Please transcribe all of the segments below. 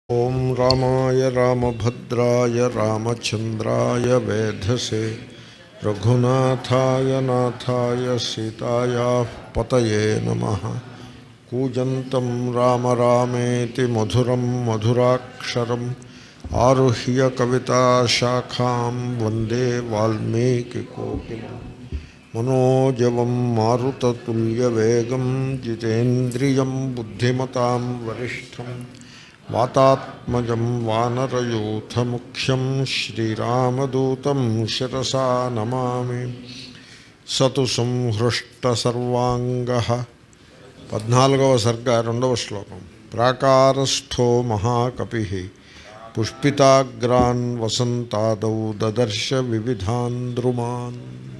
ॐ रामाय रामभद्राय रामचन्द्राय वेधसे रघुनाथाय नाथाय सीतायाः पतये नमः कूजन्तं राम रामेति मधुरं मधुराक्षरम् आरुह्य कविताशाखां वन्दे वाल्मीकिकोकिलम् मनोजवं मारुततुल्यवेगं जितेन्द्रियं बुद्धिमतां वरिष्ठं वातात्मजं वानरयूथमुख्यं श्रीरामदूतं शिरसा नमामि स तु संहृष्टसर्वाङ्गः పద్నాలుగవ సర్గ రెండవ శ్లోకం ప్రాకారస్థో మహాకపి పుష్పితాగ్రాన్ వసంతాదౌ దదర్శ వివిధాన్ ద్రుమాన్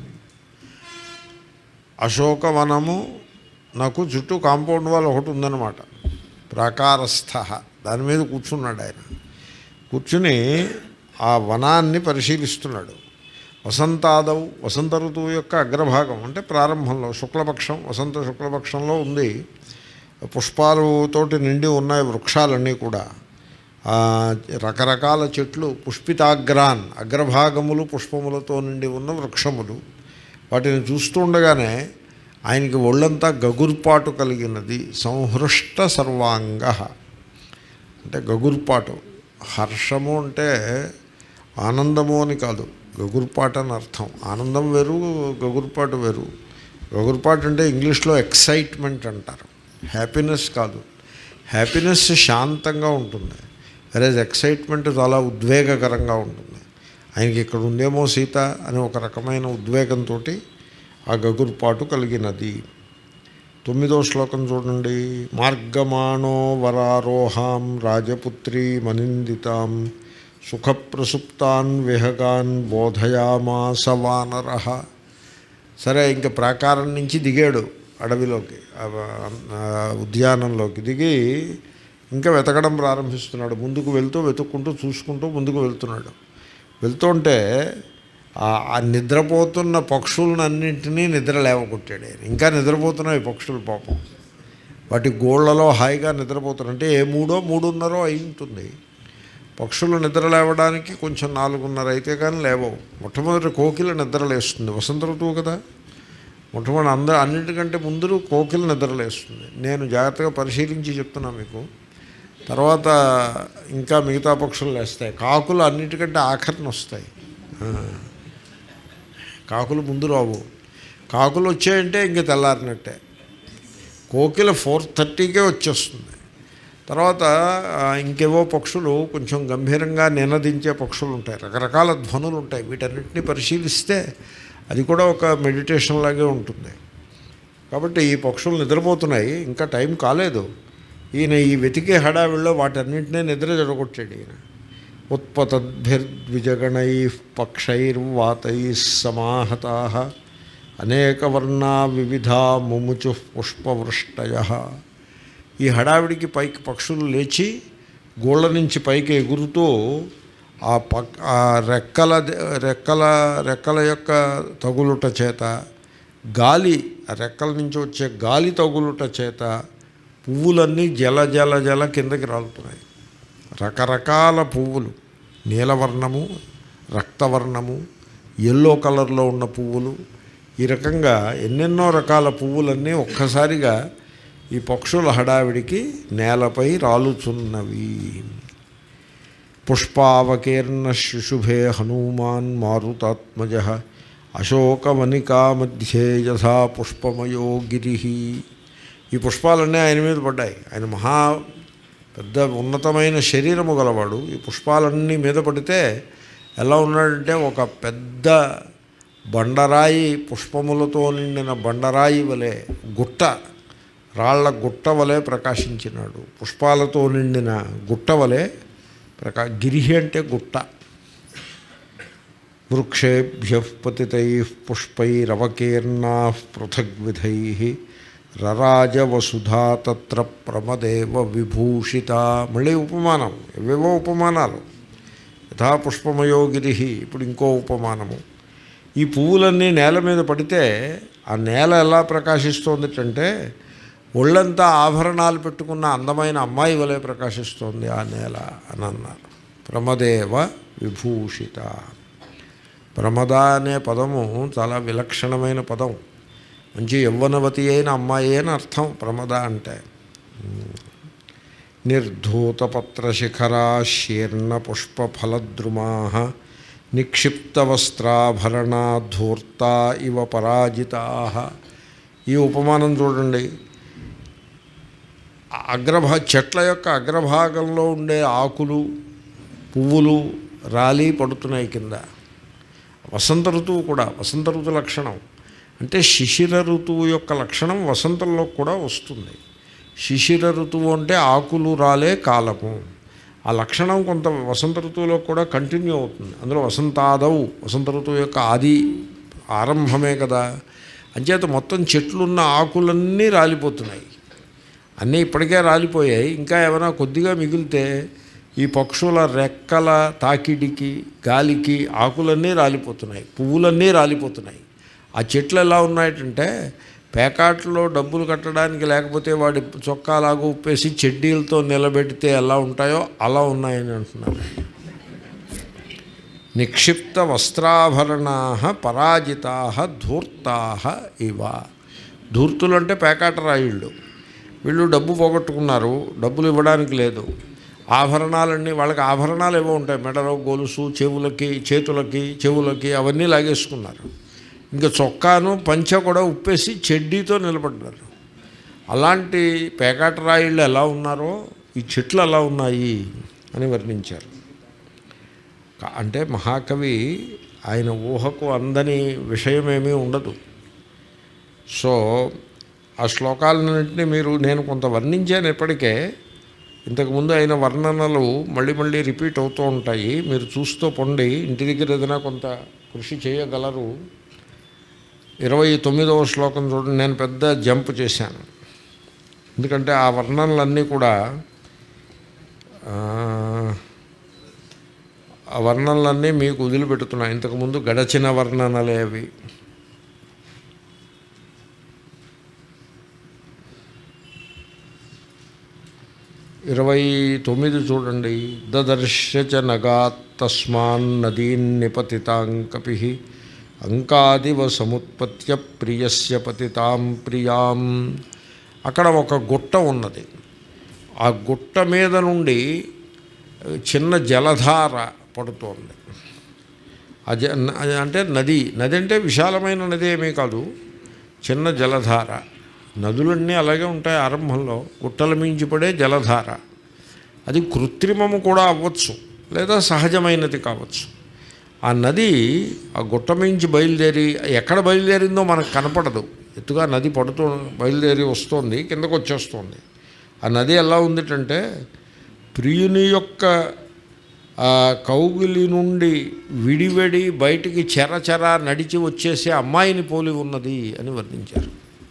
అశోకవనము నాకు చుట్టూ కాంపౌండ్ వాల్ ఒకటి ఉందన్నమాట ప్రాకారస్థ దాని మీద కూర్చున్నాడు ఆయన కూర్చుని ఆ వనాన్ని పరిశీలిస్తున్నాడు వసంతాదవ్ వసంత ఋతువు యొక్క అగ్రభాగం అంటే ప్రారంభంలో శుక్లపక్షం వసంత శుక్లపక్షంలో ఉంది పుష్పాలతోటి నిండి ఉన్నాయి వృక్షాలన్నీ కూడా ఆ, రకరకాల చెట్లు పుష్పితాగ్రాన్ అగ్రభాగములు పుష్పములతో నిండి ఉన్న వృక్షములు వాటిని చూస్తుండగానే ఆయనకి ఒళ్ళంతా గగుర్పాటు కలిగినది సంహృష్ట సర్వాంగ అంటే గగుర్పాటు హర్షము అంటే ఆనందము అని కాదు గగుర్పాటు అని అర్థం ఆనందం వేరు గగుర్పాటు వేరు గగుర్పాటు అంటే ఇంగ్లీష్లో ఎక్సైట్మెంట్ అంటారు హ్యాపీనెస్ కాదు హ్యాపీనెస్ శాంతంగా ఉంటుంది వెరేజ్ ఎక్సైట్మెంట్ చాలా ఉద్వేగకరంగా ఉంటుంది ఆయనకి ఇక్కడ ఉందేమో సీత అని ఒక రకమైన ఉద్వేగంతో ఆ గగుర్పాటు కలిగినది తొమ్మిదో శ్లోకం చూడండి మార్గమాణో వరారోహాం రాజపుత్రీ మనిందితాం సుఖప్రసుప్తాన్ విహగాన్ బోధయామాస వానర సరే ఇంక ప్రాకారం నుంచి దిగాడు అడవిలోకి ఆ, ఆ, ఉద్యానంలోకి దిగి ఇంకా వెతకడం ప్రారంభిస్తున్నాడు ముందుకు వెళ్తూ వెతుక్కుంటూ చూసుకుంటూ ముందుకు వెళ్తున్నాడు వెళ్తుంటే ఆ- ఆ నిద్రపోతున్న పక్షులను అన్నింటినీ నిద్ర లేవగొట్టాడు ఆయన ఇంకా నిద్రపోతున్నాయి పక్షులు పాపం వాటి గోళ్లలో హాయిగా నిద్రపోతున్నారు అంటే ఏ మూడో మూడున్నరో అయి ఉంటుంది పక్షులు నిద్ర లేవడానికి కొంచెం నాలుగున్నర అయితే కానీ లేవవు మొట్టమొదటి కోకిల నిద్రలేస్తుంది వసంత ఋతువు కదా మొట్టమొదటి అందరూ అన్నిటికంటే ముందు కోకిల నిద్రలేస్తుంది నేను జాగ్రత్తగా పరిశీలించి చెప్తున్నా మీకు తర్వాత ఇంకా మిగతా పక్షులు లేస్తాయి కాకులు అన్నిటికంటే ఆఖరిని వస్తాయి ఆ. కాకులు ముందు రావు కాకులు వచ్చాయంటే ఇంక తెల్లారినట్టే కోకిల ఫోర్ థర్టీకే వచ్చేస్తుంది తర్వాత ఆ, ఇంకేవో పక్షులు కొంచెం గంభీరంగా నినదించే పక్షులు ఉంటాయి రకరకాల ధ్వనులు ఉంటాయి వీటన్నిటిని పరిశీలిస్తే అది కూడా ఒక మెడిటేషన్ లాగే ఉంటుంది కాబట్టి ఈ పక్షులు నిద్రపోతున్నాయి ఇంకా టైం కాలేదు ఈయన ఈ వెతికే హడావిడిలో వాటన్నింటినీ నిద్ర జడగొట్టాడు ఈయన ఉత్పతద్భిర్ద్విజగణై పక్షైర్వాతై సమాహతా అనేకవర్ణా వివిధా ముముచు పుష్పవృష్టయ ఈ హడావిడికి పైకి పక్షులు లేచి గోళ్ళ నుంచి పైకి ఎగురుతూ ఆ పక్ ఆ రెక్కల రెక్కల రెక్కల యొక్క తగులుట చేత గాలి ఆ రెక్కల నుంచి వచ్చే గాలి తగులుట చేత పువ్వులన్నీ జల జల జల కిందకి రాలుతున్నాయి రకరకాల పువ్వులు నీలవర్ణము రక్తవర్ణము ఎల్లో కలర్లో ఉన్న పువ్వులు ఈ రకంగా ఎన్నెన్నో రకాల పువ్వులన్నీ ఒక్కసారిగా ఈ పక్షుల హడావిడికి నేలపై రాలుచున్నవి పుష్పావకీర్ణ శుశుభే హనుమాన్ మారుతాత్మజ అశోకవనికా మధ్యే యథా పుష్పమయో గిరి ఈ పుష్పాలన్నీ ఆయన మీద పడ్డాయి ఆయన మహా పెద్ద ఉన్నతమైన శరీరము గలవాడు ఈ పుష్పాలన్నీ మీద పడితే ఎలా ఉన్నాడంటే ఒక పెద్ద బండరాయి పుష్పములతో నిండిన బండరాయి వలె గుట్ట రాళ్ల గుట్ట వలె ప్రకాశించినాడు పుష్పాలతో నిండిన గుట్ట వలె ప్రకా గిరిహి అంటే గుట్ట వృక్షేభ్య పతితై పుష్పైరవకీర్ణా పృథగ్విధై రరాజవసుధా తత్ర ప్రమదేవ విభూషిత మళ్ళీ ఉపమానం ఎవేవో ఉపమానాలు యథా పుష్పమయో గిరి ఇప్పుడు ఇంకో ఉపమానము ఈ పువ్వులన్నీ నేల మీద పడితే ఆ నేల ఎలా ప్రకాశిస్తోందంటే ఒళ్ళంతా ఆభరణాలు పెట్టుకున్న అందమైన అమ్మాయి వలె ప్రకాశిస్తోంది ఆ నేల అని అన్నారు ప్రమదేవ విభూషిత ప్రమద అనే పదము చాలా విలక్షణమైన పదం మంచి యవ్వనవతి అయిన అమ్మాయి అని అర్థం ప్రమద అంటే నిర్ధూతపత్రశిఖరా శీర్ణ పుష్పఫలద్రుమా నిక్షిప్తవస్త్రాభరణా ధూర్త ఇవ పరాజితా ఈ ఉపమానం చూడండి అగ్రభా చెట్ల యొక్క అగ్రభాగంలో ఉండే ఆకులు పువ్వులు రాలి పడుతున్నాయి కింద వసంత ఋతువు కూడా వసంత ఋతు లక్షణం అంటే శిశిర ఋతువు యొక్క లక్షణం వసంతంలో కూడా వస్తుంది శిశిర ఋతువు అంటే ఆకులు రాలే కాలము ఆ లక్షణం కొంత వసంత ఋతువులో కూడా కంటిన్యూ అవుతుంది అందులో వసంతాదవు వసంత ఋతువు యొక్క ఆది ఆరంభమే కదా అంచేత మొత్తం చెట్లున్న ఆకులన్నీ రాలిపోతున్నాయి అన్నీ ఇప్పటికే రాలిపోయాయి ఇంకా ఏమైనా కొద్దిగా మిగిలితే ఈ పక్షుల రెక్కల తాకిడికి గాలికి ఆకులన్నీ రాలిపోతున్నాయి పువ్వులన్నీ రాలిపోతున్నాయి ఆ చెట్లు ఎలా ఉన్నాయంటే పేకాట్లో డబ్బులు కట్టడానికి లేకపోతే వాడి చొక్కాలాగా ఉప్పేసి చెడ్డీలతో నిలబెడితే ఎలా ఉంటాయో అలా ఉన్నాయని అంటున్నారు నిక్షిప్త వస్త్రాభరణా పరాజితా ధూర్తా ఇవ ధూర్తులు అంటే పేకాట రాయిళ్ళు వీళ్ళు డబ్బు పోగొట్టుకున్నారు డబ్బులు ఇవ్వడానికి లేదు ఆభరణాలన్నీ వాళ్ళకి ఆభరణాలు ఏవో ఉంటాయి మెడలో గొలుసు చెవులకి చేతులకి చెవులకి అవన్నీ లాగేసుకున్నారు ఇంకా చొక్కాను పంచ కూడా ఉప్పేసి చెడ్డీతో నిలబడ్డారు అలాంటి పేకాట రాయిళ్ళు ఎలా ఉన్నారో ఈ చెట్లు ఎలా ఉన్నాయి అని వర్ణించారు కా- అంటే మహాకవి ఆయన ఊహకు అందని విషయమేమీ ఉండదు సో ఆ శ్లోకాలన్నింటినీ మీరు నేను కొంత వర్ణించాను ఇప్పటికే ఇంతకుముందు అయిన వర్ణనలు మళ్ళీ మళ్ళీ రిపీట్ అవుతూ ఉంటాయి మీరు చూస్తూ పొండి ఇంటి దగ్గర ఏదైనా కొంత కృషి చేయగలరు ఇరవై తొమ్మిదవ శ్లోకం చూడండి నేను పెద్ద జంప్ చేశాను ఎందుకంటే ఆ వర్ణనలన్నీ కూడా ఆ, ఆ వర్ణనలన్నీ మీకు వదిలిపెడుతున్నాయి ఇంతకుముందు గడచిన వర్ణనలే అవి ఇరవై తొమ్మిది చూడండి దదర్శచ నగాత్ తస్మాన్ నదీన్ నిపతితాంకపి అంకాదివ సముత్పత్య ప్రియస్య పతితాం ప్రియాం అక్కడ ఒక గుట్ట ఉన్నది ఆ గుట్ట మీద నుండి చిన్న జలధార పడుతోంది ఆ జ న- అంటే నది నది అంటే విశాలమైన నది ఏమీ కాదు చిన్న జలధార నదులన్నీ అలాగే ఉంటాయి ఆరంభంలో గుట్టల మించి పడే జలధార అది కృత్రిమము కూడా అవ్వచ్చు లేదా సహజమైనది కావచ్చు ఆ నది ఆ గుట్ట మించి బయలుదేరి ఎక్కడ బయలుదేరిందో మనకు కనపడదు ఎత్తుగా నది పడుతూ బయలుదేరి వస్తుంది కిందకు వచ్చేస్తుంది ఆ నది ఎలా ఉందిటంటే ప్రియుని యొక్క ఆ కౌగిలి నుండి విడివడి బయటికి చెరచెర నడిచి వచ్చేసే అమ్మాయిని పోలి ఉన్నది అని వర్ణించారు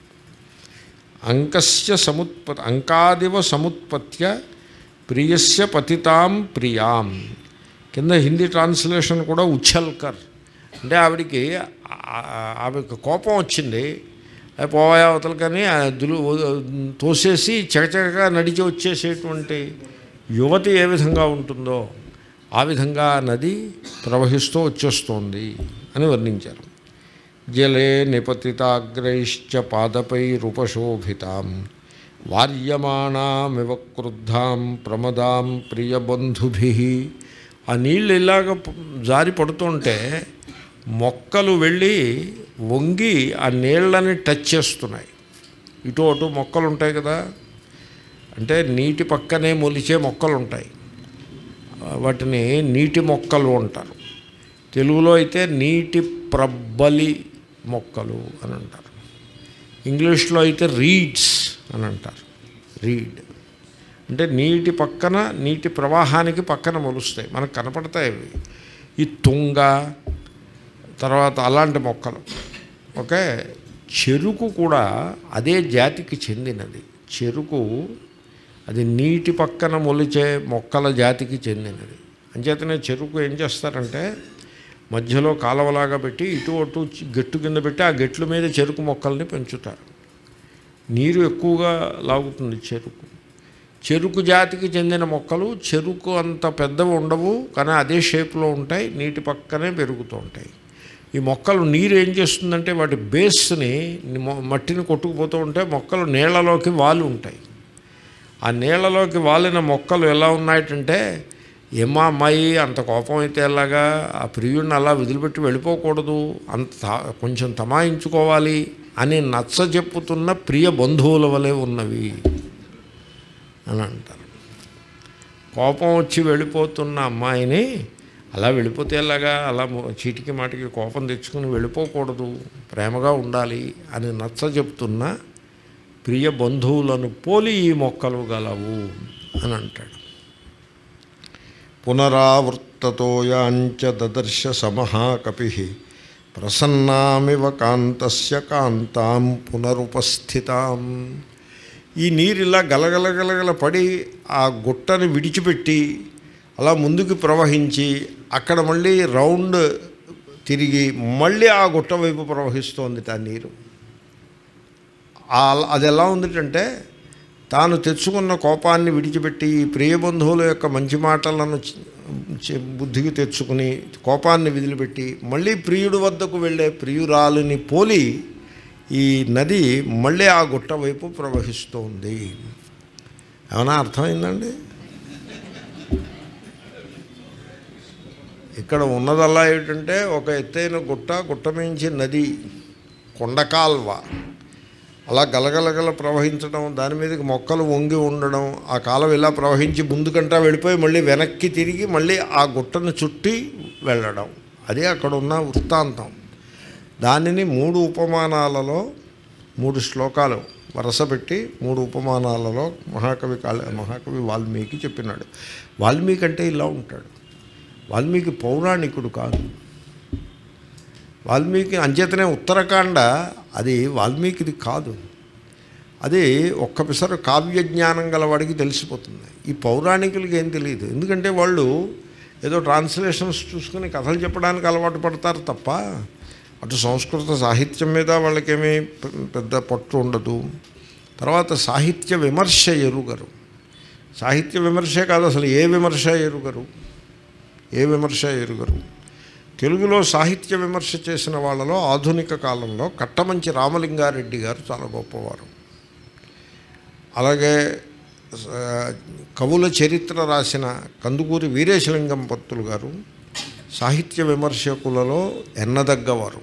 అంకస్య సముత్ప అంకాదివ సముత్పత్య ప్రియస్య పతితాం ప్రియాం కింద హిందీ ట్రాన్స్లేషన్ కూడా ఉచ్చల్కర్ అంటే ఆవిడికి ఆ- ఆ- ఆవిడకి కోపం వచ్చింది "ఏ పోవాయా అవతల కానీ ఆ దులు తోసేసి చకచకగా నడిచి వచ్చేసేటువంటి యువతి ఏ విధంగా ఉంటుందో ఆ విధంగా నది ప్రవహిస్తూ వచ్చేస్తోంది అని వర్ణించారు జలే నిపతితాగ్రైశ్చ పాదపైరుపశోభితాం వార్యమాణామివ క్రుద్ధాం ప్రమదాం ప్రియబంధుభి ఆ నీళ్ళు ఇలాగ ప- జారి పడుతుంటే మొక్కలు వెళ్ళి వంగి ఆ నీళ్ళని టచ్ చేస్తున్నాయి ఇటు అటు మొక్కలు ఉంటాయి కదా అంటే నీటి పక్కనే మొలిచే మొక్కలు ఉంటాయి ఆ, వాటిని నీటి మొక్కలు అంటారు తెలుగులో అయితే నీటి ప్రబ్బలి మొక్కలు అని అంటారు ఇంగ్లీష్లో అయితే రీడ్స్ అని అంటారు రీడ్ అంటే నీటి పక్కన నీటి ప్రవాహానికి పక్కన మొలుస్తాయి మనకు కనపడతాయి అవి ఈ తుంగ తర్వాత అలాంటి మొక్కలు ఓకే చెరుకు కూడా అదే జాతికి చెందినది చెరుకు అది నీటి పక్కన మొలిచే మొక్కల జాతికి చెందినది అంచేతనే చెరుకు ఏం చేస్తారంటే మధ్యలో కాలవలాగా పెట్టి ఇటు అటు చి- గట్టు కింద పెట్టి ఆ గట్ల మీద చెరుకు మొక్కల్ని పెంచుతారు నీరు ఎక్కువగా లాగుతుంది చెరుకు చెరుకు జాతికి చెందిన మొక్కలు చెరుకు అంత పెద్దవి ఉండవు కానీ అదే షేప్లో ఉంటాయి నీటి పక్కనే పెరుగుతూ ఉంటాయి ఈ మొక్కలు నీరు ఏం చేస్తుందంటే వాటి బేస్ని మొ- మట్టిని కొట్టుకుపోతూ ఉంటే మొక్కలు నీళ్లలోకి వాలి ఉంటాయి ఆ నీళ్లలోకి వాలిన మొక్కలు ఎలా ఉన్నాయంటే ఏమా అమ్మాయి అంత కోపం అయితే ఎలాగా ఆ ప్రియుడిని అలా వదిలిపెట్టి వెళ్ళిపోకూడదు అంత తా- కొంచెం తమాయించుకోవాలి అని నచ్చ చెప్పుతున్న ప్రియ బంధువుల వలె ఉన్నవి అని అంటారు కోపం వచ్చి వెళ్ళిపోతున్న అమ్మాయిని అలా వెళ్ళిపోతే ఎలాగా అలా మొ- చీటికి మాటికి కోపం తెచ్చుకుని వెళ్ళిపోకూడదు ప్రేమగా ఉండాలి అని నచ్చ చెప్తున్న ప్రియ బంధువులను పోలి ఈ మొక్కలు గలవు అని అంటాడు పునరావృత్తతో యాంచ దదర్శ సమహాకపి ప్రసన్నామివ కాంతస్య కాంతాం పునరుపస్థితాం ఈ నీరు ఇలా గలగల గలగల పడి ఆ గుట్టని విడిచిపెట్టి అలా ముందుకు ప్రవహించి అక్కడ మళ్ళీ రౌండ్ తిరిగి మళ్ళీ ఆ గుట్ట వైపు ప్రవహిస్తోంది ఆ నీరు ఆ- అది ఎలా ఉందంటే తాను తెచ్చుకున్న కోపాన్ని విడిచిపెట్టి ఈ ప్రియ బంధువుల యొక్క మంచి మాటలను చ- చ- బుద్ధికి తెచ్చుకుని కోపాన్ని వదిలిపెట్టి మళ్ళీ ప్రియుడి వద్దకు వెళ్ళే ప్రియురాలిని పోలి ఈ నది మళ్ళీ ఆ గుట్ట వైపు ప్రవహిస్తోంది ఏమైనా అర్థమైందండి ఇక్కడ ఉన్నదల్లా ఏమిటంటే ఒక ఎత్తైన గుట్ట గుట్ట మించి నది కొండకాల్వ అలా గలగలగల ప్రవహించడం దాని మీదకి మొక్కలు వంగి ఉండడం ఆ కాలం ఇలా ప్రవహించి ముందుకంటా వెళ్ళిపోయి మళ్ళీ వెనక్కి తిరిగి మళ్ళీ ఆ గుట్టను చుట్టి వెళ్ళడం అదే అక్కడ ఉన్న వృత్తాంతం దానిని మూడు ఉపమానాలలో మూడు శ్లోకాలు వరుస పెట్టి మూడు ఉపమానాలలో మహాకవి కాళ మహాకవి వాల్మీకి చెప్పినాడు వాల్మీకి అంటే ఇలా ఉంటాడు వాల్మీకి పౌరాణికుడు కాదు వాల్మీకి అంచేతనే ఉత్తరాఖండ అది వాల్మీకిది కాదు అది ఒక్క పిసరు కావ్య జ్ఞానం గలవాడికి తెలిసిపోతుంది ఈ పౌరాణికులకి ఏం తెలియదు ఎందుకంటే వాళ్ళు ఏదో ట్రాన్స్లేషన్స్ చూసుకుని కథలు చెప్పడానికి అలవాటు పడతారు తప్ప అటు సంస్కృత సాహిత్యం మీద వాళ్ళకేమీ పె- పెద్ద పట్టు ఉండదు తర్వాత సాహిత్య విమర్శ ఎరుగరు సాహిత్య విమర్శే కాదు అసలు ఏ విమర్శ ఎరుగరు ఏ విమర్శ ఎరుగరు తెలుగులో సాహిత్య విమర్శ చేసిన వాళ్ళలో ఆధునిక కాలంలో కట్టమంచి రామలింగారెడ్డి గారు చాలా గొప్పవారు అలాగే ఆ, కవుల చరిత్ర రాసిన కందుకూరి వీరేశలింగం పత్తులు గారు సాహిత్య విమర్శకులలో ఎన్నదగ్గవారు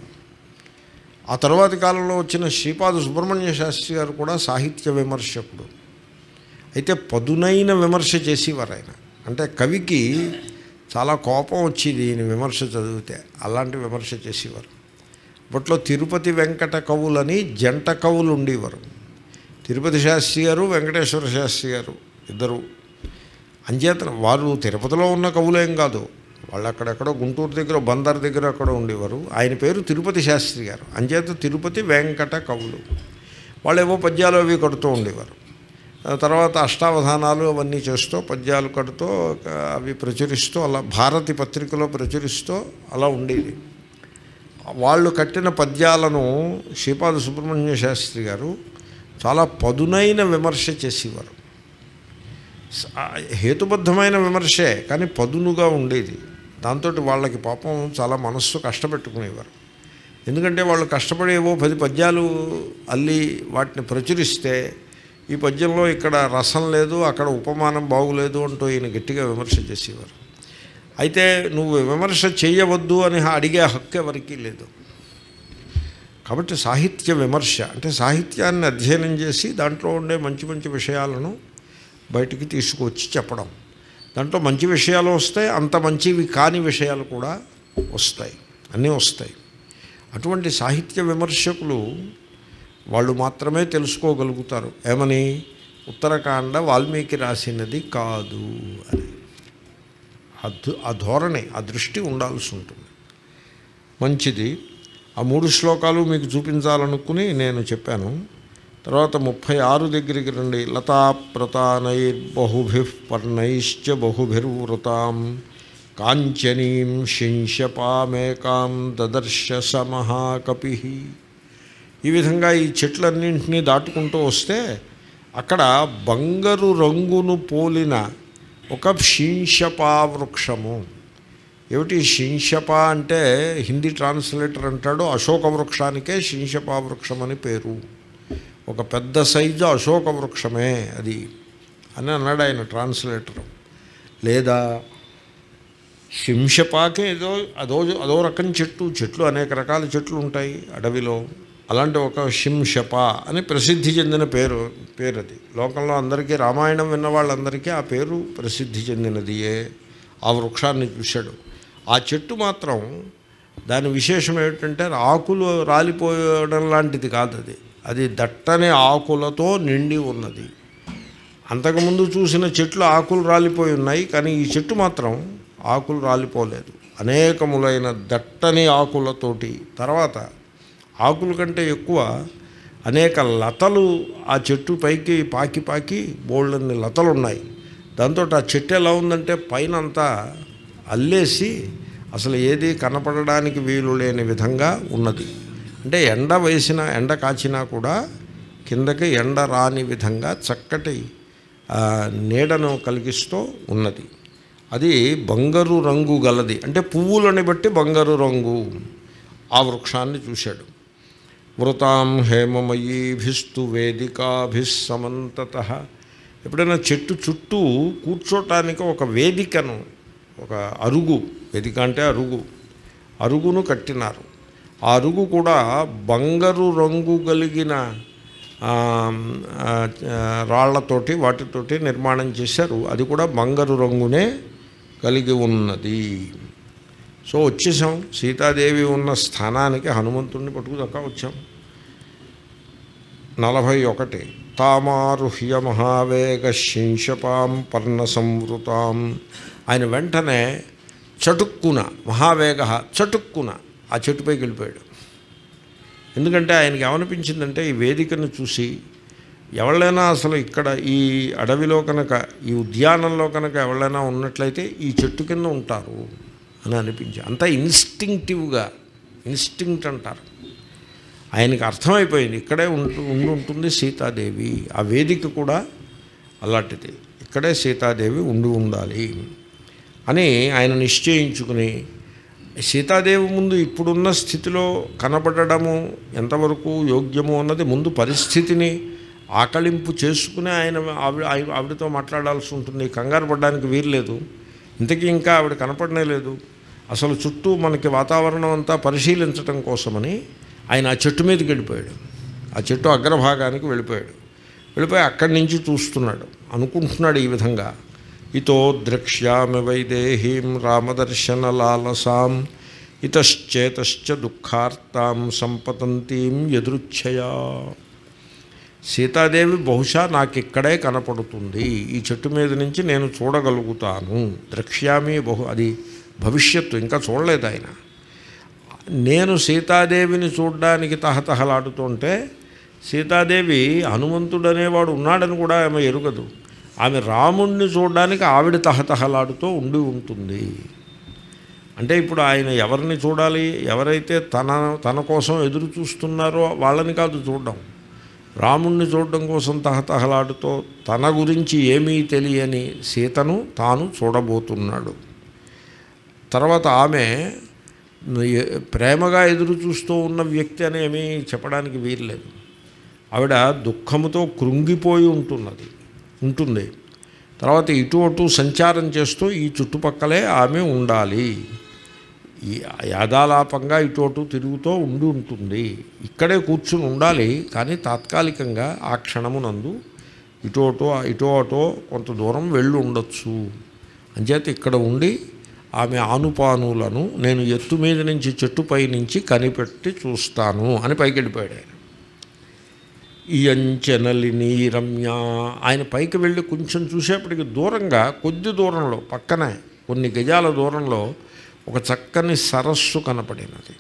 ఆ తర్వాతి కాలంలో వచ్చిన శ్రీపాద సుబ్రహ్మణ్య శాస్త్రి గారు కూడా సాహిత్య విమర్శకుడు అయితే పదునైన విమర్శ చేసేవారు ఆయన అంటే కవికి చాలా కోపం వచ్చేది ఈయన విమర్శ చదివితే అలాంటి విమర్శ చేసేవారు అప్పట్లో తిరుపతి వెంకట కవులని జంట కవులు ఉండేవారు తిరుపతి శాస్త్రి గారు వెంకటేశ్వర శాస్త్రి గారు ఇద్దరు అంచేతన వారు తిరుపతిలో ఉన్న కవులేం కాదు వాళ్ళు అక్కడెక్కడో గుంటూరు దగ్గర బందర్ దగ్గర అక్కడ ఉండేవారు ఆయన పేరు తిరుపతి శాస్త్రి గారు అంచేత తిరుపతి వెంకట కవులు వాళ్ళు ఏవో పద్యాలు అవి కడుతూ ఉండేవారు ఆ తర్వాత అష్టావధానాలు అవన్నీ చేస్తూ పద్యాలు కడుతూ ఆ, అవి ప్రచురిస్తూ అలా భారతి పత్రికలో ప్రచురిస్తూ అలా ఉండేది వాళ్ళు కట్టిన పద్యాలను శ్రీపాద సుబ్రహ్మణ్య శాస్త్రి గారు చాలా పదునైన విమర్శ చేసేవారు స- ఆ హేతుబద్ధమైన విమర్శే కానీ పదునుగా ఉండేది దాంతో వాళ్ళకి పాపం చాలా మనస్సు కష్టపెట్టుకునేవారు ఎందుకంటే వాళ్ళు కష్టపడి ఏవో పది పద్యాలు అల్లి వాటిని ప్రచురిస్తే ఈ పద్యంలో ఇక్కడ రసం లేదు అక్కడ ఉపమానం బాగులేదు అంటూ ఈయన గట్టిగా విమర్శ చేసేవారు అయితే నువ్వు విమర్శ చేయవద్దు అని అడిగే హక్కు ఎవరికీ లేదు కాబట్టి సాహిత్య విమర్శ అంటే సాహిత్యాన్ని అధ్యయనం చేసి దాంట్లో ఉండే మంచి మంచి విషయాలను బయటికి తీసుకొచ్చి చెప్పడం దాంట్లో మంచి విషయాలు వస్తాయి అంత మంచివి కాని విషయాలు కూడా వస్తాయి అన్నీ వస్తాయి అటువంటి సాహిత్య విమర్శకులు వాళ్ళు మాత్రమే తెలుసుకోగలుగుతారు ఏమని ఉత్తరాఖండ వాల్మీకి రాసినది కాదు అని ఆ ధు- ఆ ధోరణి ఆ దృష్టి ఉండాల్సి ఉంటుంది మంచిది ఆ మూడు శ్లోకాలు మీకు చూపించాలనుకుని నేను చెప్పాను తర్వాత ముప్పై ఆరు దగ్గరికి రండి లతా ప్రతానైర్బహుభి పర్ణైశ్చ బహుభిర్వృతాం కాంచనీం శింశపామేకాం దదర్శ సమహాకపి ఈ విధంగా ఈ చెట్లన్నింటినీ దాటుకుంటూ వస్తే అక్కడ బంగారు రంగును పోలిన ఒక శింషపా వృక్షము ఏమిటి శింషప అంటే హిందీ ట్రాన్స్లేటర్ అంటాడు అశోక వృక్షానికే శింషపా వృక్షం అని పేరు ఒక పెద్ద సైజు అశోక వృక్షమే అది అని అన్నాడు ఆయన ట్రాన్స్లేటర్ లేదా శింషపాకే ఏదో అదో అదో రకం చెట్టు చెట్లు అనేక రకాల చెట్లు ఉంటాయి అడవిలో అలాంటి ఒక శింషప అని ప్రసిద్ధి చెందిన పేరు పేరు అది లోకంలో అందరికీ రామాయణం విన్న వాళ్ళందరికీ ఆ పేరు ప్రసిద్ధి చెందినదియే ఆ వృక్షాన్ని చూశాడు ఆ చెట్టు మాత్రం దాని విశేషం ఏమిటంటే ఆకులు రాలిపోయడం లాంటిది కాదు అది అది దట్టని ఆకులతో నిండి ఉన్నది అంతకుముందు చూసిన చెట్లు ఆకులు రాలిపోయి ఉన్నాయి కానీ ఈ చెట్టు మాత్రం ఆకులు రాలిపోలేదు అనేకములైన దట్టని ఆకులతోటి తర్వాత ఆకుల కంటే ఎక్కువ అనేక లతలు ఆ చెట్టు పైకి పాకి పాకి బోళ్ళన్ని లతలు ఉన్నాయి దాంతో ఆ చెట్టు ఎలా ఉందంటే పైన అంతా అల్లేసి అసలు ఏది కనపడడానికి వీలు లేని విధంగా ఉన్నది అంటే ఎండ వేసిన ఎండ కాచినా కూడా కిందకి ఎండ రాని విధంగా చక్కటి ఆ, నీడను కలిగిస్తూ ఉన్నది అది బంగారు రంగు గలది అంటే పువ్వులని బట్టి బంగారు రంగు ఆ వృక్షాన్ని చూశాడు వృతాం హేమమయీభిస్తు వేదికాభిస్సమంతత ఎప్పుడైనా చెట్టు చుట్టూ కూర్చోటానికి ఒక వేదికను ఒక అరుగు వేదిక అంటే అరుగు అరుగును కట్టినారు ఆ అరుగు కూడా బంగారు రంగు కలిగిన ఆ, ఆ, రాళ్లతోటి వాటితోటి నిర్మాణం చేశారు అది కూడా బంగారు రంగునే కలిగి ఉన్నది సో వచ్చేసాం సీతాదేవి ఉన్న స్థానానికి హనుమంతుడిని పట్టుకుదక్క వచ్చాం నలభై ఒకటి తామారుహ్య మహావేగ శింషపాం పర్ణ సంవృతాం ఆయన వెంటనే చటుక్కున మహావేగ చటుక్కున ఆ చెట్టుపైకి వెళ్ళిపోయాడు ఎందుకంటే ఆయనకి ఏమనిపించిందంటే ఈ వేదికను చూసి ఎవళ్ళైనా అసలు ఇక్కడ ఈ అడవిలో కనుక ఈ ఉద్యానంలో కనుక ఎవరైనా ఉన్నట్లయితే ఈ చెట్టు కింద ఉంటారు అని అనిపించి అంతా ఇన్స్టింక్టివ్గా ఇన్స్టింక్ట్ అంటారు ఆయనకి అర్థమైపోయింది ఇక్కడే ఉంటు ఉండి ఉంటుంది సీతాదేవి ఆ వేదిక కూడా అలాంటిది ఇక్కడే సీతాదేవి ఉండి ఉండాలి అని ఆయన నిశ్చయించుకుని సీతాదేవి ముందు ఇప్పుడున్న స్థితిలో కనపడడము ఎంతవరకు యోగ్యము అన్నది ముందు పరిస్థితిని ఆకలింపు చేసుకుని ఆయన ఆవిడ ఆవి- ఆవిడతో మాట్లాడాల్సి ఉంటుంది కంగారు పడడానికి వీల్లేదు ఇంతకీ ఇంకా ఆవిడ కనపడనే లేదు అసలు చుట్టూ మనకి వాతావరణం అంతా పరిశీలించటం కోసమని ఆయన ఆ చెట్టు మీదకి వెళ్ళిపోయాడు ఆ చెట్టు అగ్రభాగానికి వెళ్ళిపోయాడు వెళ్ళిపోయి అక్కడి నుంచి చూస్తున్నాడు అనుకుంటున్నాడు ఈ విధంగా ఇతో ద్రక్ష్యామి వైదేహీం రామదర్శన లాలసాం ఇతశ్చేతశ్చ దుఃఖార్తాం సంపతంతీం ఎదురుచ్ఛయా సీతాదేవి బహుశా నాకు ఇక్కడే కనపడుతుంది ఈ చెట్టు మీద నుంచి నేను చూడగలుగుతాను ద్రక్ష్యామి బహు అది భవిష్యత్తు ఇంకా చూడలేదు ఆయన నేను సీతాదేవిని చూడడానికి తహతహలాడుతుంటే సీతాదేవి హనుమంతుడు అనేవాడు ఉన్నాడని కూడా ఆమె ఎరుగదు ఆమె రాముణ్ణి చూడడానికి ఆవిడ తహతహలాడుతూ ఉండి ఉంటుంది అంటే ఇప్పుడు ఆయన ఎవరిని చూడాలి ఎవరైతే తన తన కోసం ఎదురు చూస్తున్నారో వాళ్ళని కాదు చూడడం రాముణ్ణి చూడడం కోసం తహతహలాడుతూ తన గురించి ఏమీ తెలియని సీతను తాను చూడబోతున్నాడు తర్వాత ఆమె ఎ- ప్రేమగా ఎదురు చూస్తూ ఉన్న వ్యక్తి అని ఏమీ చెప్పడానికి వీల్లేదు ఆవిడ దుఃఖముతో కృంగిపోయి ఉంటున్నది ఉంటుంది తర్వాత ఇటు అటు సంచారం చేస్తూ ఈ చుట్టుపక్కలే ఆమె ఉండాలి ఈ యాదాలాపంగా ఇటు అటు తిరుగుతూ ఉండి ఉంటుంది ఇక్కడే కూర్చుని ఉండాలి కానీ తాత్కాలికంగా ఆ క్షణమునందు ఇటు అటో ఇటో అటో కొంత దూరం వెళ్ళి ఉండొచ్చు అంచేత ఇక్కడ ఉండి ఆమె ఆనుపానులను నేను ఎత్తు మీద నుంచి చెట్టుపై నుంచి కనిపెట్టి చూస్తాను అని పైకి వెళ్ళిపోయాడు ఆయన ఇయంచెనలిని రమ్య ఆయన పైకి వెళ్ళి కొంచెం చూసేప్పటికి దూరంగా కొద్ది దూరంలో పక్కనే కొన్ని గజాల దూరంలో ఒక చక్కని సరస్సు కనపడినది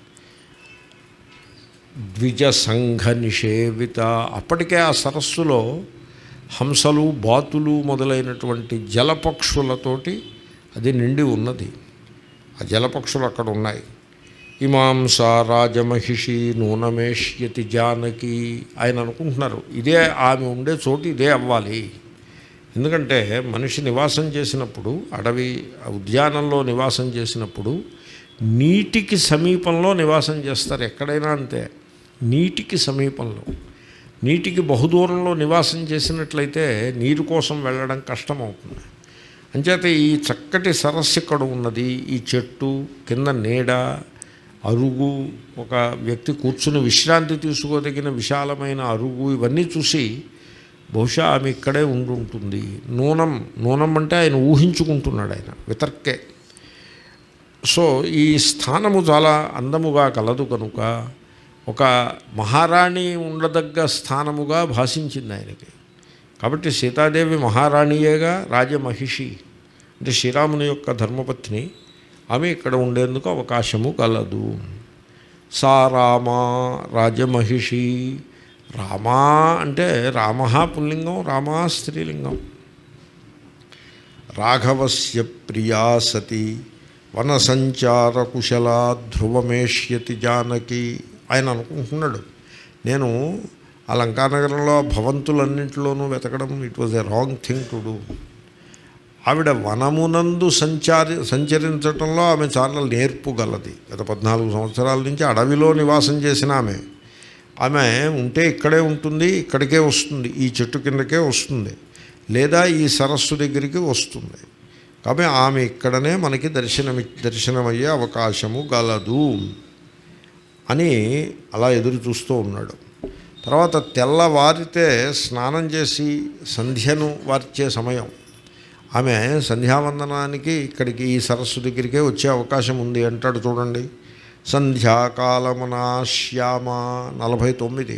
ద్విజ సంఘ నిషేవిత అప్పటికే ఆ సరస్సులో హంసలు బాతులు మొదలైనటువంటి జలపక్షులతోటి అది నిండి ఉన్నది ఆ జలపక్షులు అక్కడ ఉన్నాయి ఇమాం సా రాజమహిషి నూనమేష్యతి జానకి ఆయన అనుకుంటున్నారు ఇదే ఆమె ఉండే చోటు ఇదే అవ్వాలి ఎందుకంటే మనిషి నివాసం చేసినప్పుడు అడవి ఉద్యానంలో నివాసం చేసినప్పుడు నీటికి సమీపంలో నివాసం చేస్తారు ఎక్కడైనా అంతే నీటికి సమీపంలో నీటికి బహుదూరంలో నివాసం చేసినట్లయితే నీరు కోసం వెళ్ళడం కష్టమవుతుంది అంచేత ఈ చక్కటి సరస్సు ఇక్కడ ఉన్నది ఈ చెట్టు కింద నీడ అరుగు ఒక వ్యక్తి కూర్చుని విశ్రాంతి తీసుకోదగిన విశాలమైన అరుగు ఇవన్నీ చూసి బహుశా ఆమె ఇక్కడే ఉండుంటుంది నూనం నూనం అంటే ఆయన ఊహించుకుంటున్నాడు ఆయన వితర్కే సో ఈ స్థానము చాలా అందముగా కలదు కనుక ఒక మహారాణి ఉండదగ్గ స్థానముగా భాషించింది ఆయనకి కాబట్టి సీతాదేవి మహారాణియేగా రాజమహిషి అంటే శ్రీరాముని యొక్క ధర్మపత్ని ఆమె ఇక్కడ ఉండేందుకు అవకాశము కలదు సా రామా రాజమహిషి రామా అంటే రామ పుల్లింగం రామా స్త్రీలింగం రాఘవస్య ప్రియా సతి వన సంచార కుశలా ధ్రువమేష్యతి జానకి ఆయన అనుకుంటున్నాడు నేను ఆ లంకానగరంలో భవంతులన్నింటిలోనూ వెతకడం it was a wrong thing to do ఆవిడ వనమునందు సంచారి సంచరించటంలో ఆమె చాలా నేర్పు గలది గత పద్నాలుగు సంవత్సరాల నుంచి అడవిలో నివాసం చేసిన ఆమె ఆమె ఉంటే ఇక్కడే ఉంటుంది ఇక్కడికే వస్తుంది ఈ చెట్టు కిందకే వస్తుంది లేదా ఈ సరస్సు దగ్గరికి వస్తుంది కాబట్టి ఆమె ఇక్కడనే మనకి దర్శనమి దర్శనమయ్యే అవకాశము గలదు అని అలా ఎదురు చూస్తూ ఉన్నాడు తర్వాత తెల్లవారితే స్నానం చేసి సంధ్యను వార్చే సమయం ఆమె సంధ్యావందనానికి ఇక్కడికి ఈ సరస్సు దగ్గరికే వచ్చే అవకాశం ఉంది అంటాడు చూడండి సంధ్యాకాలమునా శ్యామ నలభై తొమ్మిది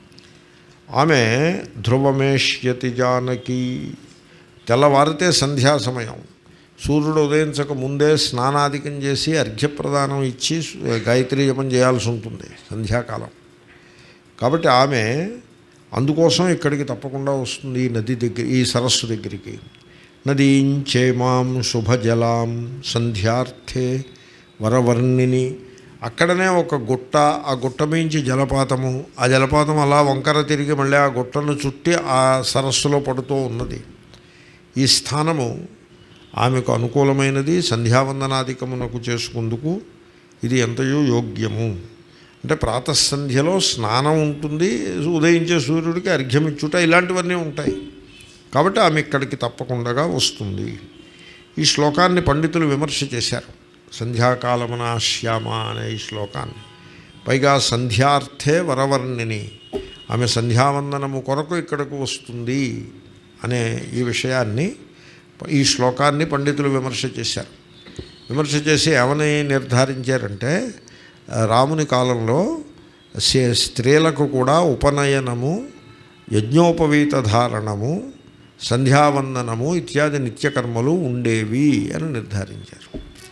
ఆమె ధ్రువమేష్యతి జానకి తెల్లవారితే సంధ్యా సమయం సూర్యుడు ఉదయించక ముందే స్నానాధికం చేసి అర్ఘ్యప్రదానం ఇచ్చి గాయత్రీ జపం చేయాల్సి ఉంటుంది సంధ్యాకాలం కాబట్టి ఆమె అందుకోసం ఇక్కడికి తప్పకుండా వస్తుంది ఈ నది దగ్గర ఈ సరస్సు దగ్గరికి నదీం చేమాం శుభజలాం సంధ్యార్థే వరవర్ణిని అక్కడనే ఒక గుట్ట ఆ గుట్ట మించి జలపాతము ఆ జలపాతం అలా వంకర తిరిగి మళ్ళీ ఆ గుట్టను చుట్టి ఆ సరస్సులో పడుతూ ఉన్నది ఈ స్థానము ఆమెకు అనుకూలమైనది సంధ్యావందనాధికమునకు చేసుకుందుకు ఇది ఎంతయో యోగ్యము అంటే ప్రాతసంధ్యలో స్నానం ఉంటుంది ఉదయించే సూర్యుడికి అర్ఘ్యమిచ్చుట ఇలాంటివన్నీ ఉంటాయి కాబట్టి ఆమె ఇక్కడికి తప్పకుండా వస్తుంది ఈ శ్లోకాన్ని పండితులు విమర్శ చేశారు సంధ్యాకాలమున శ్యామ అనే ఈ శ్లోకాన్ని పైగా సంధ్యార్థే వరవర్ణిని ఆమె సంధ్యావందనము కొరకు ఇక్కడకు వస్తుంది అనే ఈ విషయాన్ని ఈ శ్లోకాన్ని పండితులు విమర్శ చేశారు విమర్శ చేసి ఏమని నిర్ధారించారంటే రాముని కాలంలో సే- స్త్రీలకు కూడా ఉపనయనము యజ్ఞోపవీత ధారణము సంధ్యావందనము ఇత్యాది నిత్యకర్మలు ఉండేవి అని నిర్ధారించారు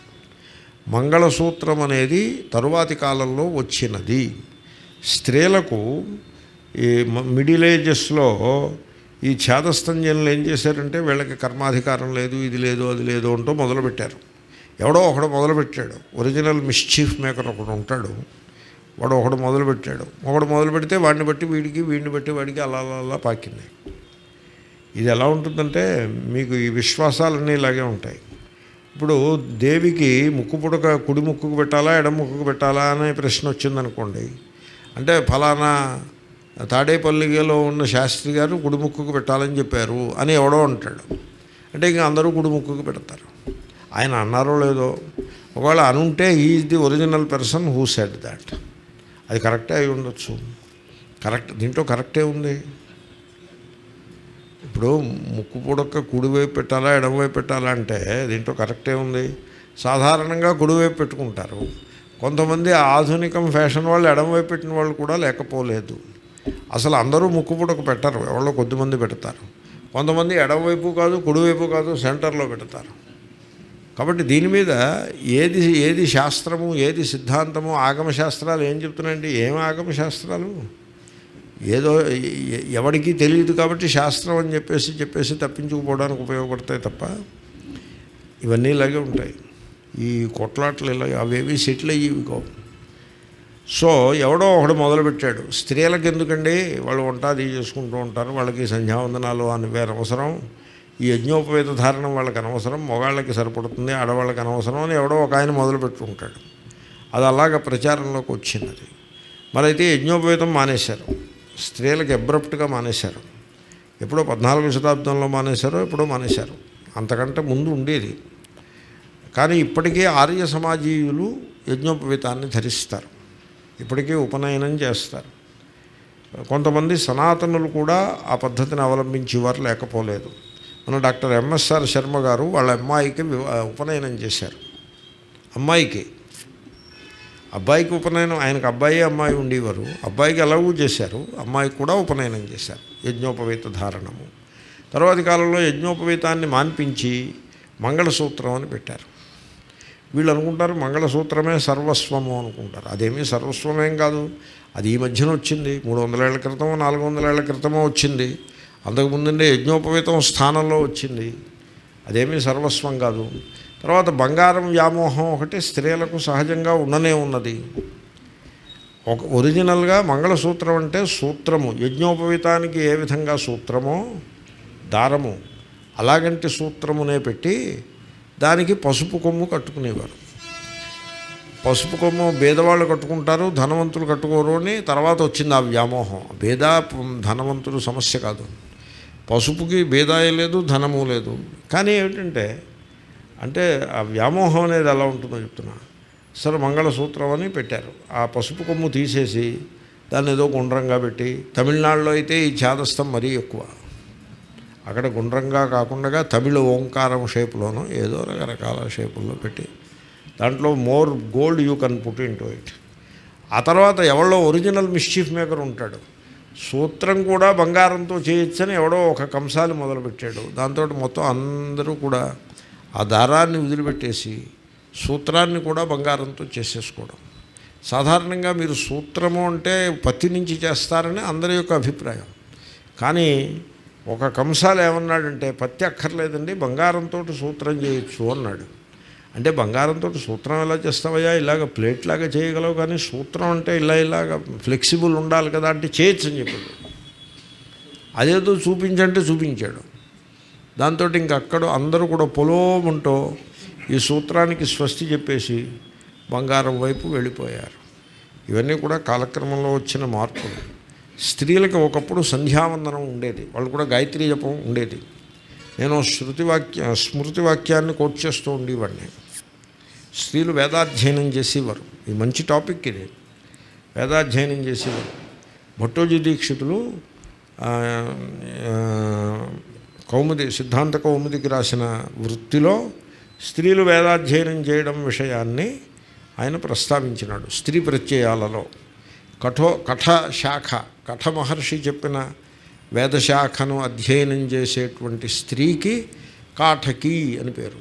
మంగళసూత్రం అనేది తరువాతి కాలంలో వచ్చినది స్త్రీలకు ఈ మ- మిడిల్ ఏజెస్లో ఈ ఛేదస్తంజనులు ఏం చేశారంటే వీళ్ళకి కర్మాధికారం లేదు ఇది లేదు అది లేదు అంటూ మొదలుపెట్టారు ఎవడో ఒకడు మొదలుపెట్టాడు ఒరిజినల్ మిస్చీఫ్ మేకర్ ఒకడు ఉంటాడు వాడు ఒకడు మొదలుపెట్టాడు ఒకడు మొదలు పెడితే వాడిని బట్టి వీడికి వీడిని బట్టి వాడికి అలా అలా అలా పాకింది ఇది ఎలా ఉంటుందంటే మీకు ఈ విశ్వాసాలన్నీ ఇలాగే ఉంటాయి ఇప్పుడు దేవికి ముక్కు పుడక కుడి ముక్కుకు పెట్టాలా ఎడం ముక్కుకు పెట్టాలా అనే ప్రశ్న వచ్చిందనుకోండి అంటే ఫలానా తాడేపల్లిలో ఉన్న శాస్త్రి గారు కుడి ముక్కుకు పెట్టాలని చెప్పారు అని ఎవడో అంటాడు అంటే ఇంకా అందరూ కుడి ముక్కుకు పెడతారు ఆయన అన్నారో లేదో ఒకవేళ అనుంటే is the original person who said that అది కరెక్టే అయి ఉండొచ్చు కరెక్ట్ దీంట్లో కరెక్టే ఉంది ఇప్పుడు ముక్కు పుడక కుడివైపు పెట్టాలా ఎడమవైపు పెట్టాలా అంటే దీంట్లో కరెక్టే ఉంది సాధారణంగా కుడివైపు పెట్టుకుంటారు కొంతమంది ఆధునికం ఫ్యాషన్ వాళ్ళు ఎడమవైపు పెట్టిన వాళ్ళు కూడా లేకపోలేదు అసలు అందరూ ముక్కు పుడక పెట్టరు ఎవరో కొద్దిమంది పెడతారు కొంతమంది ఎడమవైపు కాదు కుడివైపు కాదు సెంటర్లో పెడతారు కాబట్టి దీని మీద ఏది ఏది శాస్త్రము ఏది సిద్ధాంతము ఆగమ శాస్త్రాలు ఏం చెప్తున్నాయండి ఏం ఆగమ శాస్త్రాలు ఏదో ఎ- ఎవడికి తెలియదు కాబట్టి శాస్త్రం అని చెప్పేసి చెప్పేసి తప్పించుకుపోవడానికి ఉపయోగపడతాయి తప్ప ఇవన్నీ ఇలాగే ఉంటాయి ఈ కొట్లాట్లు ఇలా అవేవి సెటిల్ అయ్యేవి కావు సో ఎవడో ఒకడు మొదలుపెట్టాడు స్త్రీలకు ఎందుకండి వాళ్ళు వంట అది చేసుకుంటూ ఉంటారు వాళ్ళకి సంధ్యావందనాలు అని వేరే అవసరం ఈ యజ్ఞోపవేత ధారణం వాళ్ళకి అనవసరం మగవాళ్ళకి సరిపడుతుంది ఆడవాళ్ళకి అనవసరం అని ఎవడో ఒక ఆయన మొదలు పెట్టుకుంటాడు అది అలాగ ప్రచారంలోకి వచ్చినది మరైతే యజ్ఞోపవేతం మానేశారు స్త్రీలకు అబ్రప్ట్గా మానేశారు ఎప్పుడో పద్నాలుగో శతాబ్దంలో మానేశారో ఎప్పుడో మానేశారు అంతకంటే ముందు ఉండేది కానీ ఇప్పటికీ ఆర్య సమాజీయులు యజ్ఞోపవీతాన్ని ధరిస్తారు ఇప్పటికీ ఉపనయనం చేస్తారు కొంతమంది సనాతనులు కూడా ఆ పద్ధతిని అవలంబించేవారు లేకపోలేదు మన డాక్టర్ ఎంఎస్ఆర్ శర్మ గారు వాళ్ళ అమ్మాయికి వివా- ఉపనయనం చేశారు అమ్మాయికి అబ్బాయికి ఉపనయనం ఆయనకు అబ్బాయి అమ్మాయి ఉండేవారు అబ్బాయికి ఎలాగూ చేశారు అమ్మాయికి కూడా ఉపనయనం చేశారు యజ్ఞోపవీత ధారణము తర్వాతి కాలంలో యజ్ఞోపవీతాన్ని మాన్పించి మంగళసూత్రం అని పెట్టారు వీళ్ళు అనుకుంటారు మంగళసూత్రమే సర్వస్వము అనుకుంటారు అదేమీ సర్వస్వమేం కాదు అది ఈ మధ్యన వచ్చింది మూడు వందల ఏళ్ల క్రితమో నాలుగు వందల ఏళ్ల క్రితమో వచ్చింది అంతకుముందంటే యజ్ఞోపవీతం స్థానంలో వచ్చింది అదేమీ సర్వస్వం కాదు తర్వాత బంగారం వ్యామోహం ఒకటి స్త్రీలకు సహజంగా ఉండనే ఉన్నది ఒక ఒరిజినల్గా మంగళసూత్రం అంటే సూత్రము యజ్ఞోపవీతానికి ఏ విధంగా సూత్రమో దారము అలాగంటి సూత్రమునే పెట్టి దానికి పసుపు కొమ్ము కట్టుకునేవారు పసుపు కొమ్ము భేదవాళ్ళు కట్టుకుంటారు ధనవంతులు కట్టుకోరు అని తర్వాత వచ్చింది ఆ వ్యామోహం భేద ధనవంతుడు సమస్య కాదు పసుపుకి భేదాయ లేదు ధనము లేదు కానీ ఏమిటంటే అంటే ఆ వ్యామోహం అనేది ఎలా ఉంటుందో చెప్తున్నా సరే మంగళసూత్రం అని పెట్టారు ఆ పసుపు కొమ్ము తీసేసి దాన్ని ఏదో గుండ్రంగా పెట్టి తమిళనాడులో అయితే ఈ ఛాదస్థం మరీ ఎక్కువ అక్కడ గుండ్రంగా కాకుండా తమిళ ఓంకారం షేప్లోనూ ఏదో రకరకాల షేపుల్లో పెట్టి దాంట్లో more gold you can put in to it ఆ తర్వాత ఎవరో ఒరిజినల్ మిస్చీఫ్ మేకర్ ఉంటాడు సూత్రం కూడా బంగారంతో చేయొచ్చని ఎవడో ఒక కంసాలి మొదలుపెట్టాడు దాంతో మొత్తం అందరూ కూడా ఆ దారాన్ని వదిలిపెట్టేసి సూత్రాన్ని కూడా బంగారంతో చేసేసుకోవడం సాధారణంగా మీరు సూత్రము అంటే పత్తి నుంచి చేస్తారని అందరి యొక్క అభిప్రాయం కానీ ఒక కంసాలు ఏమన్నాడంటే పత్తి అక్కర్లేదండి బంగారంతో సూత్రం చేయొచ్చు అన్నాడు అంటే బంగారంతో సూత్రం ఎలా చేస్తావయ్యా ఇలాగ ప్లేట్ లాగా చేయగలవు కానీ సూత్రం అంటే ఇలా ఇలాగ ఫ్లెక్సిబుల్ ఉండాలి కదా అంటే చేయొచ్చు అని చెప్పాడు అదేదో చూపించంటే చూపించాడు దాంతో ఇంక అక్కడ అందరూ కూడా పొలోమంటూ ఈ సూత్రానికి స్వస్తి చెప్పేసి బంగారం వైపు వెళ్ళిపోయారు ఇవన్నీ కూడా కాలక్రమంలో వచ్చిన మార్పులు స్త్రీలకి ఒకప్పుడు సంధ్యావందనం ఉండేది వాళ్ళు కూడా గాయత్రి జపం ఉండేది నేను శృతి వాక్య స్మృతి వాక్యాన్ని కోట్ చేస్తూ ఉండేవాడిని స్త్రీలు వేదాధ్యయనం చేసేవారు ఇది మంచి టాపిక్ ఇది వేదాధ్యయనం చేసేవారు భట్టోజీ దీక్షితులు ఆ, ఆ, కౌముది సిద్ధాంత కౌముదికి రాసిన వృత్తిలో స్త్రీలు వేదాధ్యయనం చేయడం విషయాన్ని ఆయన ప్రస్తావించినాడు స్త్రీ ప్రత్యయాలలో కఠో కఠ శాఖ కఠ మహర్షి చెప్పిన వేదశాఖను అధ్యయనం చేసేటువంటి స్త్రీకి కాఠకి అని పేరు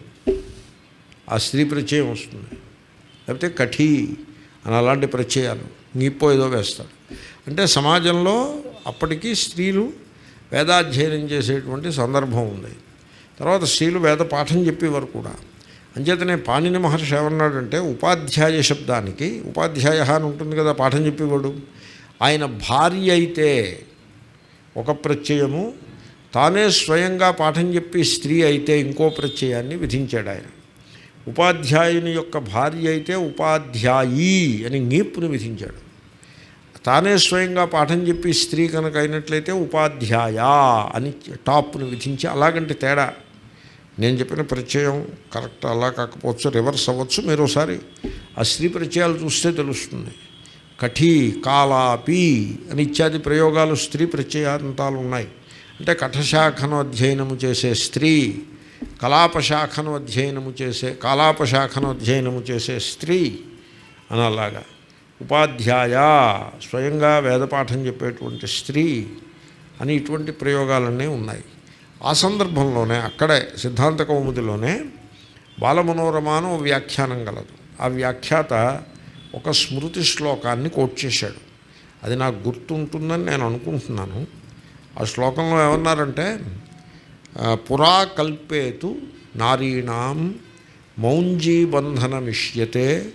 ఆ స్త్రీ ప్రత్యయం వస్తుంది లేకపోతే కఠీ అని అలాంటి ప్రత్యయాలు నీపో ఏదో వేస్తాడు అంటే సమాజంలో అప్పటికీ స్త్రీలు వేదాధ్యయనం చేసేటువంటి సందర్భం ఉంది తర్వాత స్త్రీలు వేద పాఠం చెప్పేవారు కూడా అంచేతనే పాణిని మహర్షి ఏమన్నాడంటే ఉపాధ్యాయ శబ్దానికి ఉపాధ్యాయ అని ఉంటుంది కదా పాఠం చెప్పేవాడు ఆయన భార్య అయితే ఒక ప్రత్యయము తానే స్వయంగా పాఠం చెప్పి స్త్రీ అయితే ఇంకో ప్రత్యయాన్ని విధించాడు ఆయన ఉపాధ్యాయుని యొక్క భార్య అయితే ఉపాధ్యాయి అని నీపుని విధించాడు తానే స్వయంగా పాఠం చెప్పి స్త్రీ కనుక అయినట్లయితే ఉపాధ్యాయ అని టాప్ను విధించి అలాగంటే తేడా నేను చెప్పిన ప్రత్యయం కరెక్ట్ అలా కాకపోవచ్చు రివర్స్ అవ్వచ్చు మీరు ఒకసారి ఆ స్త్రీ ప్రత్యయాలు చూస్తే తెలుస్తుంది కఠీ కాలాపి అని ఇత్యాది ప్రయోగాలు స్త్రీ ప్రత్యయాంతాలు ఉన్నాయి అంటే కఠశాఖను అధ్యయనము చేసే స్త్రీ కలాపశాఖను అధ్యయనము చేసే కాలాపశాఖను అధ్యయనము చేసే స్త్రీ అని అలాగా ఉపాధ్యాయ స్వయంగా వేదపాఠం చెప్పేటువంటి స్త్రీ అని ఇటువంటి ప్రయోగాలన్నీ ఉన్నాయి ఆ సందర్భంలోనే అక్కడే సిద్ధాంత కౌముదిలోనే బాలమనోరమాను ఓ వ్యాఖ్యానం గలదు ఆ వ్యాఖ్యాత ఒక స్మృతి శ్లోకాన్ని కోట్ చేశాడు అది నాకు గుర్తుంటుందని నేను అనుకుంటున్నాను ఆ శ్లోకంలో ఏమన్నారంటే ఆ, పురా కల్పేతు నారీణాం మౌంజీబంధనమిష్యతే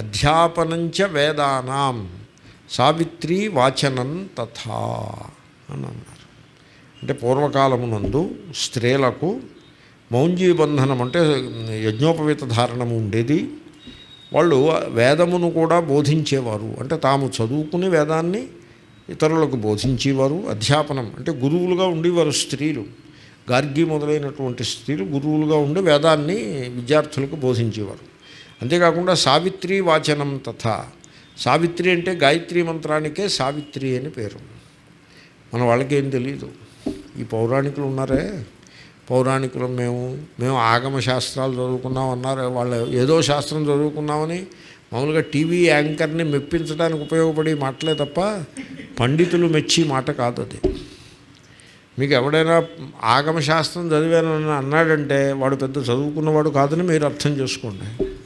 అధ్యాపనంచ వేదానాం సావిత్రి వాచనం తథా అని అన్నారు అంటే పూర్వకాలమునందు స్త్రీలకు మౌంజీబంధనం అంటే యజ్ఞోపవీత ధారణము ఉండేది వాళ్ళు వేదమును కూడా బోధించేవారు అంటే తాము చదువుకుని వేదాన్ని ఇతరులకు బోధించేవారు అధ్యాపనం అంటే గురువులుగా ఉండేవారు స్త్రీలు గార్గి మొదలైనటువంటి స్త్రీలు గురువులుగా ఉండి వేదాన్ని విద్యార్థులకు బోధించేవారు అంతేకాకుండా సావిత్రి వాచనం తథా సావిత్రి అంటే గాయత్రి మంత్రానికే సావిత్రి అని పేరు మన వాళ్ళకి ఏం తెలియదు ఈ పౌరాణికులు ఉన్నారే పౌరాణికులు మేము మేము ఆగమ శాస్త్రాలు చదువుకున్నాం అన్నారు వాళ్ళు ఏదో శాస్త్రం చదువుకున్నామని మామూలుగా టీవీ యాంకర్ని మెప్పించడానికి ఉపయోగపడే మాటలే తప్ప పండితులు మెచ్చి మాట కాదు అది మీకు ఎవడైనా ఆగమ శాస్త్రం చదివానని అన్నాడంటే వాడు పెద్ద చదువుకున్నవాడు కాదని మీరు అర్థం చేసుకోండి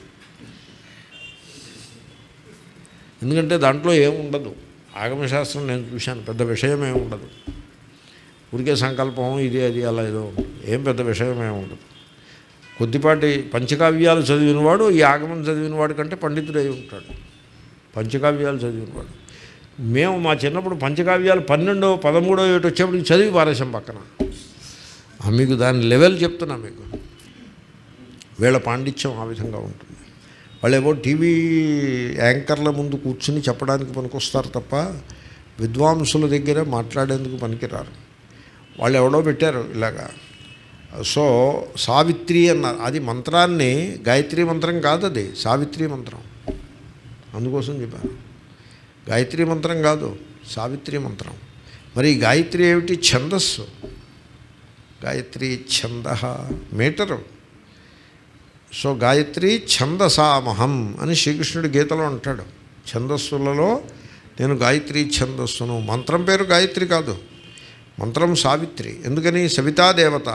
ఎందుకంటే దాంట్లో ఏముండదు ఆగమశాస్త్రం నేను చూశాను పెద్ద విషయం ఏమి ఉండదు ఊరికే సంకల్పం ఇది అది అలా ఏదో ఉంటుంది. ఏం పెద్ద విషయం ఏమి ఉండదు కొద్దిపాటి పంచకావ్యాలు చదివినవాడు ఈ ఆగమం చదివినవాడు కంటే పండితుడై ఉంటాడు పంచకావ్యాలు చదివినవాడు మేము మా చిన్నప్పుడు పంచకావ్యాలు పన్నెండో పదమూడో ఏటు వచ్చేప్పటికి చదివి పారేసాం పక్కన ఆ, మీకు దాని లెవెల్ చెప్తున్నా మీకు వీళ్ళ పాండిత్యం ఆ విధంగా ఉంటుంది వాళ్ళు ఏవో టీవీ యాంకర్ల ముందు కూర్చుని చెప్పడానికి పనికొస్తారు తప్ప విద్వాంసుల దగ్గర మాట్లాడేందుకు పనికిరారు వాళ్ళు ఎవడో పెట్టారు ఇలాగా సో సావిత్రి అన్నారు అది మంత్రాన్ని గాయత్రి మంత్రం కాదు అది సావిత్రి మంత్రం అందుకోసం చెప్పాను గాయత్రి మంత్రం కాదు సావిత్రి మంత్రం మరి ఈ గాయత్రి ఏమిటి ఛందస్సు గాయత్రి ఛంద మీటరు సో గాయత్రి ఛందసామహం అని శ్రీకృష్ణుడు గీతలో అంటాడు ఛందస్సులలో నేను గాయత్రి ఛందస్సును మంత్రం పేరు గాయత్రి కాదు మంత్రం సావిత్రి ఎందుకని సవితాదేవత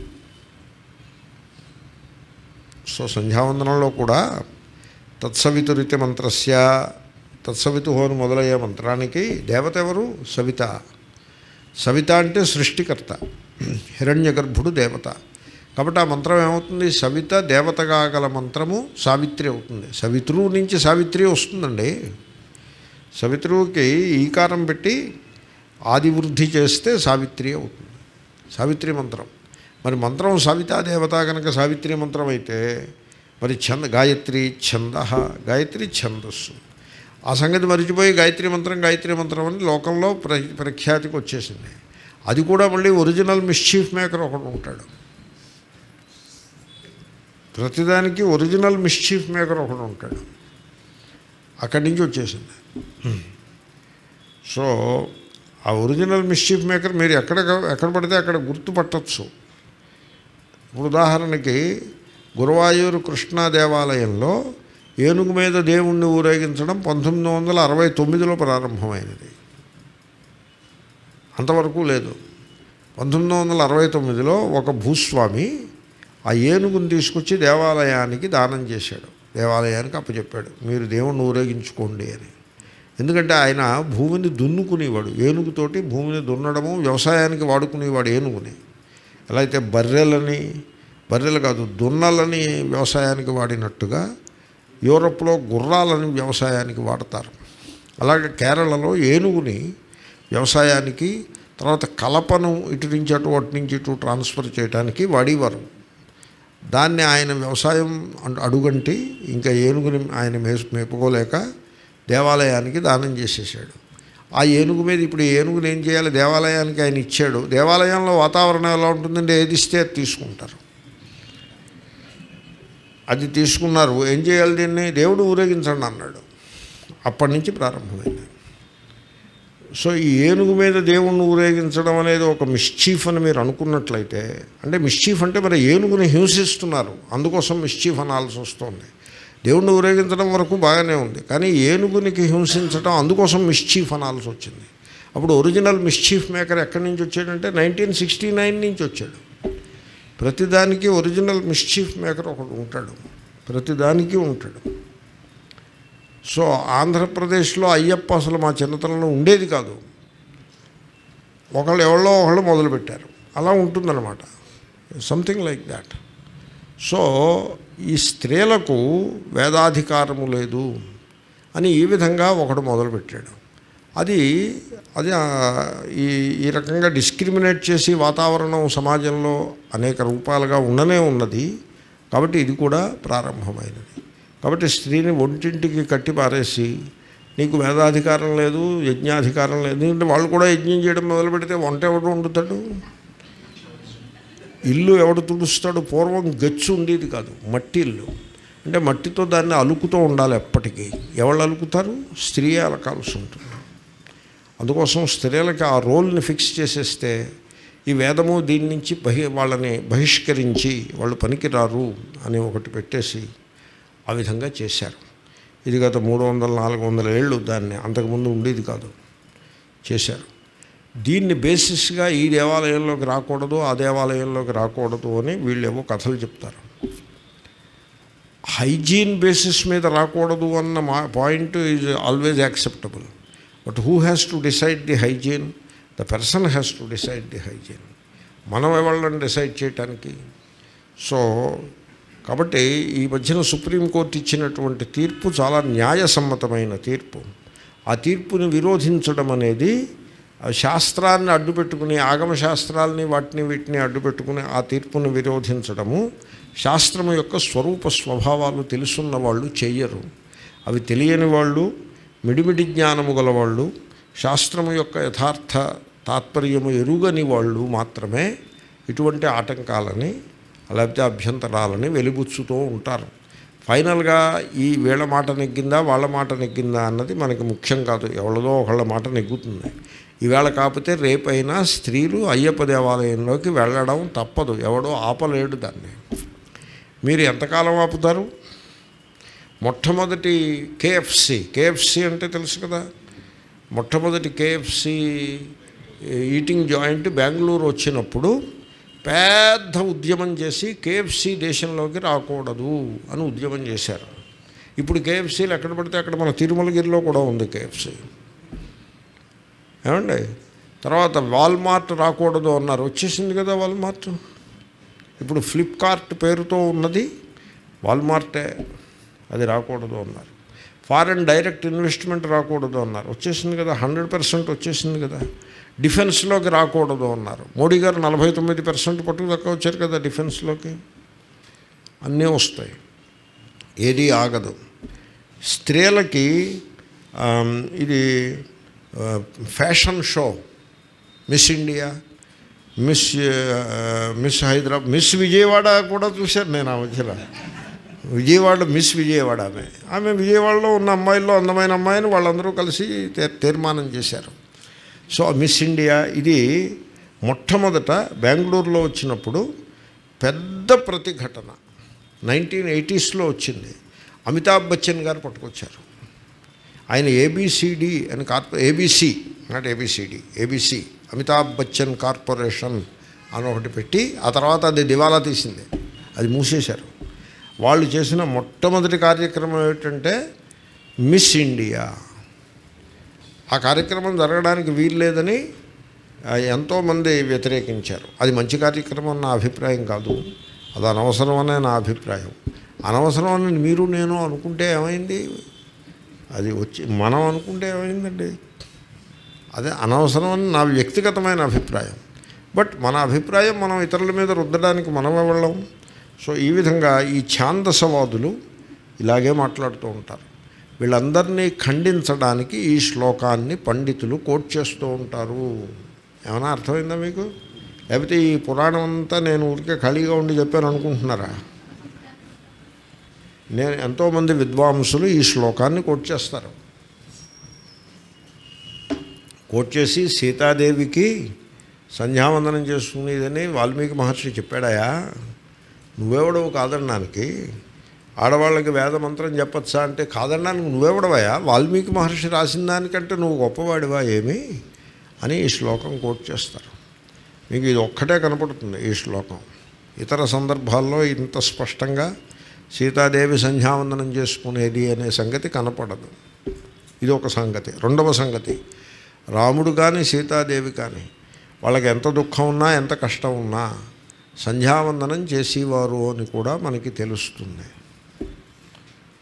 సో సంధ్యావందనంలో కూడా తత్సవితురితి మంత్రస్య తత్సవితు అని మొదలయ్యే మంత్రానికి దేవత ఎవరు సవిత సవిత అంటే సృష్టికర్త హిరణ్య గర్భుడు దేవత కాబట్టి ఆ మంత్రం ఏమవుతుంది సవిత దేవతగా గల మంత్రము సావిత్రి అవుతుంది సవిత్రు నుంచి సావిత్రి వస్తుందండి సవిత్రువుకి ఈకారం పెట్టి ఆదివృద్ధి చేస్తే సావిత్రి అవుతుంది సావిత్రి మంత్రం మరి మంత్రం సవితా దేవత కనుక సావిత్రి మంత్రం అయితే మరి ఛంద గాయత్రి ఛంద గాయత్రి ఛందస్సు ఆ సంగతి మరిచిపోయి గాయత్రి మంత్రం గాయత్రి మంత్రం అని లోకంలో ప్ర ప్రఖ్యాతికి వచ్చేసింది అది కూడా మళ్ళీ ఒరిజినల్ మిస్చీఫ్ మేకర్ ఒకడు ఉంటాడు ప్రతిదానికి ఒరిజినల్ మిస్చీఫ్ మేకర్ ఒకడు ఉంటాడు అక్కడి నుంచి వచ్చేసింది సో ఆ ఒరిజినల్ మిస్చీఫ్ మేకర్ మీరు ఎక్కడ ఎక్కడ పడితే అక్కడ గుర్తుపట్టచ్చు ఇప్పుడు ఉదాహరణకి గురువాయూరు కృష్ణా దేవాలయంలో ఏనుగు మీద దేవుణ్ణి ఊరేగించడం పంతొమ్మిది వందల అరవై తొమ్మిదిలో ప్రారంభమైనది అంతవరకు లేదు పంతొమ్మిది వందల అరవై తొమ్మిదిలో ఒక భూస్వామి ఆ ఏనుగుని తీసుకొచ్చి దేవాలయానికి దానం చేశాడు దేవాలయానికి అప్పచెప్పాడు మీరు దేవుణ్ణి ఊరేగించుకోండి అని ఎందుకంటే ఆయన భూమిని దున్నుకునేవాడు ఏనుగుతోటి భూమిని దున్నడము వ్యవసాయానికి వాడుకునేవాడు ఏనుగుని ఎలా అయితే బర్రెలని బర్రెలు కాదు దున్నలని వ్యవసాయానికి వాడినట్టుగా యూరప్లో గుర్రాలని వ్యవసాయానికి వాడతారు అలాగే కేరళలో ఏనుగుని వ్యవసాయానికి తర్వాత కలపను ఇటు నుంచి అటు అటు నుంచి ఇటు ట్రాన్స్ఫర్ చేయడానికి వాడేవారు దాన్ని ఆయన వ్యవసాయం అం- అడుగంటి ఇంకా ఏనుగుని ఆయన మేసు మేపుకోలేక దేవాలయానికి దానం చేసేసాడు ఆ ఏనుగు మీద ఇప్పుడు ఈ ఏనుగుని ఏం చేయాలి దేవాలయానికి ఆయన ఇచ్చాడు దేవాలయంలో వాతావరణం ఎలా ఉంటుందంటే ఏది ఇస్తే అది తీసుకుంటారు అది తీసుకున్నారు ఏం చేయాలి దీన్ని దేవుడు ఊరేగించండి అన్నాడు అప్పటి నుంచి ప్రారంభమైంది సో ఈ ఏనుగు మీద దేవుణ్ణి ఊరేగించడం అనేది ఒక మిస్చీఫ్ అని మీరు అనుకున్నట్లయితే అంటే మిస్చీఫ్ అంటే మరి ఏనుగుని హింసిస్తున్నారు అందుకోసం మిస్చీఫ్ అనాల్సి వస్తుంది దేవుణ్ణి ఊరేగించడం వరకు బాగానే ఉంది కానీ ఏనుగునికి హింసించడం అందుకోసం మిస్చీఫ్ అనాల్సి వచ్చింది అప్పుడు ఒరిజినల్ మిస్చీఫ్ మేకర్ ఎక్కడి నుంచి వచ్చాడంటే నైన్టీన్ సిక్స్టీ నైన్ నుంచి వచ్చాడు ప్రతిదానికి ఒరిజినల్ మిస్చీఫ్ మేకర్ ఒకడు ఉంటాడు ప్రతిదానికి ఉంటాడు సో ఆంధ్రప్రదేశ్లో అయ్యప్ప అసలు మా చిన్నతనంలో ఉండేది కాదు ఒకళ్ళు ఎవరో ఒకళ్ళు మొదలుపెట్టారు అలా ఉంటుందన్నమాట సంథింగ్ లైక్ దాట్ సో ఈ స్త్రీలకు వేదాధికారము లేదు అని ఈ విధంగా ఒకడు మొదలుపెట్టాడు అది అది ఆ, ఈ ఈ రకంగా డిస్క్రిమినేట్ చేసి వాతావరణం సమాజంలో అనేక రూపాలుగా ఉండనే ఉన్నది కాబట్టి ఇది కూడా ప్రారంభమైనది కాబట్టి స్త్రీని ఒంటింటికి కట్టి పారేసి నీకు వేదాధికారం లేదు యజ్ఞాధికారం లేదు ఎందుకంటే వాళ్ళు కూడా యజ్ఞం చేయడం మొదలు పెడితే వంట ఎవడు వండుతాడు ఇల్లు ఎవడు తుడుస్తాడు పూర్వం గచ్చు ఉండేది కాదు మట్టి ఇల్లు అంటే మట్టితో దాన్ని అలుకుతూ ఉండాలి ఎప్పటికీ ఎవరు అలుకుతారు స్త్రీయే అలకాల్సి ఉంటుంది అందుకోసం స్త్రీలకి ఆ రోల్ని ఫిక్స్ చేసేస్తే ఈ వేదము దీని నుంచి బహి వాళ్ళని బహిష్కరించి వాళ్ళు పనికిరారు అని ఒకటి పెట్టేసి ఆ విధంగా చేశారు ఇది గత మూడు వందల నాలుగు వందల ఏళ్ళు దాన్ని అంతకుముందు ఉండేది కాదు చేశారు దీన్ని బేసిస్గా ఈ దేవాలయంలోకి రాకూడదు ఆ దేవాలయంలోకి రాకూడదు అని వీళ్ళేవో కథలు చెప్తారు హైజీన్ బేసిస్ మీద రాకూడదు అన్న మా point is always acceptable but who has to decide the hygiene the person has to decide the hygiene మనం ఎవళ్ళని డిసైడ్ చేయటానికి సో కాబట్టి ఈ మధ్యన సుప్రీంకోర్టు ఇచ్చినటువంటి తీర్పు చాలా న్యాయసమ్మతమైన తీర్పు ఆ తీర్పుని విరోధించడం అనేది ఆ శాస్త్రాన్ని అడ్డుపెట్టుకుని ఆగమ శాస్త్రాలని వాటిని వీటిని అడ్డుపెట్టుకుని ఆ తీర్పును విరోధించడము శాస్త్రము యొక్క స్వరూప స్వభావాలు తెలుసున్న వాళ్ళు చెయ్యరు అవి తెలియని వాళ్ళు మిడిమిడి జ్ఞానము గలవాళ్ళు శాస్త్రము యొక్క యథార్థ తాత్పర్యము ఎరుగని వాళ్ళు మాత్రమే ఇటువంటి ఆటంకాలని లేకపోతే అభ్యంతరాలని వెలిబుచ్చుతూ ఉంటారు ఫైనల్గా ఈ వీళ్ళ మాట నెగ్గిందా వాళ్ళ మాట నెగ్గిందా అన్నది మనకి ముఖ్యం కాదు ఎవరిదో ఒకళ్ళ మాట నెగ్గుతుంది ఈవేళ కాకపోతే రేపైనా స్త్రీలు అయ్యప్ప దేవాలయంలోకి వెళ్ళడం తప్పదు ఎవడో ఆపలేడు దాన్ని మీరు ఎంతకాలం ఆపుతారు మొట్టమొదటి కేఎఫ్సి కేఎఫ్సి అంటే తెలుసు కదా మొట్టమొదటి కేఎఫ్సి ఈటింగ్ జాయింట్ బెంగళూరు వచ్చినప్పుడు పెద్ద ఉద్యమం చేసి కేఎఫ్సి దేశంలోకి రాకూడదు అని ఉద్యమం చేశారు ఇప్పుడు కేఎఫ్సీలు ఎక్కడ పడితే అక్కడ మన తిరుమలగిరిలో కూడా ఉంది కేఎఫ్సి ఏమండి తర్వాత వాల్మార్ట్ రాకూడదు అన్నారు వచ్చేసింది కదా వాల్మార్ట్ ఇప్పుడు ఫ్లిప్కార్ట్ పేరుతో ఉన్నది వాల్మార్టే అది రాకూడదు అన్నారు ఫారెన్ డైరెక్ట్ ఇన్వెస్ట్మెంట్ రాకూడదు అన్నారు వచ్చేసింది కదా హండ్రెడ్ పర్సెంట్ వచ్చేసింది కదా డిఫెన్స్లోకి రాకూడదు అన్నారు మోడీ గారు నలభై తొమ్మిది పర్సెంట్ పట్టుకు దక్క వచ్చారు కదా డిఫెన్స్లోకి అన్నీ వస్తాయి ఏది ఆగదు స్త్రీలకి ఆమ్, ఇది ఆ, fashion show Miss India Miss uh, Miss Hyderabad Miss Vijayawada కూడా చూశాను నేను ఆ మధ్యలో విజయవాడ మిస్ విజయవాడ ఆమె ఆమె విజయవాడలో ఉన్న అమ్మాయిల్లో అందమైన అమ్మాయిని వాళ్ళందరూ కలిసి తీర్- తీర్మానం చేశారు సో మిస్ ఇండియా ఇది మొట్టమొదట బెంగళూరులో వచ్చినప్పుడు పెద్ద ప్రతిఘటన నైన్టీన్ ఎయిటీస్లో వచ్చింది అమితాబ్ బచ్చన్ గారు పట్టుకొచ్చారు ఆయన ఏబిసిడి అని కార్పొ ABC not ABCD ABC Amitabh Bachchan corporation అని ఒకటి పెట్టి ఆ తర్వాత అది దివాలా తీసింది అది మూసేశారు వాళ్ళు చేసిన మొట్టమొదటి కార్యక్రమం ఏమిటంటే మిస్ ఇండియా ఆ కార్యక్రమం జరగడానికి వీలు లేదని ఆ, ఎంతోమంది వ్యతిరేకించారు అది మంచి కార్యక్రమం నా అభిప్రాయం కాదు అది అనవసరం అనే నా అభిప్రాయం అనవసరం అని మీరు నేను అనుకుంటే ఏమైంది అది వచ్చి మనం అనుకుంటే ఏమైందండి అదే అనవసరం అని నా వ్యక్తిగతమైన అభిప్రాయం బట్ మన అభిప్రాయం మనం ఇతరుల మీద రుద్దడానికి మనం వెళ్ళం సో ఈ విధంగా ఈ ఛాందసవాదులు ఇలాగే మాట్లాడుతూ ఉంటారు వీళ్ళందరినీ ఖండించడానికి ఈ శ్లోకాన్ని పండితులు కోట్ చేస్తూ ఉంటారు ఏమైనా అర్థమైందా మీకు లేకపోతే ఈ పురాణం అంతా నేను ఊరికే ఖాళీగా ఉండి చెప్పాను అనుకుంటున్నారా నేను ఎంతోమంది విద్వాంసులు ఈ శ్లోకాన్ని కోట్ చేస్తారు కోట్ చేసి సీతాదేవికి సంధ్యావందనం చేసుకునేదని వాల్మీకి మహర్షి చెప్పాడాయా నువ్వెవడవు కాదనడానికి ఆడవాళ్ళకి వేద మంత్రం చెప్పచ్చా అంటే కాదనడానికి నువ్వెవడవయా వాల్మీకి మహర్షి రాసిన దానికంటే నువ్వు గొప్పవాడివా ఏమి అని ఈ శ్లోకం కోట్ చేస్తారు మీకు ఇది ఒక్కటే కనపడుతుంది ఈ శ్లోకం ఇతర సందర్భాల్లో ఇంత స్పష్టంగా సీతాదేవి సంధ్యావందనం చేసుకునేది అనే సంగతి కనపడదు ఇది ఒక సంగతి రెండవ సంగతి రాముడు కానీ సీతాదేవి కానీ వాళ్ళకి ఎంత దుఃఖం ఉన్నా ఎంత కష్టం ఉన్నా సంధ్యావందనం చేసేవారు అని కూడా మనకి తెలుస్తుంది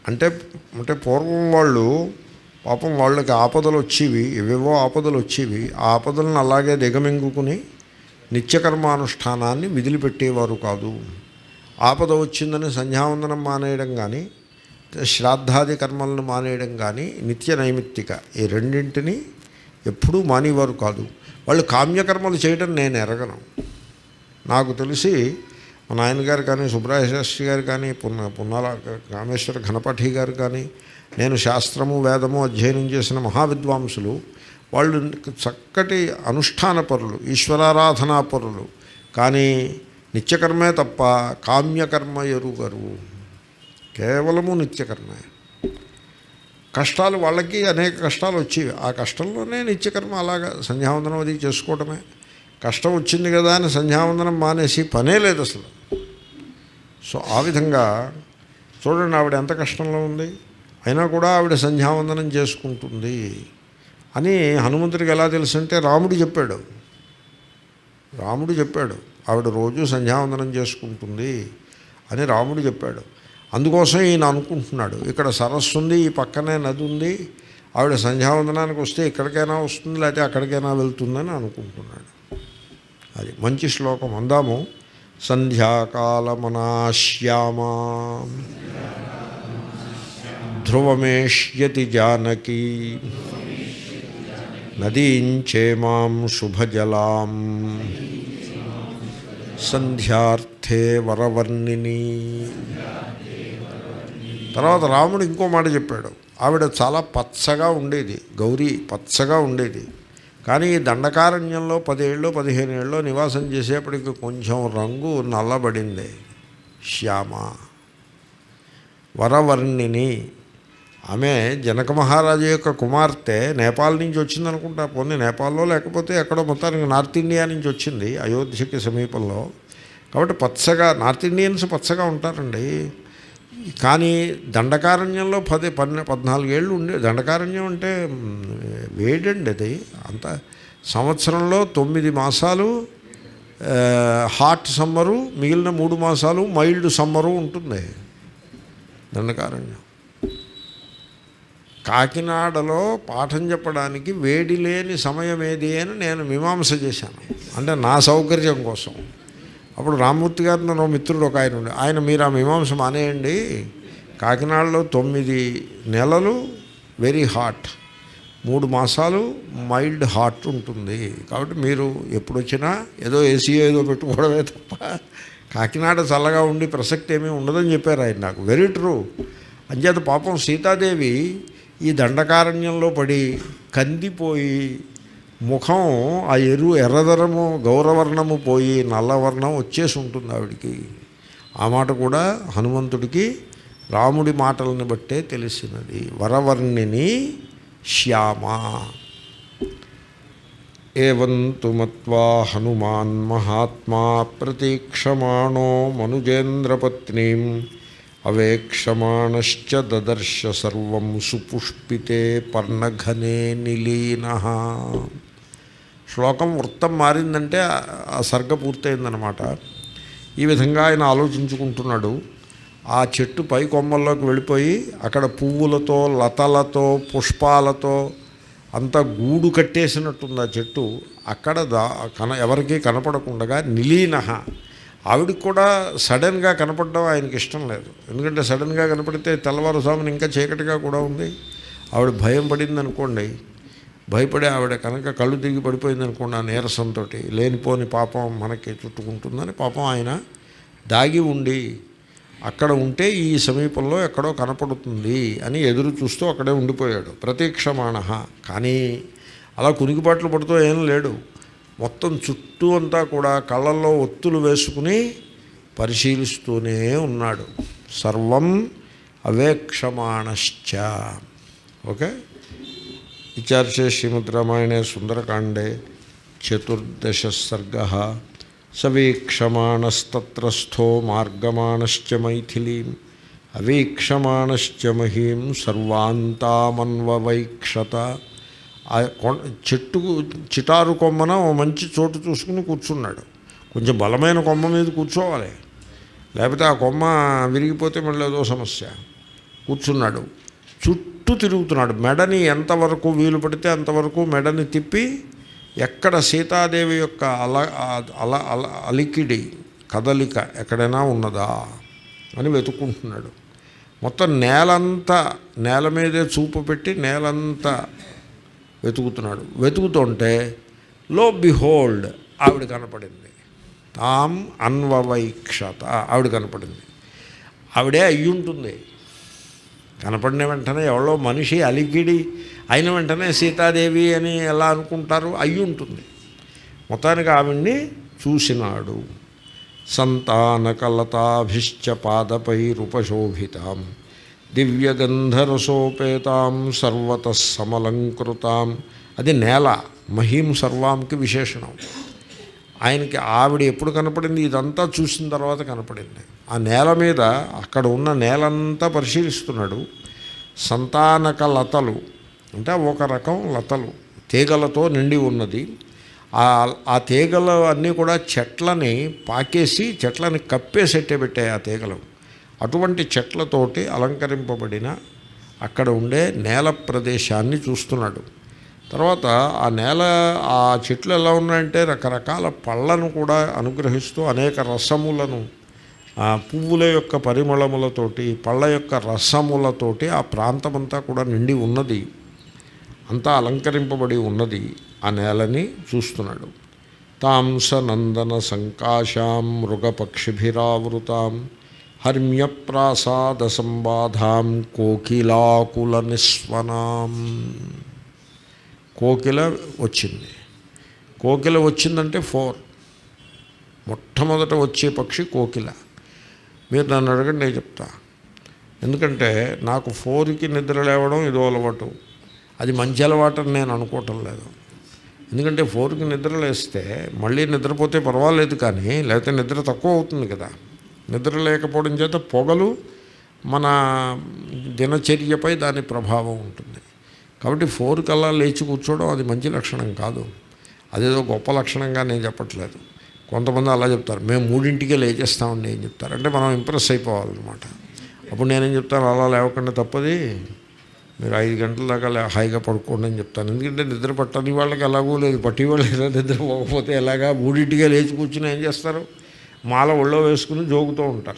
అంటే అంటే పూర్వం వాళ్ళు పాపం వాళ్ళకి ఆపదలు వచ్చేవి ఏవేవో ఆపదలు వచ్చేవి ఆ ఆపదలను అలాగే దిగమింగుకుని నిత్యకర్మానుష్ఠానాన్ని విదిలిపెట్టేవారు కాదు ఆపద వచ్చిందని సంధ్యావందనం మానేయడం కానీ శ్రాద్ధాది కర్మలను మానేయడం కానీ నిత్య నైమిత్తిక ఈ రెండింటిని ఎప్పుడూ మానేవారు కాదు వాళ్ళు కామ్యకర్మలు చేయడం నేను ఎరగను నాకు తెలిసి మా నాయనగారు కానీ సుబ్రాయ శాస్త్రి గారు కానీ పున్న పున్నాల కామేశ్వర ఘనపఠి గారు కానీ నేను శాస్త్రము వేదము అధ్యయనం చేసిన మహావిద్వాంసులు వాళ్ళు చక్కటి అనుష్ఠాన పరులు ఈశ్వరారాధనా పరులు కానీ నిత్యకర్మే తప్ప కామ్యకర్మ ఎరుగరు కేవలము నిత్యకర్మే కష్టాలు వాళ్ళకి అనేక కష్టాలు వచ్చేవి ఆ కష్టంలోనే నిత్యకర్మ అలాగా సంధ్యావందనం అది చేసుకోవడమే కష్టం వచ్చింది కదా అని సంధ్యావందనం మానేసి పనే లేదు అసలు సో ఆ విధంగా చూడండి ఆవిడ ఎంత కష్టంలో ఉంది అయినా కూడా ఆవిడ సంధ్యావందనం చేసుకుంటుంది అని హనుమంతుడికి ఎలా తెలుసంటే రాముడు చెప్పాడు రాముడు చెప్పాడు ఆవిడ రోజు సంధ్యావందనం చేసుకుంటుంది అని రాముడు చెప్పాడు అందుకోసం ఈయన అనుకుంటున్నాడు ఇక్కడ సరస్సు ఉంది ఈ పక్కనే నది ఉంది ఆవిడ సంధ్యావందనానికి వస్తే ఇక్కడికైనా వస్తుంది లేకపోతే అక్కడికైనా వెళ్తుందని అనుకుంటున్నాడు అది మంచి శ్లోకం అందాము సంధ్యాకాలమనాశ్యామా ధ్రువమేష్యతి జానకీ నదీంచేమాం శుభజలాం సంధ్యార్థే వరవర్ణిని తర్వాత రాముడు ఇంకో మాట చెప్పాడు ఆవిడ చాలా పచ్చగా ఉండేది గౌరీ పచ్చగా ఉండేది కానీ ఈ దండకారణ్యంలో పదేళ్ళు పదిహేను ఏళ్ళు నివాసం చేసేప్పటికి కొంచెం రంగు నల్లబడింది శ్యామ వరవర్ణిని ఆమె జనక మహారాజు యొక్క కుమార్తె నేపాల్ నుంచి వచ్చిందనుకుంటా పోనీ నేపాల్లో లేకపోతే ఎక్కడో మొత్తానికి నార్త్ ఇండియా నుంచి వచ్చింది అయోధ్యకి సమీపంలో కాబట్టి పచ్చగా నార్త్ ఇండియన్స్ పచ్చగా ఉంటారండి కానీ దండకారణ్యంలో పది పన్నె పద్నాలుగేళ్ళు ఉండే దండకారణ్యం అంటే మ్, వేడండి అది అంత సంవత్సరంలో తొమ్మిది మాసాలు ఆ, హాట్ సమ్మరు మిగిలిన మూడు మాసాలు మైల్డ్ సమ్మరు ఉంటుంది దండకారణ్యం కాకినాడలో పాఠం చెప్పడానికి వేడి లేని సమయం ఏది అని నేను మీమాంస చేశాను అంటే నా సౌకర్యం కోసం అప్పుడు రామ్మూర్తి గారు నన్ను మిత్రుడు ఒక ఆయన ఉండే ఆయన మీరు ఆ మీమాంస మానేయండి కాకినాడలో తొమ్మిది నెలలు వెరీ హాట్ మూడు మాసాలు మైల్డ్ హాట్ ఉంటుంది కాబట్టి మీరు ఎప్పుడు వచ్చినా ఏదో ఏసీ ఏదో పెట్టుకోవడమే తప్ప కాకినాడ చల్లగా ఉండి ప్రసక్తి ఏమీ ఉండదని చెప్పారు ఆయన నాకు వెరీ ట్రూ అంచేత పాపం సీతాదేవి ఈ దండకారణ్యంలో పడి కందిపోయి ముఖం ఆ ఎరు ఎర్రదరము గౌరవర్ణము పోయి నల్లవర్ణం వచ్చేసి ఉంటుంది ఆవిడికి ఆ మాట కూడా హనుమంతుడికి రాముడి మాటలను బట్టే తెలిసినది వరవర్ణిని శ్యామ ఏవంతు మత్వా హనుమాన్ మహాత్మా ప్రతీక్షమాణో మనుజేంద్రపత్నీం అవేక్షమాణశ్చ దదర్శ సర్వం సుపుష్పితే పర్ణఘనే నిలీన శ్లోకం వృత్తం మారిందంటే ఆ సర్గ పూర్తయిందనమాట ఈ విధంగా ఆయన ఆలోచించుకుంటున్నాడు ఆ చెట్టు పై కొమ్మల్లోకి వెళ్ళిపోయి అక్కడ పువ్వులతో లతలతో పుష్పాలతో అంతా గూడు కట్టేసినట్టుంది ఆ చెట్టు అక్కడ దా కన ఎవరికీ కనపడకుండా నిలీన ఆవిడకి కూడా సడన్గా కనపడడం ఆయనకి ఇష్టం లేదు ఎందుకంటే సడన్గా కనపడితే తెల్లవారుజామున ఇంకా చీకటిగా కూడా ఉంది ఆవిడ భయం పడింది అనుకోండి భయపడి ఆవిడ కనుక కళ్ళు తిరిగి పడిపోయింది అనుకోండి ఆ నీరసంతో లేనిపోని పాపం మనకి చుట్టుకుంటుందని పాపం ఆయన దాగి ఉండి అక్కడ ఉంటే ఈ సమీపంలో ఎక్కడో కనపడుతుంది అని ఎదురు చూస్తూ అక్కడే ఉండిపోయాడు ప్రతీక్షమాణ కానీ అలా కునికిపాట్లు పడుతూ ఏం లేడు మొత్తం చుట్టూ అంతా కూడా కళ్ళల్లో ఒత్తులు వేసుకుని పరిశీలిస్తూనే ఉన్నాడు సర్వం అవేక్షమాణశ్చ ఓకే విచార్చే శ్రీమద్ రామాయణే సుందరకాండే చతుర్దశ సర్గ సవీక్షమాణస్తత్రస్థో మార్గమాణశ్చ మైథిలీం అవీక్షమాణశ్చ మహీం సర్వాంతామన్వవైక్షత ఆ కొ- చెట్టు చిటారు కొమ్మన ఓ మంచి చోటు చూసుకుని కూర్చున్నాడు కొంచెం బలమైన కొమ్మ మీద కూర్చోవాలి లేకపోతే ఆ కొమ్మ విరిగిపోతే మళ్ళీ ఏదో సమస్య కూర్చున్నాడు చుట్టూ తిరుగుతున్నాడు మెడని ఎంతవరకు వీలు పడితే అంతవరకు మెడని తిప్పి ఎక్కడ సీతాదేవి యొక్క అల అల అల అలికిడి కదలిక ఎక్కడైనా ఉన్నదా అని వెతుక్కుంటున్నాడు మొత్తం నేలంతా నేల మీదే చూపు పెట్టి నేలంతా వెతుకుతున్నాడు వెతుకుతుంటే లో బిహోల్డ్ ఆవిడ కనపడింది తాం అన్వవైక్షత ఆవిడ కనపడింది ఆవిడే అయ్యుంటుంది కనపడిన వెంటనే ఎవరో మనిషి అలిగిడి అయిన వెంటనే సీతాదేవి అని ఎలా అనుకుంటారు అయి ఉంటుంది మొత్తానికి ఆవిడ్ని చూసినాడు సంతానకలతాభిశ్చ పాదపైరుపశోభితాం దివ్యగంధరసోపేతాం సర్వత సమలంకృతాం అది నేల మహీం సర్వాంకి విశేషణం ఆయనకి ఆవిడ ఎప్పుడు కనపడింది ఇదంతా చూసిన తర్వాత కనపడింది ఆ నేల మీద అక్కడ ఉన్న నేలంతా పరిశీలిస్తున్నాడు సంతానక లతలు అంటే ఒక రకం లతలు తీగలతో నిండి ఉన్నది ఆ ఆ తీగలు అన్నీ కూడా చెట్లని పాకేసి చెట్లని కప్పేసెట్టే పెట్టాయి ఆ తీగలు అటువంటి చెట్లతోటి అలంకరింపబడిన అక్కడ ఉండే నేల ప్రదేశాన్ని చూస్తున్నాడు తర్వాత ఆ నేల ఆ చెట్లు ఎలా ఉన్నాయంటే రకరకాల పళ్ళను కూడా అనుగ్రహిస్తూ అనేక రసములను ఆ పువ్వుల యొక్క పరిమళములతోటి పళ్ళ యొక్క రసములతోటి ఆ ప్రాంతమంతా కూడా నిండి ఉన్నది అంతా అలంకరింపబడి ఉన్నది ఆ నేలని చూస్తున్నాడు తాంసనందన సంకాశాం మృగపక్షిభిరావృతాం హర్మ్యప్రాసాద సంబాధాం కోకిలాకుల నిస్వనాం కోకిల వచ్చింది కోకిల వచ్చిందంటే ఫోర్ మొట్టమొదట వచ్చే పక్షి కోకిల మీరు నన్ను అడగండి నేను చెప్తా ఎందుకంటే నాకు ఫోర్కి నిద్ర లేవడం ఇదో అలవాటు అది మంచి అలవాటు అని నేను అనుకోవటం లేదు ఎందుకంటే ఫోర్కి నిద్ర లేస్తే మళ్ళీ నిద్రపోతే పర్వాలేదు కానీ లేకపోతే నిద్ర తక్కువ అవుతుంది కదా నిద్ర లేకపోవడం చేత పొగలు మన దినచర్యపై దాని ప్రభావం ఉంటుంది కాబట్టి ఫోర్ కల్లా లేచి కూర్చోవడం అది మంచి లక్షణం కాదు అదేదో గొప్ప లక్షణంగా నేను చెప్పట్లేదు కొంతమంది అలా చెప్తారు మేము మూడింటికే లేచేస్తామండి ఏం చెప్తారు అంటే మనం ఇంప్రెస్ అయిపోవాలన్నమాట అప్పుడు నేనేం చెప్తాను అలా లేవకుండా తప్పది మీరు ఐదు గంటల దాకా లే- హాయిగా పడుకోండి అని చెప్తాను ఎందుకంటే నిద్ర పట్టని వాళ్ళకి ఎలాగో లేదు పట్టి వాళ్ళు ఎలా నిద్ర పోకపోతే ఎలాగా మూడింటిగా లేచి కూర్చుని ఏం చేస్తారు మాల ఒళ్ళో వేసుకుని జోగుతూ ఉంటారు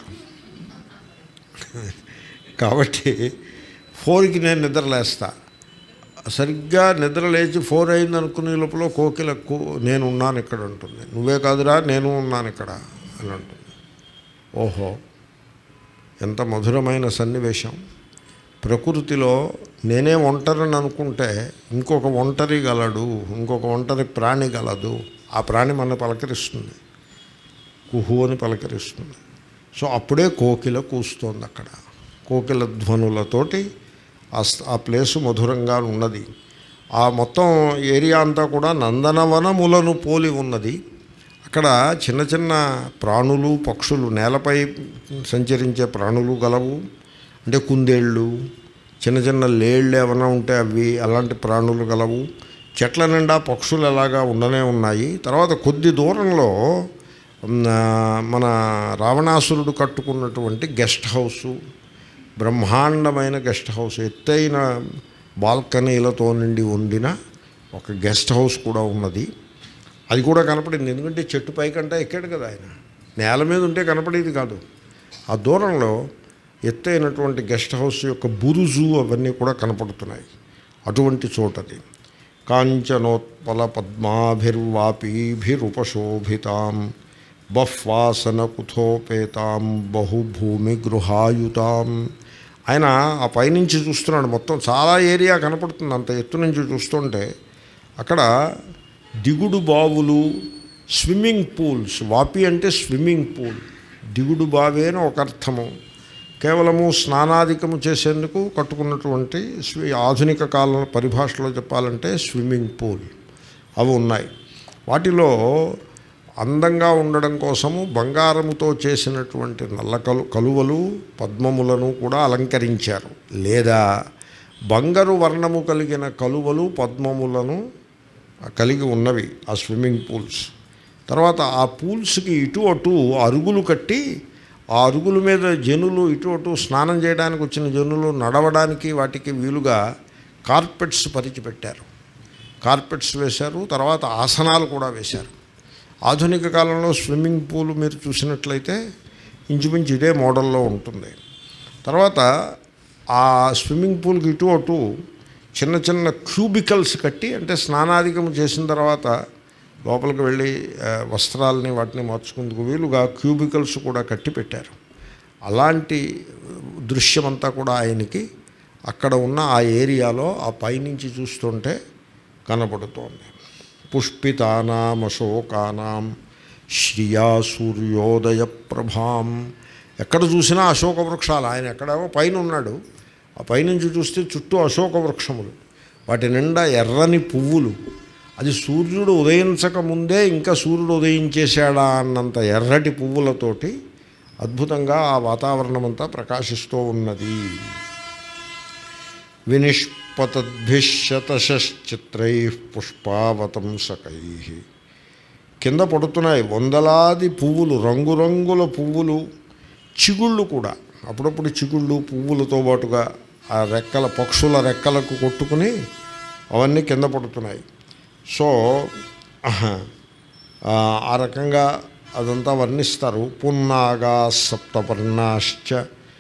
కాబట్టి ఫోర్కి నేను నిద్ర లేస్తా సరిగ్గా నిద్ర లేచి ఫోర్ అయింది అనుకునే లోపల కోకిల కో నేను ఉన్నాను ఇక్కడ ఉంటుంది నువ్వే కాదురా నేను ఉన్నాను ఇక్కడ అని అంటుంది ఓహో ఎంత మధురమైన సన్నివేశం ప్రకృతిలో నేనే ఒంటరిని అనుకుంటే ఇంకొక ఒంటరి గలడు ఇంకొక ఒంటరి ప్రాణి గలదు ఆ ప్రాణి మన పలకరిస్తుంది కుహు అని పలకరిస్తుంది సో అప్పుడే కోకిల కూస్తోంది అక్కడ కోకిల ధ్వనులతోటి ఆ స్- ఆ ప్లేసు మధురంగా ఉన్నది ఆ మొత్తం ఏరియా అంతా కూడా నందనవనములను పోలి ఉన్నది అక్కడ చిన్న చిన్న ప్రాణులు పక్షులు నేలపై సంచరించే ప్రాణులు గలవు అంటే కుందేళ్ళు చిన్న చిన్న లేళ్ళు ఏమైనా ఉంటే అవి అలాంటి ప్రాణులు గలవు చెట్ల నిండా పక్షులు ఎలాగా ఉండనే ఉన్నాయి తర్వాత కొద్ది దూరంలో ఉమ్, మన రావణాసురుడు కట్టుకున్నటువంటి గెస్ట్ హౌసు బ్రహ్మాండమైన గెస్ట్ హౌస్ ఎత్తైన బాల్కనీలతో నిండి ఉండిన ఒక గెస్ట్ హౌస్ కూడా ఉన్నది అది కూడా కనపడింది ఎందుకంటే చెట్టు పైకంటే ఎక్కాడు కదా ఆయన నేల మీద ఉంటే కనపడేది కాదు ఆ దూరంలో ఎత్తైనటువంటి గెస్ట్ హౌస్ యొక్క బురుజు అవన్నీ కూడా కనపడుతున్నాయి అటువంటి చోటది కాంచనోత్పల పద్మాభిర్వాపీభిరుపశోభితాం బహ్వాసన కుథోపేతాం బహుభూమి గృహాయుతాం ఆయన ఆ పైనుంచి చూస్తున్నాడు మొత్తం చాలా ఏరియా కనపడుతుంది అంత ఎత్తు నుంచి చూస్తుంటే అక్కడ దిగుడు బావులు స్విమ్మింగ్ పూల్స్ వాపి అంటే స్విమ్మింగ్ పూల్ దిగుడు బావి అని ఒక అర్థము కేవలము స్నానాధికము చేసేందుకు కట్టుకున్నటువంటి స్వి- ఆధునిక కాలం పరిభాషలో చెప్పాలంటే స్విమ్మింగ్ పూల్ అవి ఉన్నాయి వాటిలో అందంగా ఉండడం కోసము బంగారముతో చేసినటువంటి నల్ల కలు కలువలు పద్మములను కూడా అలంకరించారు లేదా బంగారు వర్ణము కలిగిన కలువలు పద్మములను కలిగి ఉన్నవి ఆ స్విమ్మింగ్ పూల్స్ తర్వాత ఆ పూల్స్కి ఇటు అటు అరుగులు కట్టి ఆ అరుగుల మీద జనులు ఇటు అటు స్నానం చేయడానికి వచ్చిన జనులు నడవడానికి వాటికి వీలుగా కార్పెట్స్ పరిచి పెట్టారు కార్పెట్స్ వేశారు తర్వాత ఆసనాలు కూడా వేశారు ఆధునిక కాలంలో స్విమ్మింగ్ పూల్ మీరు చూసినట్లయితే ఇంచుమించు ఇదే మోడల్లో ఉంటుంది తర్వాత ఆ స్విమ్మింగ్ పూల్కి ఇటు అటు చిన్న చిన్న క్యూబికల్స్ కట్టి అంటే స్నానాధికం చేసిన తర్వాత లోపలికి వెళ్ళి ఆ, వస్త్రాలని వాటిని మార్చుకుందుకు వీలుగా క్యూబికల్స్ కూడా కట్టి పెట్టారు అలాంటి దృశ్యమంతా కూడా ఆయనకి అక్కడ ఉన్న ఆ ఏరియాలో ఆ పైనుంచి చూస్తుంటే కనపడుతోంది పుష్పితానాం అశోకానాం శ్రియా సూర్యోదయ ప్రభాం ఎక్కడ చూసినా అశోక వృక్షాలు ఆయన ఎక్కడేమో పైన ఉన్నాడు ఆ పైనుంచి చూస్తే చుట్టూ అశోక వృక్షములు వాటి నిండా ఎర్రని పువ్వులు అది సూర్యుడు ఉదయించక ముందే ఇంకా సూర్యుడు ఉదయించేశాడా అన్నంత ఎర్రటి పువ్వులతోటి అద్భుతంగా ఆ వాతావరణం అంతా ప్రకాశిస్తూ ఉన్నది వినిష్పతద్భిశతశ్చిత్రై పుష్పావతంసకై కింద పడుతున్నాయి వందలాది పువ్వులు రంగురంగుల పువ్వులు చిగుళ్ళు కూడా అప్పుడప్పుడు చిగుళ్ళు పువ్వులతో పాటుగా ఆ రెక్కల పక్షుల రెక్కలకు కొట్టుకుని అవన్నీ కింద పడుతున్నాయి సో ఆహా, ఆ ఆ రకంగా అదంతా వర్ణిస్తారు పున్నాగా సప్తపర్ణాశ్చ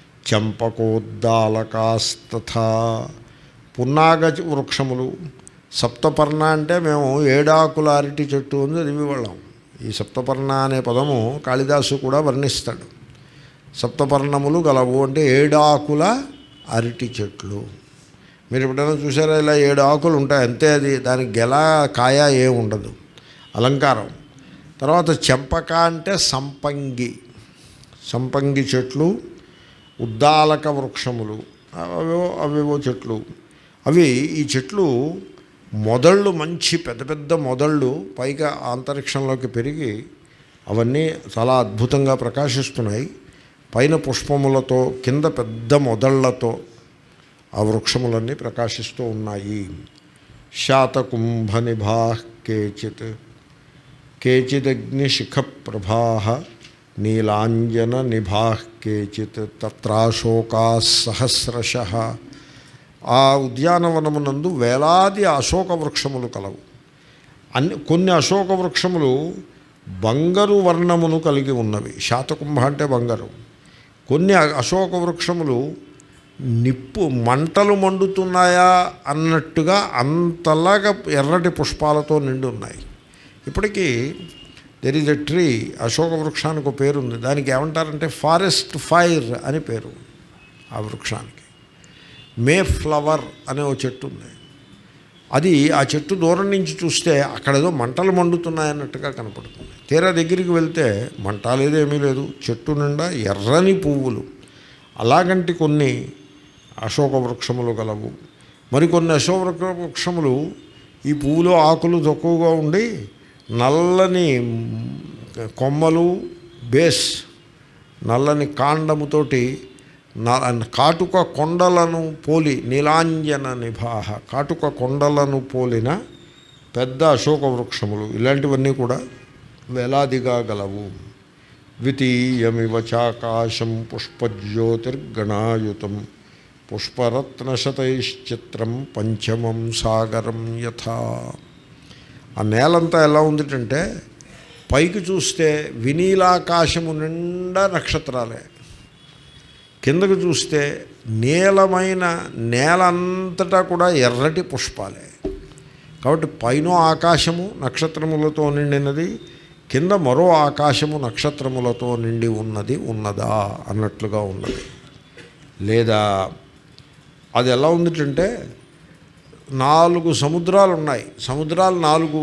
చంపకోద్దాలకాస్తథా పున్నాగ వృక్షములు సప్తపర్ణ అంటే మేము ఏడాకుల అరటి చెట్టు అని చదివేవాళ్ళం ఈ సప్తపర్ణ అనే పదము కాళిదాసు కూడా వర్ణిస్తాడు సప్తపర్ణములు గలవు అంటే ఏడాకుల అరటి చెట్లు మీరు ఎప్పుడైనా చూసారా ఇలా ఏడు ఆకులు ఉంటాయి అంతే అది దానికి గెల కాయ ఏ ఉండదు అలంకారం తర్వాత చెంపక అంటే సంపంగి సంపంగి చెట్లు ఉద్దాలక వృక్షములు అవేవో అవేవో చెట్లు అవి ఈ చెట్లు మొదళ్ళు మంచి పెద్ద పెద్ద మొదళ్ళు పైగా అంతరిక్షంలోకి పెరిగి అవన్నీ చాలా అద్భుతంగా ప్రకాశిస్తున్నాయి పైన పుష్పములతో కింద పెద్ద మొదళ్లతో ఆ వృక్షములన్నీ ప్రకాశిస్తూ ఉన్నాయి శాతకుంభ నిభా కేచిత్ కేచిదగ్నిశిఖ ప్రభా నీలాంజన నిభా కేచిత్ తత్రాశోకా సహస్రశ ఆ ఉద్యానవనమునందు వేలాది అశోక వృక్షములు కలవు అన్ని కొన్ని అశోక వృక్షములు బంగారు వర్ణమును కలిగి ఉన్నవి శాతకుంభ అంటే బంగారు కొన్ని అశోక వృక్షములు నిప్పు మంటలు మండుతున్నాయా అన్నట్టుగా అంతలాగా ఎర్రటి పుష్పాలతో నిండి ఉన్నాయి ఇప్పటికీ దెర్ ఈజ్ ఎ ట్రీ అశోక వృక్షానికి ఒక పేరు ఉంది దానికి ఏమంటారంటే ఫారెస్ట్ ఫైర్ అని పేరు ఆ వృక్షానికి మే ఫ్లవర్ అనే ఒక చెట్టు ఉంది అది ఆ చెట్టు దూరం నుంచి చూస్తే అక్కడ ఏదో మంటలు మండుతున్నాయన్నట్టుగా కనపడుతుంది తీరా దగ్గరికి వెళ్తే మంట లేదు ఏమీ లేదు చెట్టు నిండా ఎర్రని పువ్వులు అలాగంటి కొన్ని అశోక వృక్షములు గలవు మరికొన్ని అశోక వృక్షములు ఈ పువ్వులు ఆకులు తక్కువగా ఉండి నల్లని కొమ్మలు బేస్ నల్లని కాండముతోటి న- కాటుక కొండలను పోలి నీలాంజన నిభాహ కాటుక కొండలను పోలిన పెద్ద అశోక వృక్షములు ఇలాంటివన్నీ కూడా వేలాదిగా గలవు ద్వితీయమివ చాకాశం పుష్పజ్యోతిర్గణాయుతం పుష్పరత్నశతైశ్చిత్రం పంచమం సాగరం యథా ఆ నేలంతా ఎలా ఉందిటంటే పైకి చూస్తే వినీలాకాశము నిండా నక్షత్రాలే కిందకు చూస్తే నీలమైన నేల అంతటా కూడా ఎర్రటి పుష్పాలే కాబట్టి పైన ఆకాశము నక్షత్రములతో నిండినది కింద మరో ఆకాశము నక్షత్రములతో నిండి ఉన్నది ఉన్నదా అన్నట్లుగా ఉన్నది లేదా అది ఎలా ఉందిటంటే నాలుగు సముద్రాలు ఉన్నాయి సముద్రాలు నాలుగు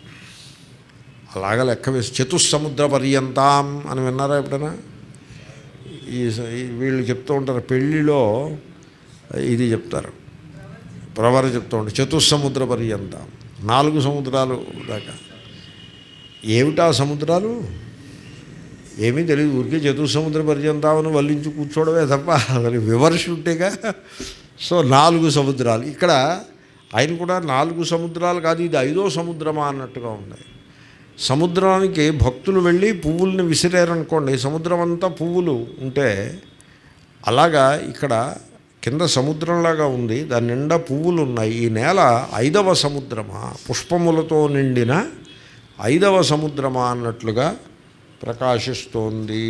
అలాగా లెక్క వేసి చతుస్సముద్ర పర్యంతం అని విన్నారా ఎప్పుడైనా ఈ స- ఈ వీళ్ళు చెప్తూ ఉంటారు పెళ్ళిలో ఇది చెప్తారు ప్రవర చెప్తూ ఉంటారు చతుస్సముద్ర పర్యంతం నాలుగు సముద్రాలు దాకా ఏమిటా సముద్రాలు ఏమీ తెలియదు ఊరికే చతుస్సముద్ర పర్యంతామని వల్లించి కూర్చోవడమే తప్ప మరి వివర్ష ఉంటేగా సో నాలుగు సముద్రాలు ఇక్కడ ఆయన కూడా నాలుగు సముద్రాలు కాదు ఇది ఐదో సముద్రమా అన్నట్టుగా ఉంది సముద్రానికి భక్తులు వెళ్ళి పువ్వుల్ని విసిరారనుకోండి సముద్రం అంతా పువ్వులు ఉంటే అలాగా ఇక్కడ కింద సముద్రంలాగా ఉంది దాని నిండా పువ్వులు ఉన్నాయి ఈ నేల ఐదవ సముద్రమా పుష్పములతో నిండిన ఐదవ సముద్రమా అన్నట్లుగా ప్రకాశిస్తోంది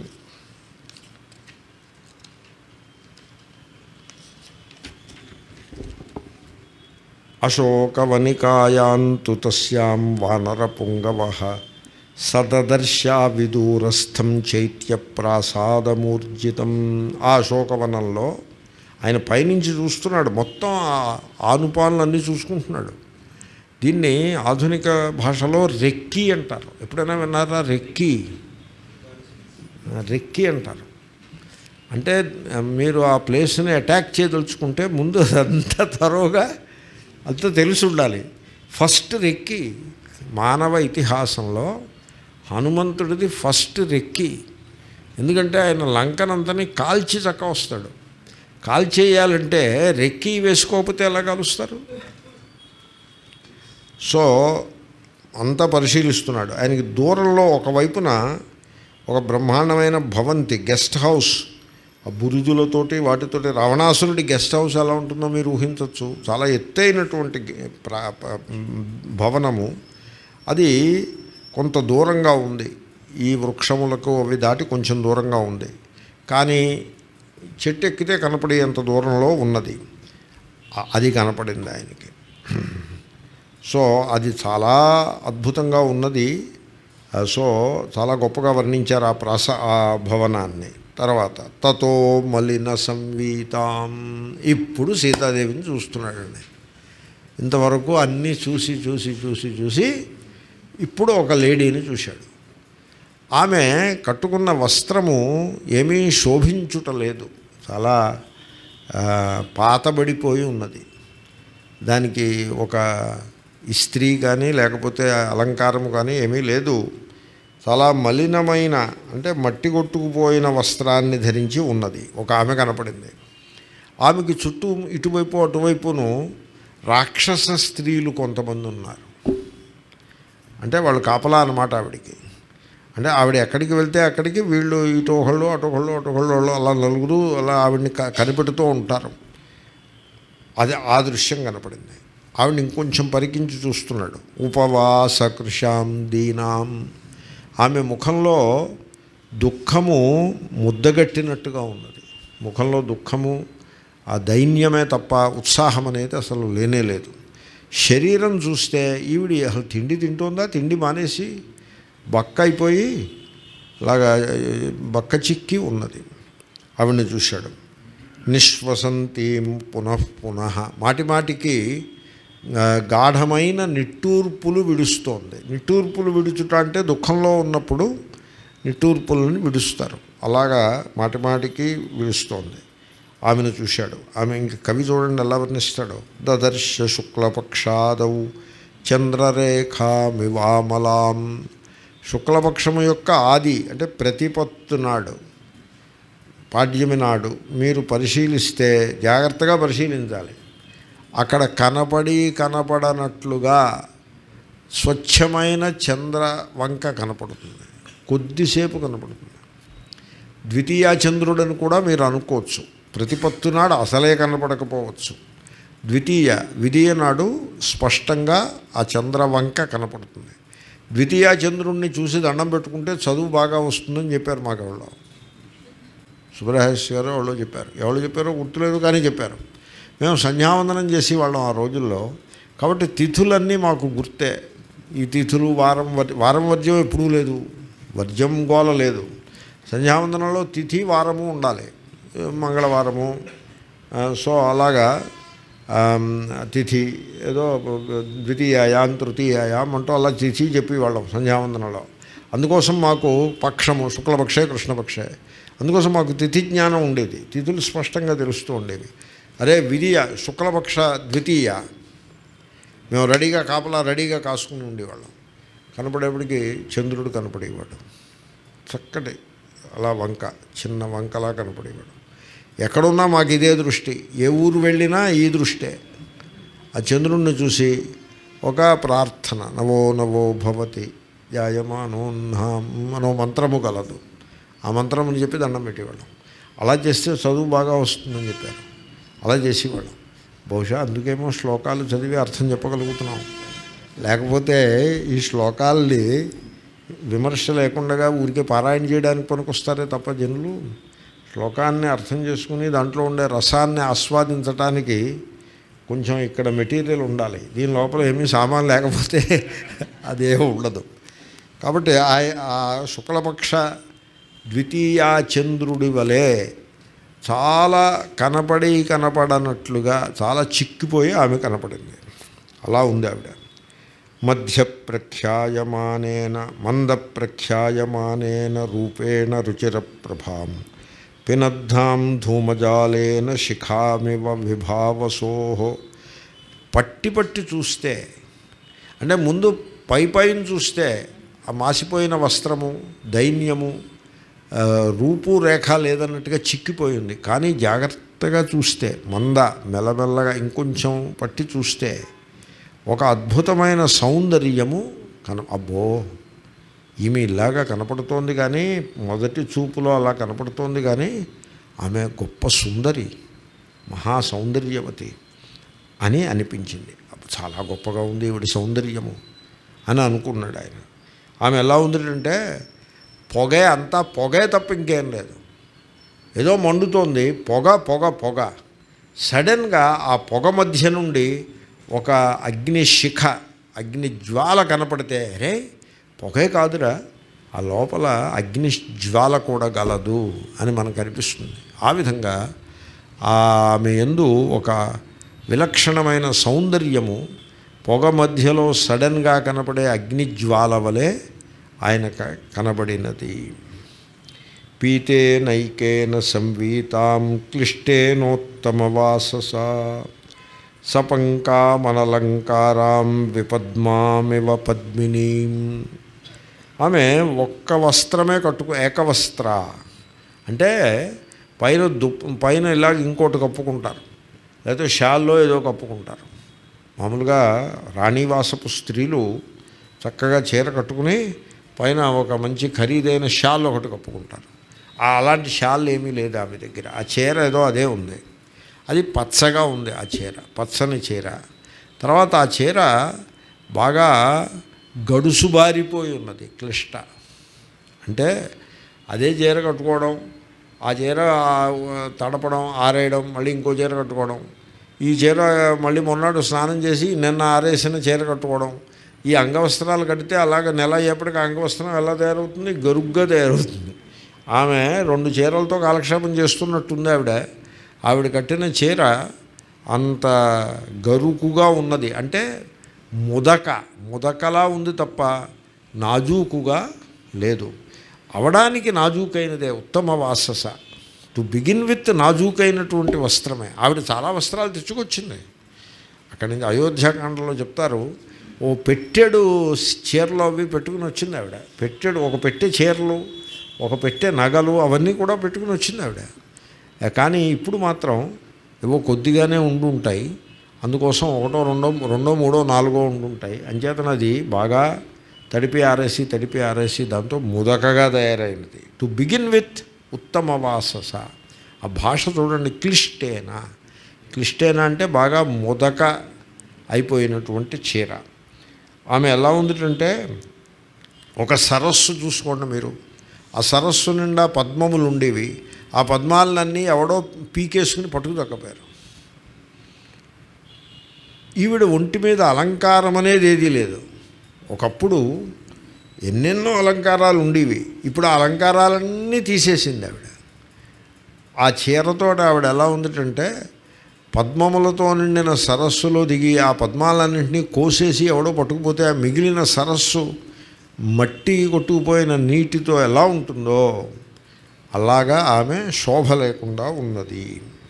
అశోకవనికాయాంతు తస్యాం వానరపుంగవ సదదర్శా విదూరస్థం చైత్యప్రాసాదమూర్జితం ఆ అశోకవనంలో ఆయన పైనుంచి చూస్తున్నాడు మొత్తం ఆ ఆనుపానులన్నీ చూసుకుంటున్నాడు దీన్ని ఆధునిక భాషలో రెక్కి అంటారు ఎప్పుడైనా విన్నారా రెక్కి రెక్కి అంటారు అంటే మీరు ఆ ప్లేస్ని అటాక్ చేయదలుచుకుంటే ముందు అదంతా తరోగా అంతా తెలిసి ఉండాలి ఫస్ట్ రెక్కి మానవ ఇతిహాసంలో హనుమంతుడిది ఫస్ట్ రెక్కి ఎందుకంటే ఆయన లంకనంతని కాల్చి చక్క వస్తాడు కాల్చేయాలంటే రెక్కి వేసుకోకపోతే ఎలా కాలుస్తారు సో అంతా పరిశీలిస్తున్నాడు ఆయనకి దూరంలో ఒకవైపున ఒక బ్రహ్మాండమైన భవంతి గెస్ట్ హౌస్ ఆ బురుజులతోటి వాటితోటి రావణాసురుడి గెస్ట్ హౌస్ ఎలా ఉంటుందో మీరు ఊహించవచ్చు చాలా ఎత్తైనటువంటి గె- ప్రా- ప- భవనము అది కొంత దూరంగా ఉంది ఈ వృక్షములకు అవి దాటి కొంచెం దూరంగా ఉంది కానీ చెట్టు ఎక్కితే కనపడేంత దూరంలో ఉన్నది అ- అది కనపడింది ఆయనకి సో అది చాలా అద్భుతంగా ఉన్నది ఆ, సో చాలా గొప్పగా వర్ణించారు ఆ ప్రాస ఆ భవనాన్ని తర్వాత తతో మలిన సంవీతాం ఇప్పుడు సీతాదేవిని చూస్తున్నాడండి ఇంతవరకు అన్నీ చూసి చూసి చూసి చూసి ఇప్పుడు ఒక లేడీని చూశాడు ఆమె కట్టుకున్న వస్త్రము ఏమీ శోభించుట లేదు చాలా ఆ, పాతబడిపోయి ఉన్నది దానికి ఒక ఇస్త్రీ కానీ లేకపోతే అలంకారము కానీ ఏమీ లేదు చాలా మలినమైన అంటే మట్టి కొట్టుకుపోయిన వస్త్రాన్ని ధరించి ఉన్నది ఒక ఆమె కనపడింది ఆమెకి చుట్టూ ఇటువైపు అటువైపును రాక్షస స్త్రీలు కొంతమంది ఉన్నారు అంటే వాళ్ళు కాపలా అన్నమాట ఆవిడికి అంటే ఆవిడ ఎక్కడికి వెళ్తే అక్కడికి వీళ్ళు ఇటు ఒకళ్ళు అటు ఒకళ్ళు అటు ఒకళ్ళు వాళ్ళు అలా నలుగురు అలా ఆవిడని క- కనిపెడుతూ ఉంటారు అది ఆ దృశ్యం కనపడింది ఆవిడ ఇంకొంచెం పరికించి చూస్తున్నాడు ఉపవాస కృషాం దీనాం ఆమె ముఖంలో దుఃఖము ముద్దగట్టినట్టుగా ఉన్నది ముఖంలో దుఃఖము ఆ దైన్యమే తప్ప ఉత్సాహం అనేది అసలు లేనే లేదు శరీరం చూస్తే ఈవిడి అసలు తిండి తింటుందా తిండి మానేసి బక్క అయిపోయి అలాగా బక్క చిక్కి ఉన్నది ఆవిడని చూశాడు నిశ్వసంతీం పునః పునః మాటి మాటికి ఆ, గాఢమైన నిట్టూర్పులు విడుస్తోంది నిట్టూర్పులు విడుచుట అంటే దుఃఖంలో ఉన్నప్పుడు నిట్టూర్పులను విడుస్తారు అలాగా మాటి మాటికి విడుస్తోంది ఆమెను చూశాడు ఆమె ఇంక కవి చూడండి ఎలా వర్ణిస్తాడు దదర్శ శుక్లపక్షాదౌ చంద్రరేఖామివామలాం శుక్లపక్షము యొక్క ఆది అంటే ప్రతిపత్తు నాడు పాడ్యమి నాడు మీరు పరిశీలిస్తే జాగ్రత్తగా పరిశీలించాలి అక్కడ కనపడి కనపడనట్లుగా స్వచ్ఛమైన చంద్ర వంక కనపడుతుంది కొద్దిసేపు కనపడుతుంది ద్వితీయ చంద్రుడని కూడా మీరు అనుకోవచ్చు ప్రతిపత్తు నాడు అసలే కనపడకపోవచ్చు ద్వితీయ విధియ నాడు స్పష్టంగా ఆ చంద్రవంక కనపడుతుంది ద్వితీయ చంద్రుణ్ణి చూసి దండం పెట్టుకుంటే చదువు బాగా వస్తుందని చెప్పారు మాకు ఎవరో సుబ్రహేష్ గారు ఎవరో చెప్పారు ఎవరు చెప్పారో గుర్తులేదు కానీ చెప్పారు మేము సంధ్యావందనం చేసేవాళ్ళం ఆ రోజుల్లో కాబట్టి తిథులన్నీ మాకు గుర్తే ఈ తిథులు వారం వర్ వారం వర్జ్యం ఎప్పుడూ లేదు వర్జ్యం గోల లేదు సంధ్యావందనంలో తిథి వారము ఉండాలి మంగళవారము ఆ, సో అలాగా ఆమ్, తిథి ఏదో ద్వితీయాయాం తృతీయాయాం అంటూ అలా తిథి చెప్పేవాళ్ళం సంధ్యావందనంలో అందుకోసం మాకు పక్షము శుక్లపక్షే కృష్ణపక్షే అందుకోసం మాకు తిథి జ్ఞానం ఉండేది తిథులు స్పష్టంగా తెలుస్తూ ఉండేవి అరే విధియ శుక్లపక్ష ద్వితీయ మేము రెడీగా కాపలా రెడీగా కాసుకుని ఉండేవాళ్ళం కనపడేప్పటికి చంద్రుడు కనపడేవాడు చక్కటి అలా వంక చిన్న వంకలా కనపడేవాడు ఎక్కడున్నా మాకు ఇదే దృష్టి ఏ ఊరు వెళ్ళినా ఈ దృష్టే ఆ చంద్రుణ్ణి చూసి ఒక ప్రార్థన నవో నవో భవతి జాయమానోన్నాం అనో మంత్రము కలదు ఆ మంత్రముని చెప్పి దండం పెట్టేవాళ్ళం అలా చేస్తే చదువు బాగా వస్తుందని చెప్పారు అలా చేసేవాళ్ళం బహుశా అందుకేమో శ్లోకాలు చదివి అర్థం చెప్పగలుగుతున్నాం లేకపోతే ఈ శ్లోకాల్ని విమర్శ లేకుండా ఊరికే పారాయణ చేయడానికి పనికొస్తారే తప్ప జనులు శ్లోకాన్ని అర్థం చేసుకుని దాంట్లో ఉండే రసాన్ని ఆస్వాదించటానికి కొంచెం ఇక్కడ మెటీరియల్ ఉండాలి దీని లోపల ఏమీ సామాన్ లేకపోతే అదే ఉండదు కాబట్టి ఆ- ఆ శుక్లపక్ష ద్వితీయా చంద్రుడి వలె చాలా కనపడి కనపడనట్లుగా చాలా చిక్కిపోయి ఆమె కనపడింది అలా ఉంది ఆవిడ మధ్య ప్రఖ్యాయమానేన మంద ప్రఖ్యాయమానేన రూపేణ రుచిర ప్రభాం పినద్ధాం ధూమజాలేన శిఖామివ విభావసో పట్టి పట్టి చూస్తే అంటే ముందు పై పైన చూస్తే ఆ మాసిపోయిన వస్త్రము దైన్యము ఆ, రూపు రేఖ లేదన్నట్టుగా చిక్కిపోయింది కానీ జాగ్రత్తగా చూస్తే మంద మెల్లమెల్లగా ఇంకొంచెం పట్టి చూస్తే ఒక అద్భుతమైన సౌందర్యము కన అబ్బో ఈమె ఇలాగా కనపడుతోంది కానీ మొదటి చూపులో అలా కనపడుతోంది కానీ ఆమె గొప్ప సుందరి మహా సౌందర్యవతి అని అనిపించింది అప్పుడు చాలా గొప్పగా ఉంది ఈవిడి సౌందర్యము అని అనుకున్నాడు ఆయన ఆమె ఎలా ఉంది అంటే పొగే అంతా పొగే తప్ప ఇంకేం లేదు ఏదో మండుతోంది పొగ పొగ పొగ సడన్గా ఆ పొగ మధ్య నుండి ఒక అగ్ని శిఖ అగ్ని జ్వాల కనపడితే రే పొగే కాదురా ఆ లోపల అగ్ని జ్వాల కూడా గలదు అని మనకు అనిపిస్తుంది ఆ విధంగా ఆమె ఎందు ఒక విలక్షణమైన సౌందర్యము పొగ మధ్యలో సడన్గా కనపడే అగ్నిజ్వాల వలె ఆయన క- కనబడినది పీతే నైకేన సంవీతాం క్లిష్టేనోత్తమవాసస సపంకామనలంకారాం విపద్మామివ పద్మినీం ఆమె ఒక్క వస్త్రమే కట్టుకు ఏకవస్త్ర అంటే పైన దుప్ పైన ఇలాగ ఇంకోటి కప్పుకుంటారు లేకపోతే షాల్లో ఏదో కప్పుకుంటారు మామూలుగా రాణివాసపు స్త్రీలు చక్కగా చీర కట్టుకుని పైన ఒక మంచి ఖరీదైన షాల్ ఒకటి కప్పుకుంటారు ఆ అలాంటి షాల్ ఏమీ లేదు ఆమె దగ్గర ఆ చీర ఏదో అదే ఉంది అది పచ్చగా ఉంది ఆ చీర పచ్చని చీర తర్వాత ఆ చీర బాగా గడుసు బారిపోయి ఉన్నది క్లిష్ట అంటే అదే చీర కట్టుకోవడం ఆ చీర ఆ, తడపడం ఆరేయడం మళ్ళీ ఇంకో చీర కట్టుకోవడం ఈ చీర మళ్ళీ మొన్నాడు స్నానం చేసి నిన్న ఆరేసిన చీర కట్టుకోవడం ఈ అంగవస్త్రాలు కడితే అలాగ నెల అయ్యేప్పటికి ఆ అంగవస్త్రం ఎలా తయారవుతుంది గరుగ్గా తయారవుతుంది ఆమె రెండు చీరలతో కాలక్షేపం చేస్తున్నట్టుంది ఆవిడ ఆవిడ కట్టిన చీర అంత గరుకుగా ఉన్నది అంటే ముదక ముదకలా ఉంది తప్ప నాజూకుగా లేదు అవడానికి నాజూకైనదే ఉత్తమ వాసస టు బిగిన్ విత్ నాజూకైనటువంటి వస్త్రమే ఆవిడ చాలా వస్త్రాలు తెచ్చుకొచ్చింది అక్కడి నుంచి అయోధ్యాకాండలో చెప్తారు ఓ పెట్టెడు చీరలు అవి పెట్టుకుని వచ్చింది ఆవిడ పెట్టెడు ఒక పెట్టె చీరలు ఒక పెట్టె నగలు అవన్నీ కూడా పెట్టుకుని వచ్చింది ఆవిడ ఏ, కానీ ఇప్పుడు మాత్రం ఏవో కొద్దిగానే ఉండి ఉంటాయి అందుకోసం ఒకటో రెండో రెండో మూడో నాలుగో ఉండుంటాయి అంచేతన అది బాగా తడిపి ఆరేసి తడిపి ఆరేసి దాంతో ముదకగా తయారైనది టు బిగిన్ విత్ ఉత్తమ వాసస ఆ భాష చూడండి క్లిష్టేనా క్లిష్టేనా అంటే బాగా ముదక అయిపోయినటువంటి చీర ఆమె ఎలా ఉందిటంటే ఒక సరస్సు చూసుకోండి మీరు ఆ సరస్సు నిండా పద్మములు ఉండేవి ఆ పద్మాలన్నీ ఎవడో పీకేసుకుని పట్టుకు దక్కపోయారు ఈవిడ ఒంటి మీద అలంకారం అనేది ఏదీ లేదు ఒకప్పుడు ఎన్నెన్నో అలంకారాలు ఉండేవి ఇప్పుడు ఆ అలంకారాలన్నీ తీసేసింది ఆవిడ ఆ చీరతో ఆవిడ ఎలా ఉందిటంటే పద్మములతో నిండిన సరస్సులో దిగి ఆ పద్మాలన్నింటినీ కోసేసి ఎవడో పట్టుకుపోతే ఆ మిగిలిన సరస్సు మట్టి కొట్టుకుపోయిన నీటితో ఎలా ఉంటుందో అలాగా ఆమె శోభ లేకుండా ఉన్నది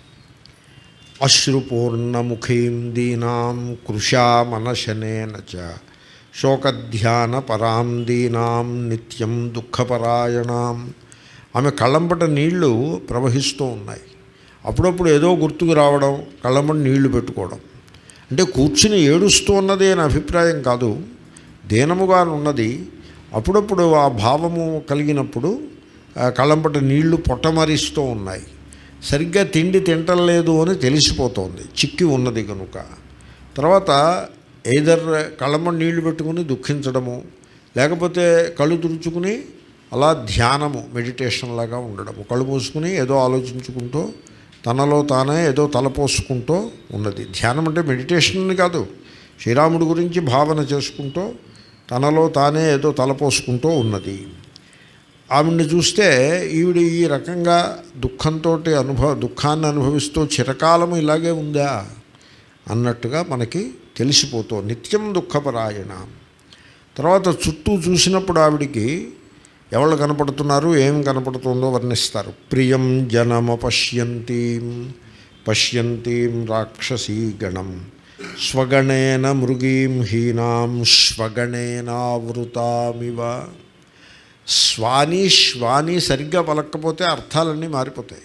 అశ్రుపూర్ణముఖీం దీనాం కృషామనశనేన చ శోకధ్యాన పరాం దీనాం నిత్యం దుఃఖపరాయణాం ఆమె కళ్ళంపట నీళ్లు ప్రవహిస్తూ ఉన్నాయి అప్పుడప్పుడు ఏదో గుర్తుకు రావడం కళ్ళంపట నీళ్లు పెట్టుకోవడం అంటే కూర్చుని ఏడుస్తూ ఉన్నది అనే అభిప్రాయం కాదు దీనముగా ఉన్నది అప్పుడప్పుడు ఆ భావము కలిగినప్పుడు ఆ కళ్ళంపట నీళ్లు పొట్టమరిస్తూ ఉన్నాయి సరిగ్గా తిండి తింటలేదు అని తెలిసిపోతోంది చిక్కి ఉన్నది కనుక తర్వాత ఏదర్ కళ్ళంపట నీళ్లు పెట్టుకుని దుఃఖించడము లేకపోతే కళ్ళు తుడుచుకుని అలా ధ్యానము మెడిటేషన్ లాగా ఉండడము కళ్ళు మూసుకుని ఏదో ఆలోచించుకుంటూ తనలో తానే ఏదో తలపోసుకుంటూ ఉన్నది ధ్యానం అంటే మెడిటేషన్ అని కాదు శ్రీరాముడి గురించి భావన చేసుకుంటూ తనలో తానే ఏదో తలపోసుకుంటూ ఉన్నది ఆవిడ్ని చూస్తే ఈవిడ ఈ రకంగా దుఃఖంతో అనుభవ దుఃఖాన్ని అనుభవిస్తూ చిరకాలం ఇలాగే ఉందా అన్నట్టుగా మనకి తెలిసిపోతుంది నిత్యం దుఃఖపరాయణ తర్వాత చుట్టూ చూసినప్పుడు ఆవిడికి ఎవరు కనపడుతున్నారు ఏం కనపడుతుందో వర్ణిస్తారు ప్రియం జనమ పశ్యంతీం పశ్యంతీం రాక్షసీ గణం స్వగణేన మృగీం హీనాం స్వగణేనావృతామివ స్వాని శ్వాని సరిగ్గా పలక్కపోతే అర్థాలన్నీ మారిపోతాయి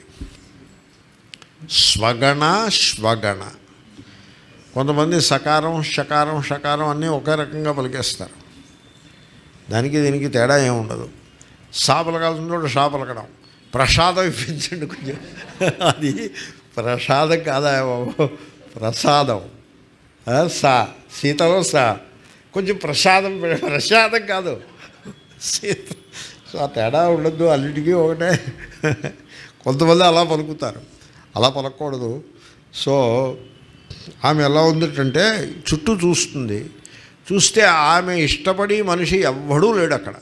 స్వగణ శ్వగణ కొంతమంది సకారం షకారం షకారం అన్నీ ఒకే రకంగా పలికేస్తారు దానికి దీనికి తేడా ఏమి ఉండదు సా పలకాల్సిన చోట షా పలకడం ప్రసాదం ఇప్పించండి కొంచెం అది ప్రసాదం కాదా బాబు ప్రసాదం ఆ, సా సీతలో సా కొంచెం ప్రసాదం పె- ప్రసాదం కాదు సీత సో ఆ తేడా ఉండద్దు అన్నిటికీ ఒకటే కొంతమంది అలా పలుకుతారు అలా పలకూడదు సో ఆమె ఎలా ఉందంటే చుట్టూ చూస్తుంది చూస్తే ఆమె ఇష్టపడి మనిషి ఎవ్వడూ లేడు అక్కడ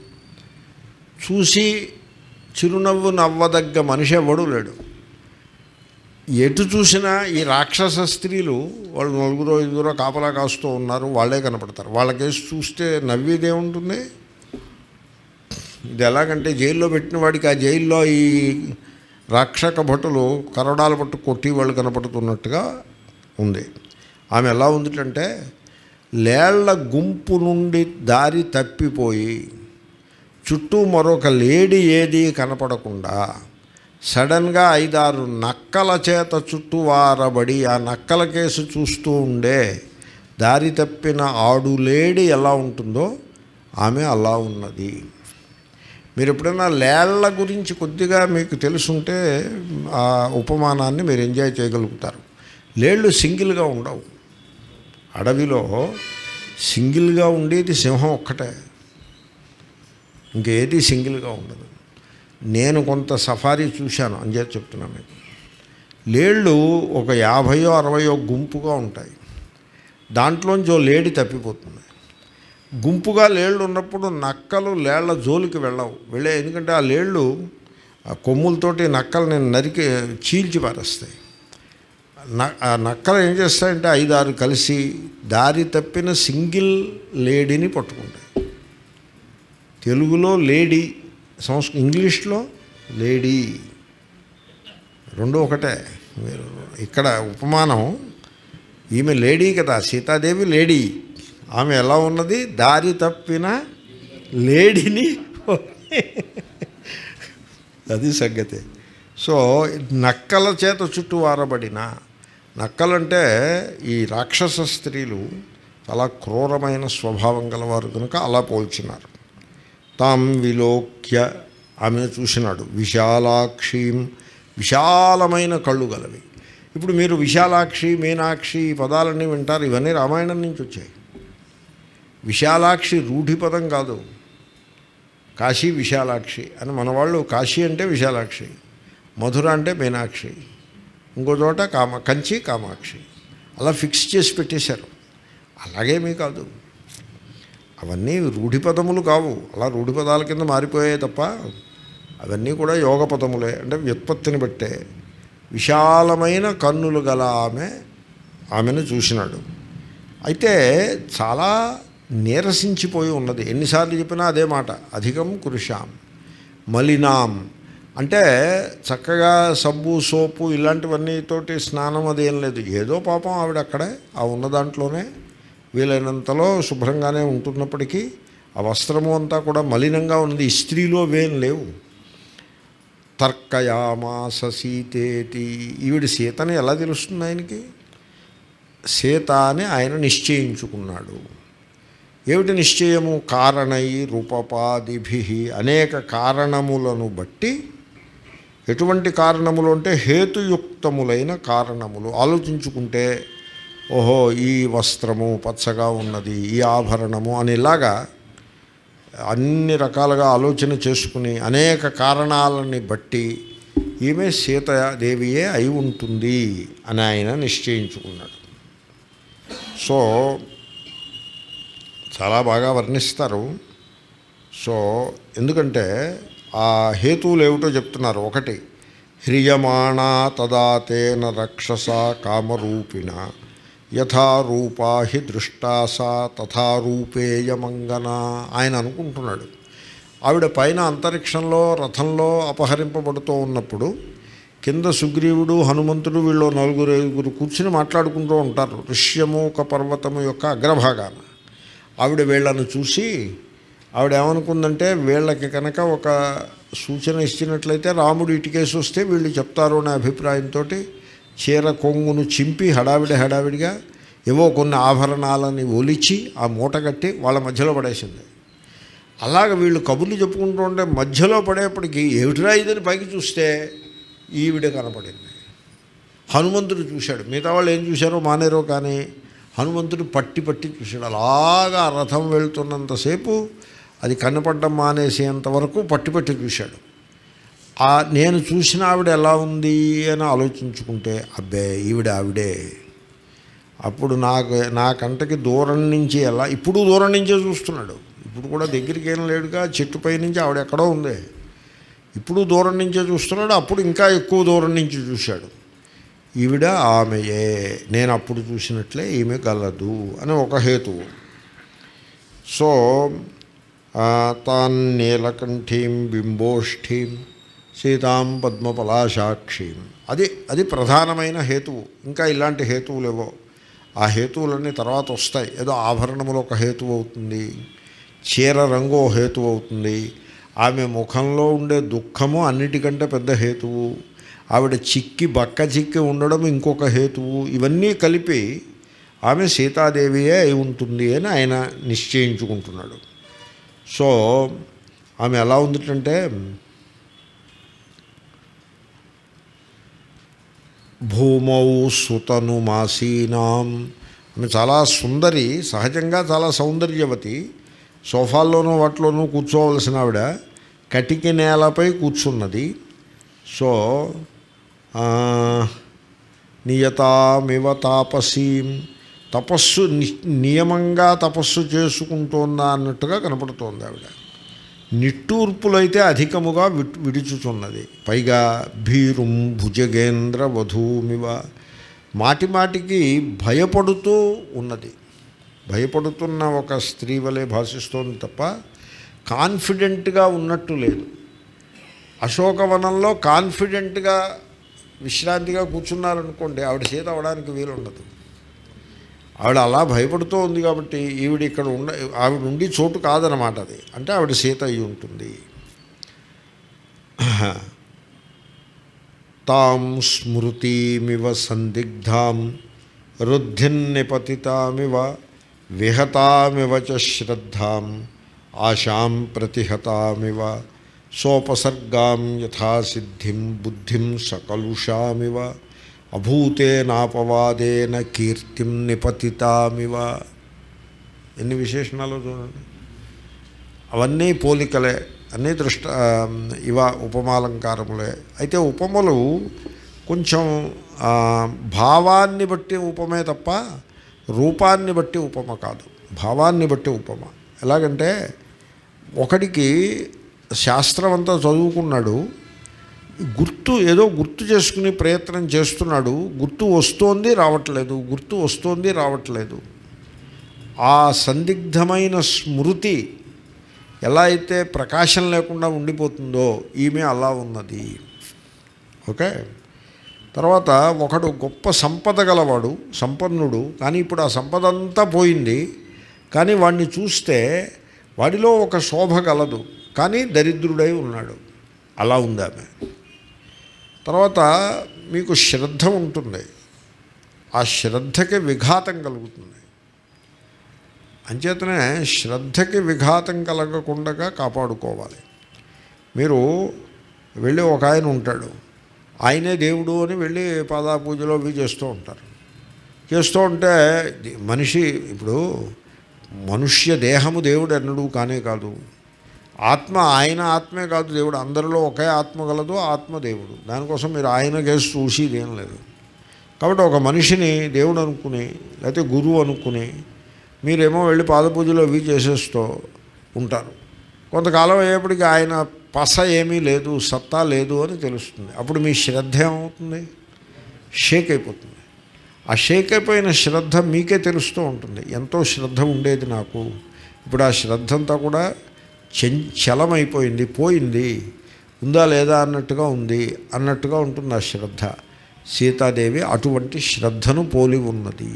చూసి చిరునవ్వు నవ్వదగ్గ మనిషి ఎవ్వడూ లేడు ఎటు చూసినా ఈ రాక్షస స్త్రీలు వాళ్ళు నలుగురో ఐదుగురో కాపలా కాస్తూ ఉన్నారు వాళ్ళే కనపడతారు వాళ్ళకేసి చూస్తే నవ్వేదేముంటుంది ఇది ఎలాగంటే జైల్లో పెట్టిన వాడికి ఆ జైల్లో ఈ రాక్షక భటులు కరడాలు పట్టు కొట్టి వాళ్ళు కనపడుతున్నట్టుగా ఉంది ఆమె ఎలా ఉందిటంటే లేళ్ల గుంపు నుండి దారి తప్పిపోయి చుట్టూ మరొక లేడీ ఏది కనపడకుండా సడన్గా ఐదారు నక్కల చేత చుట్టూ వారబడి ఆ నక్కల కేసు చూస్తూ ఉండే దారి తప్పిన ఆడు లేడీ ఎలా ఉంటుందో ఆమె అలా ఉన్నది మీరు ఎప్పుడైనా లేళ్ల గురించి కొద్దిగా మీకు తెలుసుంటే ఆ ఉపమానాన్ని మీరు ఎంజాయ్ చేయగలుగుతారు లేళ్ళు సింగిల్గా ఉండవు అడవిలో సింగిల్గా ఉండేది సింహం ఒక్కటే ఇంకేది సింగిల్గా ఉండదు నేను కొంత సఫారీ చూశాను అని చెప్పి చెప్తున్నాను మీకు లేళ్ళు ఒక యాభయో అరవయో గుంపుగా ఉంటాయి దాంట్లోంచి ఓ లేడి తప్పిపోతుంది గుంపుగా లేళ్ళు ఉన్నప్పుడు నక్కలు లేళ్ల జోలికి వెళ్ళవు వెళ్ళే ఎందుకంటే ఆ లేళ్ళు ఆ కొమ్ములతోటి నక్కల్ని నరికి చీల్చి పారేస్తాయి న- ఆ నక్కలు ఏం చేస్తాయంటే ఐదారు కలిసి దారి తప్పిన సింగిల్ లేడీని పట్టుకుంటాయి తెలుగులో లేడీ సంస్కృ ఇంగ్లీష్లో లేడీ రెండు ఒకటే మీరు ఇక్కడ ఉపమానం ఈమె లేడీ కదా సీతాదేవి లేడీ ఆమె ఎలా ఉన్నది దారి తప్పిన లేడీని అది సంగతి సో నక్కల చేత చుట్టూ వారబడిన నక్కలంటే ఈ రాక్షస స్త్రీలు చాలా క్రూరమైన స్వభావం గలవారు కనుక అలా పోల్చినారు తాం విలోక్య ఆమెను చూసినాడు విశాలాక్షిం విశాలమైన కళ్ళు గలవి ఇప్పుడు మీరు విశాలాక్షి మీనాక్షి ఈ పదాలన్నీ వింటారు ఇవన్నీ రామాయణం నుంచి వచ్చాయి విశాలాక్షి రూఢి పదం కాదు కాశీ విశాలాక్షి అని మన వాళ్ళు కాశీ అంటే విశాలాక్షి మధుర అంటే మీనాక్షి ఇంకో చోట కామ కంచి కామాక్షి అలా ఫిక్స్ చేసి పెట్టేశారు అలాగేమీ కాదు అవన్నీ రూఢి పదములు కావు అలా రూఢి పదాల కింద మారిపోయాయి తప్ప అవన్నీ కూడా యోగ పదములే అంటే వ్యుత్పత్తిని బట్టే విశాలమైన కన్నులు గల ఆమె ఆమెను చూసినాడు అయితే చాలా నీరసించిపోయి ఉన్నది ఎన్నిసార్లు చెప్పినా అదే మాట అధికం కురుషాం మలినాం అంటే చక్కగా సబ్బు సోపు ఇలాంటివన్నీతోటి స్నానం అదేం లేదు ఏదో పాపం ఆవిడ అక్కడే ఆ ఉన్న దాంట్లోనే వీలైనంతలో శుభ్రంగానే ఉంటున్నప్పటికీ ఆ వస్త్రము అంతా కూడా మలినంగా ఉంది ఇస్త్రీలో వేం లేవు తర్కయామాస సీతేతి ఈవిడ సీతని ఎలా తెలుస్తుంది ఆయనకి సీత అని ఆయన నిశ్చయించుకున్నాడు ఏమిటి నిశ్చయము కారణై రూపపాదిభి అనేక కారణములను బట్టి ఎటువంటి కారణములు అంటే హేతుయుక్తములైన కారణములు ఆలోచించుకుంటే ఓహో ఈ వస్త్రము పచ్చగా ఉన్నది ఈ ఆభరణము అని ఇలాగా అన్ని రకాలుగా ఆలోచన చేసుకుని అనేక కారణాలని బట్టి ఈమె సీతాదేవియే అయి ఉంటుంది అని ఆయన నిశ్చయించుకున్నాడు సో చాలా బాగా వర్ణిస్తారు సో ఎందుకంటే ఆ హేతువులు ఏమిటో చెప్తున్నారు ఒకటి హ్రియమాణా తదాతేన రక్షస కామరూపిణ యథారూపా హి దృష్టా సా తథారూపేయమంగన ఆయన అనుకుంటున్నాడు ఆవిడ పైన అంతరిక్షంలో రథంలో అపహరింపబడుతూ ఉన్నప్పుడు కింద సుగ్రీవుడు హనుమంతుడు వీళ్ళు నలుగురు ఐదుగురు కూర్చుని మాట్లాడుకుంటూ ఉంటారు ఋష్యమూక పర్వతము యొక్క అగ్రభాగాన ఆవిడ వీళ్ళను చూసి ఆవిడ ఏమనుకుందంటే వీళ్ళకి కనుక ఒక సూచన ఇచ్చినట్లయితే రాముడు ఇటుకేసి వస్తే వీళ్ళు చెప్తారు అనే అభిప్రాయంతో చీర కొంగును చింపి హడావిడి హడావిడిగా ఏవో కొన్ని ఆభరణాలని ఒలిచి ఆ మూట కట్టి వాళ్ళ మధ్యలో పడేసింది అలాగ వీళ్ళు కబుర్లు చెప్పుకుంటూ ఉంటే మధ్యలో పడేప్పటికీ ఏమిటిరా ఇదని పైకి చూస్తే ఈవిడ కనపడింది హనుమంతుడు చూశాడు మిగతా వాళ్ళు ఏం చూశారో మానేరో కానీ హనుమంతుడు పట్టి పట్టి చూశాడు అలాగా ఆ రథం వెళ్తున్నంతసేపు అది కనపడడం మానేసేంత వరకు పట్టి పట్టి చూశాడు ఆ నేను చూసిన ఆవిడ ఎలా ఉంది అని ఆలోచించుకుంటే అబ్బే ఈవిడ ఆవిడే అప్పుడు నాకు నా కంటకి దూరం నుంచి ఎలా ఇప్పుడు దూరం నుంచే చూస్తున్నాడు ఇప్పుడు కూడా దగ్గరికి ఏం లేడుగా చెట్టుపై నుంచి ఆవిడ ఎక్కడో ఉంది ఇప్పుడు దూరం నుంచే చూస్తున్నాడు అప్పుడు ఇంకా ఎక్కువ దూరం నుంచి చూశాడు ఈవిడ ఆమెయే నేను అప్పుడు చూసినట్లే ఈమె గలదు అని ఒక హేతువు సో ఆ, తాన్ నీలకంఠీం బింబోష్ఠీం సీతాం పద్మపలాశాక్షీం అది అది ప్రధానమైన హేతువు ఇంకా ఇలాంటి హేతువులేవో ఆ హేతువులన్నీ తర్వాత వస్తాయి ఏదో ఆభరణములు ఒక హేతువు అవుతుంది చీర రంగు ఓ హేతువు అవుతుంది ఆమె ముఖంలో ఉండే దుఃఖము అన్నిటికంటే పెద్ద హేతువు ఆవిడ చిక్కి బక్క చిక్కి ఉండడం ఇంకొక హేతువు ఇవన్నీ కలిపి ఆమె సీతాదేవియే అయి ఉంటుంది అని ఆయన నిశ్చయించుకుంటున్నాడు సో ఆమె ఎలా ఉందిటంటే భూమౌ సుతను మాసీనాం ఆమె చాలా సుందరి సహజంగా చాలా సౌందర్యవతి సోఫాల్లోనూ వాటిలోనూ కూర్చోవలసిన ఆవిడ కటికి నేలపై కూర్చున్నది సో ఆ, నియతామివ తాపసీం తపస్సు ని- నియమంగా తపస్సు చేసుకుంటోందా అన్నట్టుగా కనపడుతోంది ఆవిడ నిట్టూర్పులైతే అధికముగా విట్ విడుచుచున్నది పైగా భీరుం భుజగేంద్ర వధూమివ మాటి మాటికి భయపడుతూ ఉన్నది భయపడుతున్న ఒక స్త్రీ వలె భాషిస్తోంది తప్ప కాన్ఫిడెంట్గా ఉన్నట్టు లేదు అశోకవనంలో కాన్ఫిడెంట్గా విశ్రాంతిగా కూర్చున్నారనుకోండి ఆవిడ సీత అవడానికి వీలు ఉండదు ఆవిడ అలా భయపడుతూ ఉంది కాబట్టి ఈవిడ ఇక్కడ ఉండ ఆవిడ ఉండి చోటు కాదనమాట అది అంటే ఆవిడ సీత అయి ఉంటుంది తాం స్మృతిమివ సందిగ్ధాం రుద్ధిన్నిపతితామివ విహతామివ చ శ్రద్ధాం ఆశాం ప్రతిహతామివ సోపసర్గాం యథాసిద్ధిం బుద్ధిం సకలుషామివ అభూతేనాపవాదేన కీర్తిం నిపతితామివ ఎన్ని విశేషణాలు చూడండి అవన్నీ పోలికలే అన్నీ దృష్ట ఆ, ఇవ ఉపమాలంకారములే అయితే ఉపమలు కొంచెం ఆ, భావాన్ని బట్టి ఉపమే తప్ప రూపాన్ని బట్టి ఉపమ కాదు భావాన్ని బట్టి ఉపమ ఎలాగంటే ఒకడికి శాస్త్రం అంతా చదువుకున్నాడు గుర్తు ఏదో గుర్తు చేసుకునే ప్రయత్నం చేస్తున్నాడు గుర్తు వస్తోంది రావట్లేదు గుర్తు వస్తోంది రావట్లేదు ఆ సందిగ్ధమైన స్మృతి ఎలా అయితే ప్రకాశం లేకుండా ఉండిపోతుందో ఈమె అలా ఉన్నది ఓకే తర్వాత ఒకడు గొప్ప సంపద గలవాడు సంపన్నుడు కానీ ఇప్పుడు ఆ సంపద అంతా పోయింది కానీ వాడిని చూస్తే వాడిలో ఒక శోభ గలదు కానీ దరిద్రుడై ఉన్నాడు అలా ఉంది ఆమె తర్వాత మీకు శ్రద్ధ ఉంటుంది ఆ శ్రద్ధకి విఘాతం కలుగుతుంది అంచేతనే శ్రద్ధకి విఘాతం కలగకుండా కాపాడుకోవాలి మీరు వెళ్ళి ఒక ఆయన ఉంటాడు ఆయనే దేవుడు అని వెళ్ళి పాదా పూజలో అవి చేస్తూ ఉంటారు చేస్తూ ఉంటే ది- మనిషి ఇప్పుడు మనుష్య దేహము దేవుడు ఎన్నడూ కానే కాదు ఆత్మ ఆయన ఆత్మే కాదు దేవుడు అందరిలో ఒకే ఆత్మ గలదు ఆత్మ దేవుడు దానికోసం మీరు ఆయన కేసు చూసేది ఏం లేదు కాబట్టి ఒక మనిషిని దేవుడు అనుకుని లేకపోతే గురువు అనుకుని మీరేమో వెళ్ళి పాదపూజలో అవి చేసేస్తూ ఉంటారు కొంతకాలం అయ్యేప్పటికీ ఆయన పస ఏమీ లేదు సత్తా లేదు అని తెలుస్తుంది అప్పుడు మీ శ్రద్ధ ఏమవుతుంది షేక్ అయిపోతుంది ఆ షేక్ అయిపోయిన శ్రద్ధ మీకే తెలుస్తూ ఉంటుంది ఎంతో శ్రద్ధ ఉండేది నాకు ఇప్పుడు ఆ శ్రద్ధ అంతా కూడా చంచలమైపోయింది పోయింది ఉందా లేదా అన్నట్టుగా ఉంది అన్నట్టుగా ఉంటుంది ఆ శ్రద్ధ సీతాదేవి అటువంటి శ్రద్ధను పోలి ఉన్నది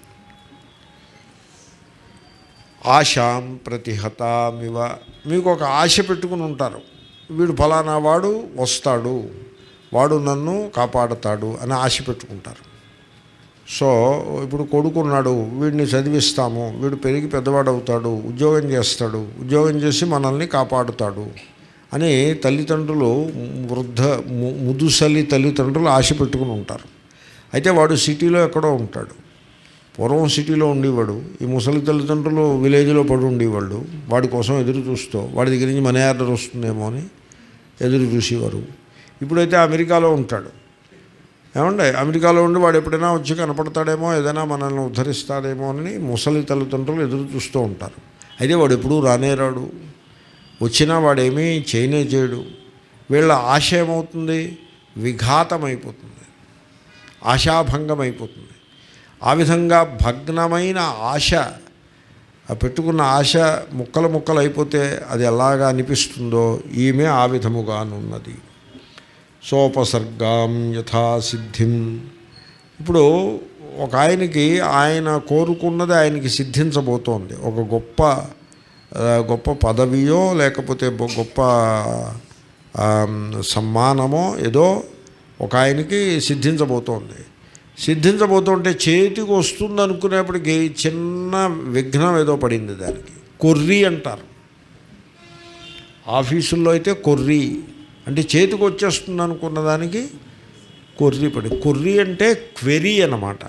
ఆశాం ప్రతిహతామివ మీకు ఒక ఆశ పెట్టుకుని ఉంటారు వీడు ఫలానా వాడు వస్తాడు వాడు నన్ను కాపాడతాడు అని ఆశ పెట్టుకుంటారు సో ఇప్పుడు కొడుకున్నాడు వీడిని చదివిస్తాము వీడు పెరిగి పెద్దవాడు అవుతాడు ఉద్యోగం చేస్తాడు ఉద్యోగం చేసి మనల్ని కాపాడుతాడు అని తల్లిదండ్రులు వృద్ధ ము- ముదుసలి తల్లిదండ్రులు ఆశ పెట్టుకుని ఉంటారు అయితే వాడు సిటీలో ఎక్కడో ఉంటాడు పూర్వం సిటీలో ఉండేవాడు ఈ ముసలి తల్లిదండ్రులు విలేజ్లో పడి ఉండేవాళ్ళు వాడి కోసం ఎదురు చూస్తూ వాడి దగ్గర నుంచి మనీ ఆర్డర్ వస్తుందేమో అని ఎదురు చూసేవారు ఇప్పుడైతే అమెరికాలో ఉంటాడు ఏమండి అమెరికాలో ఉండి వాడు ఎప్పుడైనా వచ్చి కనపడతాడేమో ఏదైనా మనల్ని ఉద్ధరిస్తాడేమో అని ముసలి తల్లిదండ్రులు ఎదురు చూస్తూ ఉంటారు అయితే వాడు ఎప్పుడూ రానే రాడు వచ్చినా వాడేమీ చేయనే చేయడు వీళ్ళ ఆశ ఏమవుతుంది విఘాతం అయిపోతుంది ఆశాభంగం అయిపోతుంది ఆ విధంగా భగ్నమైన ఆశ ఆ పెట్టుకున్న ఆశ ముక్కలు ముక్కలు అయిపోతే అది ఎలాగా అనిపిస్తుందో ఈమె ఆ విధముగానున్నది సోపసర్గాం యథాసిద్ధిం ఇప్పుడు ఒక ఆయనకి ఆయన కోరుకున్నది ఆయనకి సిద్ధించబోతోంది ఒక గొప్ప ఆ, గొప్ప పదవియో లేకపోతే బొ- గొప్ప ఆ, సమ్మానమో ఏదో ఒక ఆయనకి సిద్ధించబోతోంది సిద్ధించబోతుంటే చేతికి వస్తుంది అనుకునేప్పటికీ చిన్న విఘ్నం ఏదో పడింది దానికి కొర్రి అంటారు ఆఫీసుల్లో అయితే కొర్రి అంటే చేతికి వచ్చేస్తుంది అనుకున్న దానికి కొర్రి పడి కొర్రి అంటే క్వెరీ అన్నమాట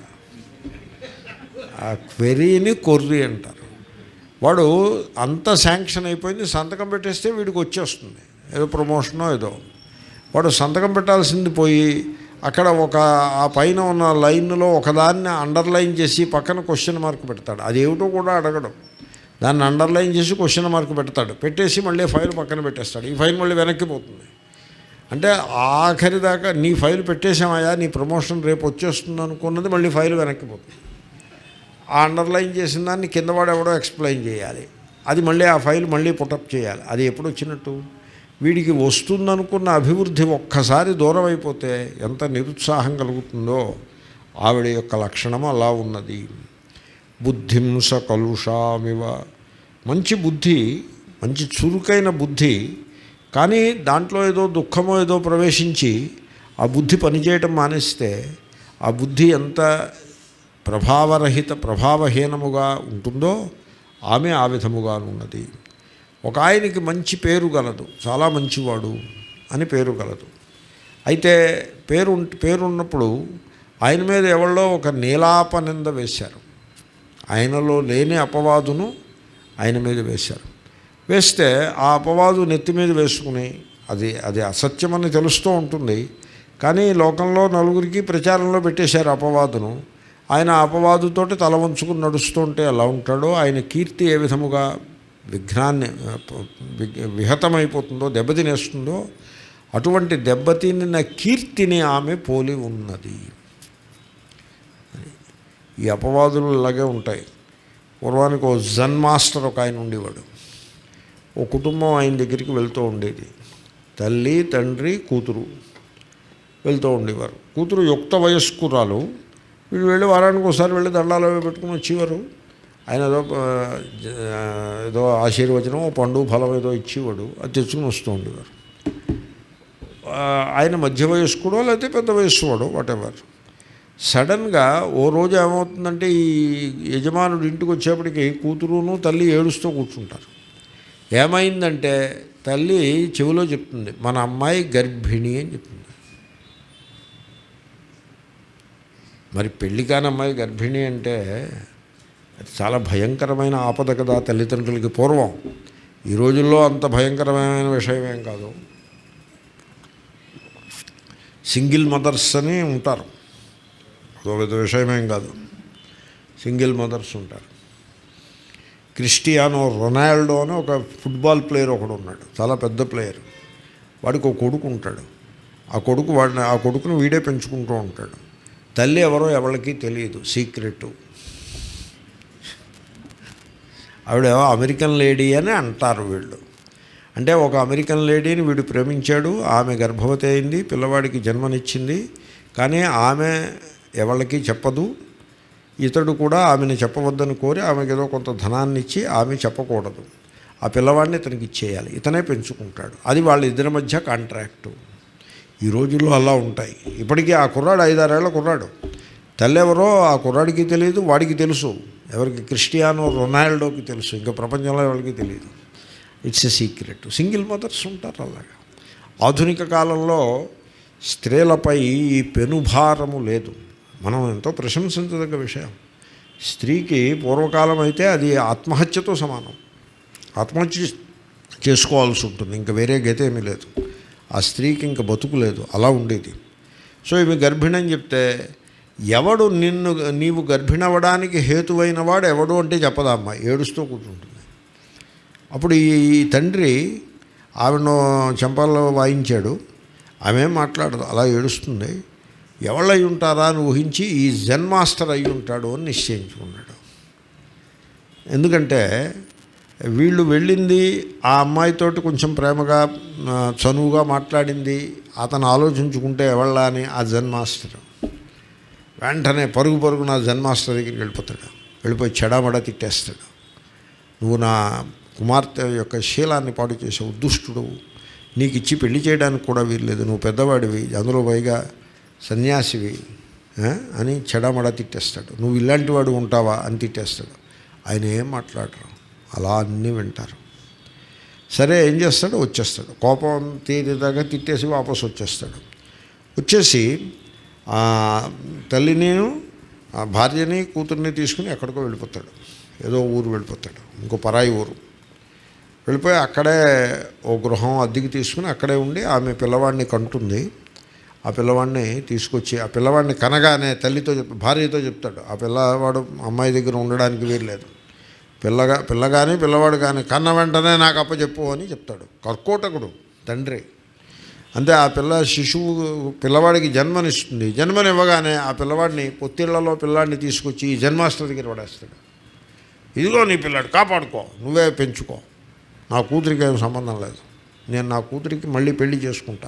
ఆ క్వెరీని కొర్రి అంటారు వాడు అంత శాంక్షన్ అయిపోయింది సంతకం పెట్టేస్తే వీడికి వచ్చేస్తుంది ఏదో ప్రమోషనో ఏదో వాడు సంతకం పెట్టాల్సింది పోయి అక్కడ ఒక ఆ పైన ఉన్న లైన్లో ఒకదాన్ని అండర్లైన్ చేసి పక్కన క్వశ్చన్ మార్క్ పెడతాడు అదేమిటో కూడా అడగడం దాన్ని అండర్లైన్ చేసి క్వశ్చన్ మార్క్ పెడతాడు పెట్టేసి మళ్ళీ ఫైల్ పక్కన పెట్టేస్తాడు ఈ ఫైల్ మళ్ళీ వెనక్కి పోతుంది అంటే ఆఖరి దాకా నీ ఫైల్ పెట్టేసామయ్యా నీ ప్రమోషన్ రేపు వచ్చేస్తుంది అనుకున్నది మళ్ళీ ఫైల్ వెనక్కి పోతుంది ఆ అండర్లైన్ చేసిన దాన్ని కిందవాడు ఎవడో ఎక్స్ప్లెయిన్ చేయాలి అది మళ్ళీ ఆ ఫైల్ మళ్ళీ పుటప్ చేయాలి అది ఎప్పుడు వచ్చినట్టు వీడికి వస్తుందనుకున్న అభివృద్ధి ఒక్కసారి దూరం అయిపోతే ఎంత నిరుత్సాహం కలుగుతుందో ఆవిడ యొక్క లక్షణం అలా ఉన్నది బుద్ధింస కలుషామివ మంచి బుద్ధి మంచి చురుకైన బుద్ధి కానీ దాంట్లో ఏదో దుఃఖమో ఏదో ప్రవేశించి ఆ బుద్ధి పనిచేయటం మానేస్తే ఆ బుద్ధి ఎంత ప్రభావరహిత ప్రభావహీనముగా ఉంటుందో ఆమె ఆ విధముగా ఉన్నది ఒక ఆయనకి మంచి పేరు గలదు చాలా మంచివాడు అని పేరు గలదు అయితే పేరు పేరున్నప్పుడు ఆయన మీద ఎవరిలో ఒక నీలాప నింద వేశారు ఆయనలో లేని అపవాదును ఆయన మీద వేశారు వేస్తే ఆ అపవాదు నెత్తి మీద వేసుకుని అది అది అసత్యమని తెలుస్తూ ఉంటుంది కానీ లోకంలో నలుగురికి ప్రచారంలో పెట్టేశారు అపవాదును ఆయన ఆ అపవాదుతోటి తల వంచుకుని నడుస్తుంటే ఎలా ఉంటాడో ఆయన కీర్తి ఏ విధముగా విఘ్నాన్ని వి- విహతమైపోతుందో దెబ్బతినేస్తుందో అటువంటి దెబ్బతినిన కీర్తిని ఆమె పోలి ఉన్నది ఈ అపవాదులు ఇలాగే ఉంటాయి పూర్వానికి ఓ జన్ మాస్టర్ ఒక ఆయన ఉండేవాడు ఓ కుటుంబం ఆయన దగ్గరికి వెళ్తూ ఉండేది తల్లి తండ్రి కూతురు వెళ్తూ ఉండేవారు కూతురు యుక్త వయస్కురాలు వీళ్ళు వెళ్ళి వారానికి ఒకసారి వెళ్ళి దండాలు అవి పెట్టుకుని వచ్చేవారు ఆయన ఏదో ఆ, జ- ఏదో ఆశీర్వచనం ఓ పండు ఫలం ఏదో ఇచ్చేవాడు అది తెచ్చుకుని వస్తూ ఉండేవారు ఆ, ఆయన మధ్య వయస్కుడో లేకపోతే పెద్ద వయస్సు వాడు వాటెవర్ సడన్గా ఓ రోజు ఏమవుతుందంటే ఈ యజమానుడు ఇంటికి వచ్చేప్పటికి కూతురును తల్లి ఏడుస్తూ కూర్చుంటారు ఏమైందంటే తల్లి చెవిలో చెప్తుంది మన అమ్మాయి గర్భిణి అని చెప్తుంది మరి పెళ్లి కాని అమ్మాయి గర్భిణి అంటే అది చాలా భయంకరమైన ఆపద కదా తల్లిదండ్రులకి పూర్వం ఈ రోజుల్లో అంత భయంకరమైన విషయం ఏం కాదు సింగిల్ మదర్స్ అని ఉంటారు అదో పెద్ద విషయమేం కాదు సింగిల్ మదర్స్ ఉంటారు క్రిస్టియానో రొనాల్డో అని ఒక ఫుట్బాల్ ప్లేయర్ ఒకడు ఉన్నాడు చాలా పెద్ద ప్లేయర్ వాడికి ఒక కొడుకు ఉంటాడు ఆ కొడుకు వాడిని ఆ కొడుకును వీడే పెంచుకుంటూ ఉంటాడు తల్లి ఎవరో ఎవరికి తెలియదు సీక్రెట్ ఆవిడేమో అమెరికన్ లేడీ అని అంటారు వీళ్ళు అంటే ఒక అమెరికన్ లేడీని వీడు ప్రేమించాడు ఆమె గర్భవతి అయింది పిల్లవాడికి జన్మనిచ్చింది కానీ ఆమె ఎవరికి చెప్పదు ఇతడు కూడా ఆమెను చెప్పవద్దని కోరి ఆమెకి ఏదో కొంత ధనాన్ని ఇచ్చి ఆమె చెప్పకూడదు ఆ పిల్లవాడిని ఇతనికి ఇచ్చేయాలి ఇతనే పెంచుకుంటాడు అది వాళ్ళ ఇద్దరి మధ్య కాంట్రాక్టు ఈ రోజుల్లో అలా ఉంటాయి ఇప్పటికీ ఆ కుర్రాడు ఐదారేళ్ల కుర్రాడు తల్లి ఎవరో ఆ కుర్రాడికి తెలియదు వాడికి తెలుసు ఎవరికి క్రిస్టియానో రొనాల్డోకి తెలుసు ఇంకా ప్రపంచంలో ఎవరికి తెలియదు it's a secret single mothers ఉంటారు అలాగా ఆధునిక కాలంలో స్త్రీలపై ఈ పెనుభారము లేదు మనం ఎంతో ప్రశంసించదగ్గ విషయం స్త్రీకి పూర్వకాలం అయితే అది ఆత్మహత్యతో సమానం ఆత్మహత్య చేసుకోవాల్సి ఉంటుంది ఇంకా వేరే గతి ఏమీ లేదు ఆ స్త్రీకి ఇంకా బతుకు లేదు అలా ఉండేది సో ఇవి గర్భిణి అని చెప్తే ఎవడు నిన్ను నీవు గర్భిణి అవ్వడానికి హేతువైన వాడు ఎవడు అంటే చెప్పదా అమ్మాయి ఏడుస్తూ కూర్చుంటుంది అప్పుడు ఈ ఈ తండ్రి ఆవిడను చెంపల్లో వాయించాడు ఆమె ఏం మాట్లాడదు అలా ఏడుస్తుంది ఎవళ్ళు అయి ఉంటారా అని ఊహించి ఈ జెన్ మాస్టర్ అయి ఉంటాడు అని నిశ్చయించుకున్నాడు ఎందుకంటే వీళ్ళు వెళ్ళింది ఆ అమ్మాయితోటి కొంచెం ప్రేమగా ఆ, చనువుగా మాట్లాడింది అతను ఆలోచించుకుంటే ఎవళ్ళ అని ఆ జెన్ మాస్టర్ వెంటనే పరుగు పరుగు నా జెన్ మాస్టర్ దగ్గరికి వెళ్ళిపోతాడు వెళ్ళిపోయి చెడామడా తిట్టేస్తాడు నువ్వు నా కుమార్తె యొక్క శీలాన్ని పాడు చేసావు దుష్టుడు నీకు ఇచ్చి పెళ్లి చేయడానికి కూడా వీల్లేదు నువ్వు పెద్దవాడివి అందులో పైగా సన్యాసివి ఆ? అని చెడామడా తిట్టేస్తాడు నువ్వు ఇలాంటి వాడు ఉంటావా అని తిట్టేస్తాడు ఆయన ఏం మాట్లాడరు అలా అన్నీ వింటారు సరే ఏం చేస్తాడు వచ్చేస్తాడు కోపం తీరేదాకా తిట్టేసి వాపసు వచ్చేస్తాడు వచ్చేసి ఆ, తల్లిని ఆ భార్యని కూతుర్ని తీసుకుని ఎక్కడికో వెళ్ళిపోతాడు ఏదో ఊరు వెళ్ళిపోతాడు ఇంకో పరాయి ఊరు వెళ్ళిపోయి అక్కడే ఓ గృహం అద్దెకి తీసుకుని అక్కడే ఉండి ఆమె పిల్లవాడిని కంటుంది ఆ పిల్లవాడిని తీసుకొచ్చి ఆ పిల్లవాడిని కనగానే తల్లితో చెప్ భార్యతో చెప్తాడు ఆ పిల్లవాడు అమ్మాయి దగ్గర ఉండడానికి వీల్లేదు పిల్లగా పిల్ల కానీ పిల్లవాడు కానీ కన్న వెంటనే నాకు అప్పచెప్పు అని చెప్తాడు కర్కోటకుడు తండ్రి అంతే ఆ పిల్ల శిశువు పిల్లవాడికి జన్మనిస్తుంది జన్మనివ్వగానే ఆ పిల్లవాడిని పొత్తిళ్లలో పిల్లాడిని తీసుకొచ్చి ఈ జన్మాష్టమి దగ్గర పడేస్తాడు ఇదిగో నీ పిల్లాడు కాపాడుకో నువ్వే పెంచుకో నా కూతురికి ఏం సంబంధం లేదు నేను నా కూతురికి మళ్ళీ పెళ్లి చేసుకుంటా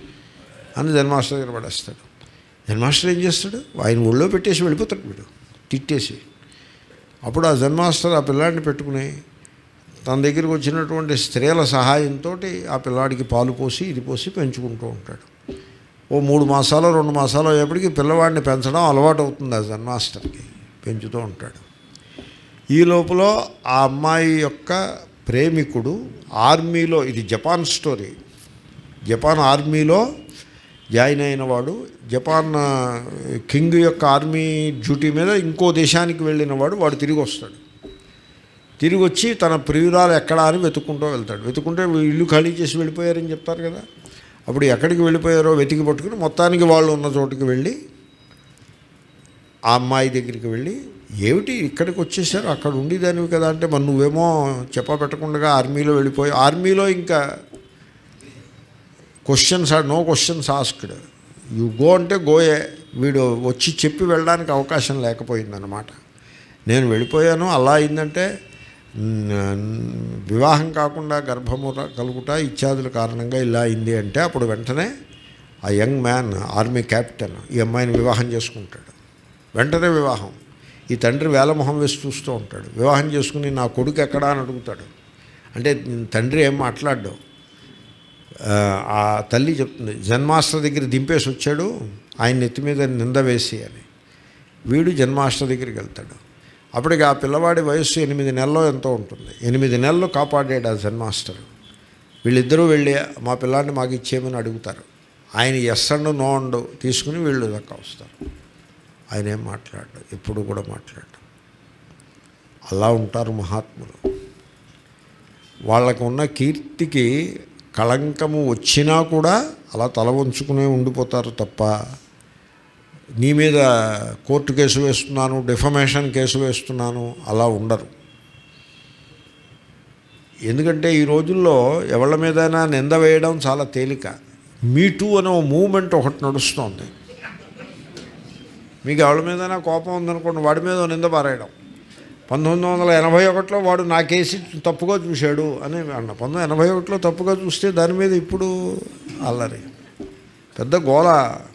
అని జన్మాష్టమి దగ్గర పడేస్తాడు జన్మాష్టమి ఏం చేస్తాడు ఆయన ఒళ్ళో పెట్టేసి వెళ్ళిపోతాడు వీడు తిట్టేసి అప్పుడు ఆ జన్మాస్టర్ ఆ పిల్లాడిని పెట్టుకుని తన దగ్గరికి వచ్చినటువంటి స్త్రీల సహాయంతో ఆ పిల్లాడికి పాలు పోసి ఇది పోసి పెంచుకుంటూ ఉంటాడు ఓ మూడు మాసాలు రెండు మాసాలు అయ్యేప్పటికి పిల్లవాడిని పెంచడం అలవాటు అవుతుంది ఆ జన్మాస్టర్కి పెంచుతూ ఉంటాడు ఈ లోపల ఆ అమ్మాయి యొక్క ప్రేమికుడు ఆర్మీలో ఇది జపాన్ స్టోరీ జపాన్ ఆర్మీలో జాయిన్ అయిన వాడు జపాన్ ఆ, కింగ్ యొక్క ఆర్మీ డ్యూటీ మీద ఇంకో దేశానికి వెళ్ళిన వాడు వాడు తిరిగి వస్తాడు తిరిగి వచ్చి తన ప్రియురాలు ఎక్కడా అని వెతుక్కుంటూ వెళ్తాడు వెతుక్కుంటే వీళ్ళు ఇల్లు ఖాళీ చేసి వెళ్ళిపోయారని చెప్తారు కదా అప్పుడు ఎక్కడికి వెళ్ళిపోయారో వెతికి పట్టుకుని మొత్తానికి వాళ్ళు ఉన్న చోటుకి వెళ్ళి ఆ అమ్మాయి దగ్గరికి వెళ్ళి ఏమిటి ఇక్కడికి వచ్చేసారు అక్కడ ఉండేదానివి కదా అంటే మరి నువ్వేమో చెప్ప పెట్టకుండా ఆర్మీలో వెళ్ళిపోయి ఆర్మీలో ఇంకా questions are no questions asked you go అంటే గోయే వీడు వచ్చి చెప్పి వెళ్ళడానికి అవకాశం లేకపోయిందన్నమాట నేను వెళ్ళిపోయాను అలా అయిందంటే న- వివాహం కాకుండా గర్భము ర- కలుగుట ఇత్యాదుల కారణంగా ఇలా అయింది అంటే అప్పుడు వెంటనే ఆ యంగ్ మ్యాన్ ఆర్మీ క్యాప్టెన్ ఈ అమ్మాయిని వివాహం చేసుకుంటాడు వెంటనే వివాహం ఈ తండ్రి వేలమొహం వేసి చూస్తూ ఉంటాడు వివాహం చేసుకుని నా కొడుకు ఎక్కడా అని అడుగుతాడు అంటే తండ్రి ఏం మాట్లాడ్డు ఆ, ఆ తల్లి చెప్తుంది జన్మాస్టర్ దగ్గర దింపేసి వచ్చాడు ఆయన నెత్తి మీద నింద వేసి అని వీడు జన్మాష్టమి దగ్గరికి వెళ్తాడు అప్పటికి ఆ పిల్లవాడి వయస్సు ఎనిమిది నెలలో ఎంతో ఉంటుంది ఎనిమిది నెలలు కాపాడాడు ఆ జన్మాస్టర్ వీళ్ళిద్దరూ వెళ్ళి మా పిల్లాన్ని మాకు ఇచ్చేయమని అడుగుతారు ఆయన ఎస్ అండ్ నో అండ్ తీసుకుని వీళ్ళు దక్క వస్తారు ఆయన ఏం మాట్లాడు ఎప్పుడు కూడా మాట్లాడు అలా ఉంటారు మహాత్ములు వాళ్ళకు ఉన్న కీర్తికి కళంకము వచ్చినా కూడా అలా తల వంచుకునే ఉండిపోతారు తప్ప నీ మీద కోర్టు కేసు వేస్తున్నాను డిఫమేషన్ కేసు వేస్తున్నాను అలా ఉండరు ఎందుకంటే ఈ రోజుల్లో ఎవళ్ళ మీదైనా నింద వేయడం చాలా తేలిక మీ టూ అనే ఓ మూమెంట్ ఒకటి నడుస్తోంది మీకు ఎవరి మీదైనా కోపం ఉందనుకోండి వాడి మీద ఓ నింద పారేయడం పంతొమ్మిది వందల ఎనభై ఒకటిలో వాడు నా కేసు తప్పుగా చూశాడు అని అన్న పంతొమ్మిది ఎనభై ఒకటిలో తప్పుగా చూస్తే దాని మీద ఇప్పుడు అల్లరి పెద్ద గోల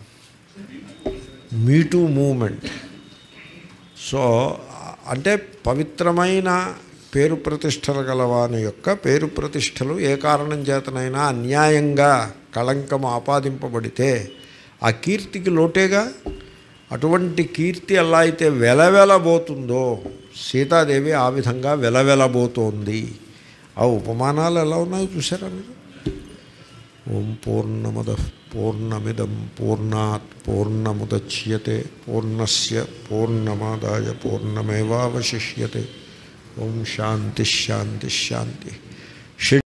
మీటూ మూమెంట్ సో అంటే పవిత్రమైన పేరు ప్రతిష్టలు గలవాని యొక్క పేరు ప్రతిష్టలు ఏ కారణం చేతనైనా అన్యాయంగా కళంకం ఆపాదింపబడితే ఆ కీర్తికి లోటేగా అటువంటి కీర్తి ఎలా అయితే వెలవెలబోతుందో సీతాదేవి ఆ విధంగా వెలవెలబోతోంది ఆ ఉపమానాలు ఎలా ఉన్నాయో చూసారా మీరు ఓం పూర్ణముద పూర్ణమిదం పూర్ణాత్ పూర్ణముద్యతే పూర్ణస్య పూర్ణమాదాయ పూర్ణమేవాశిష్యతే ఓం శాంతి శాంతి శాంతి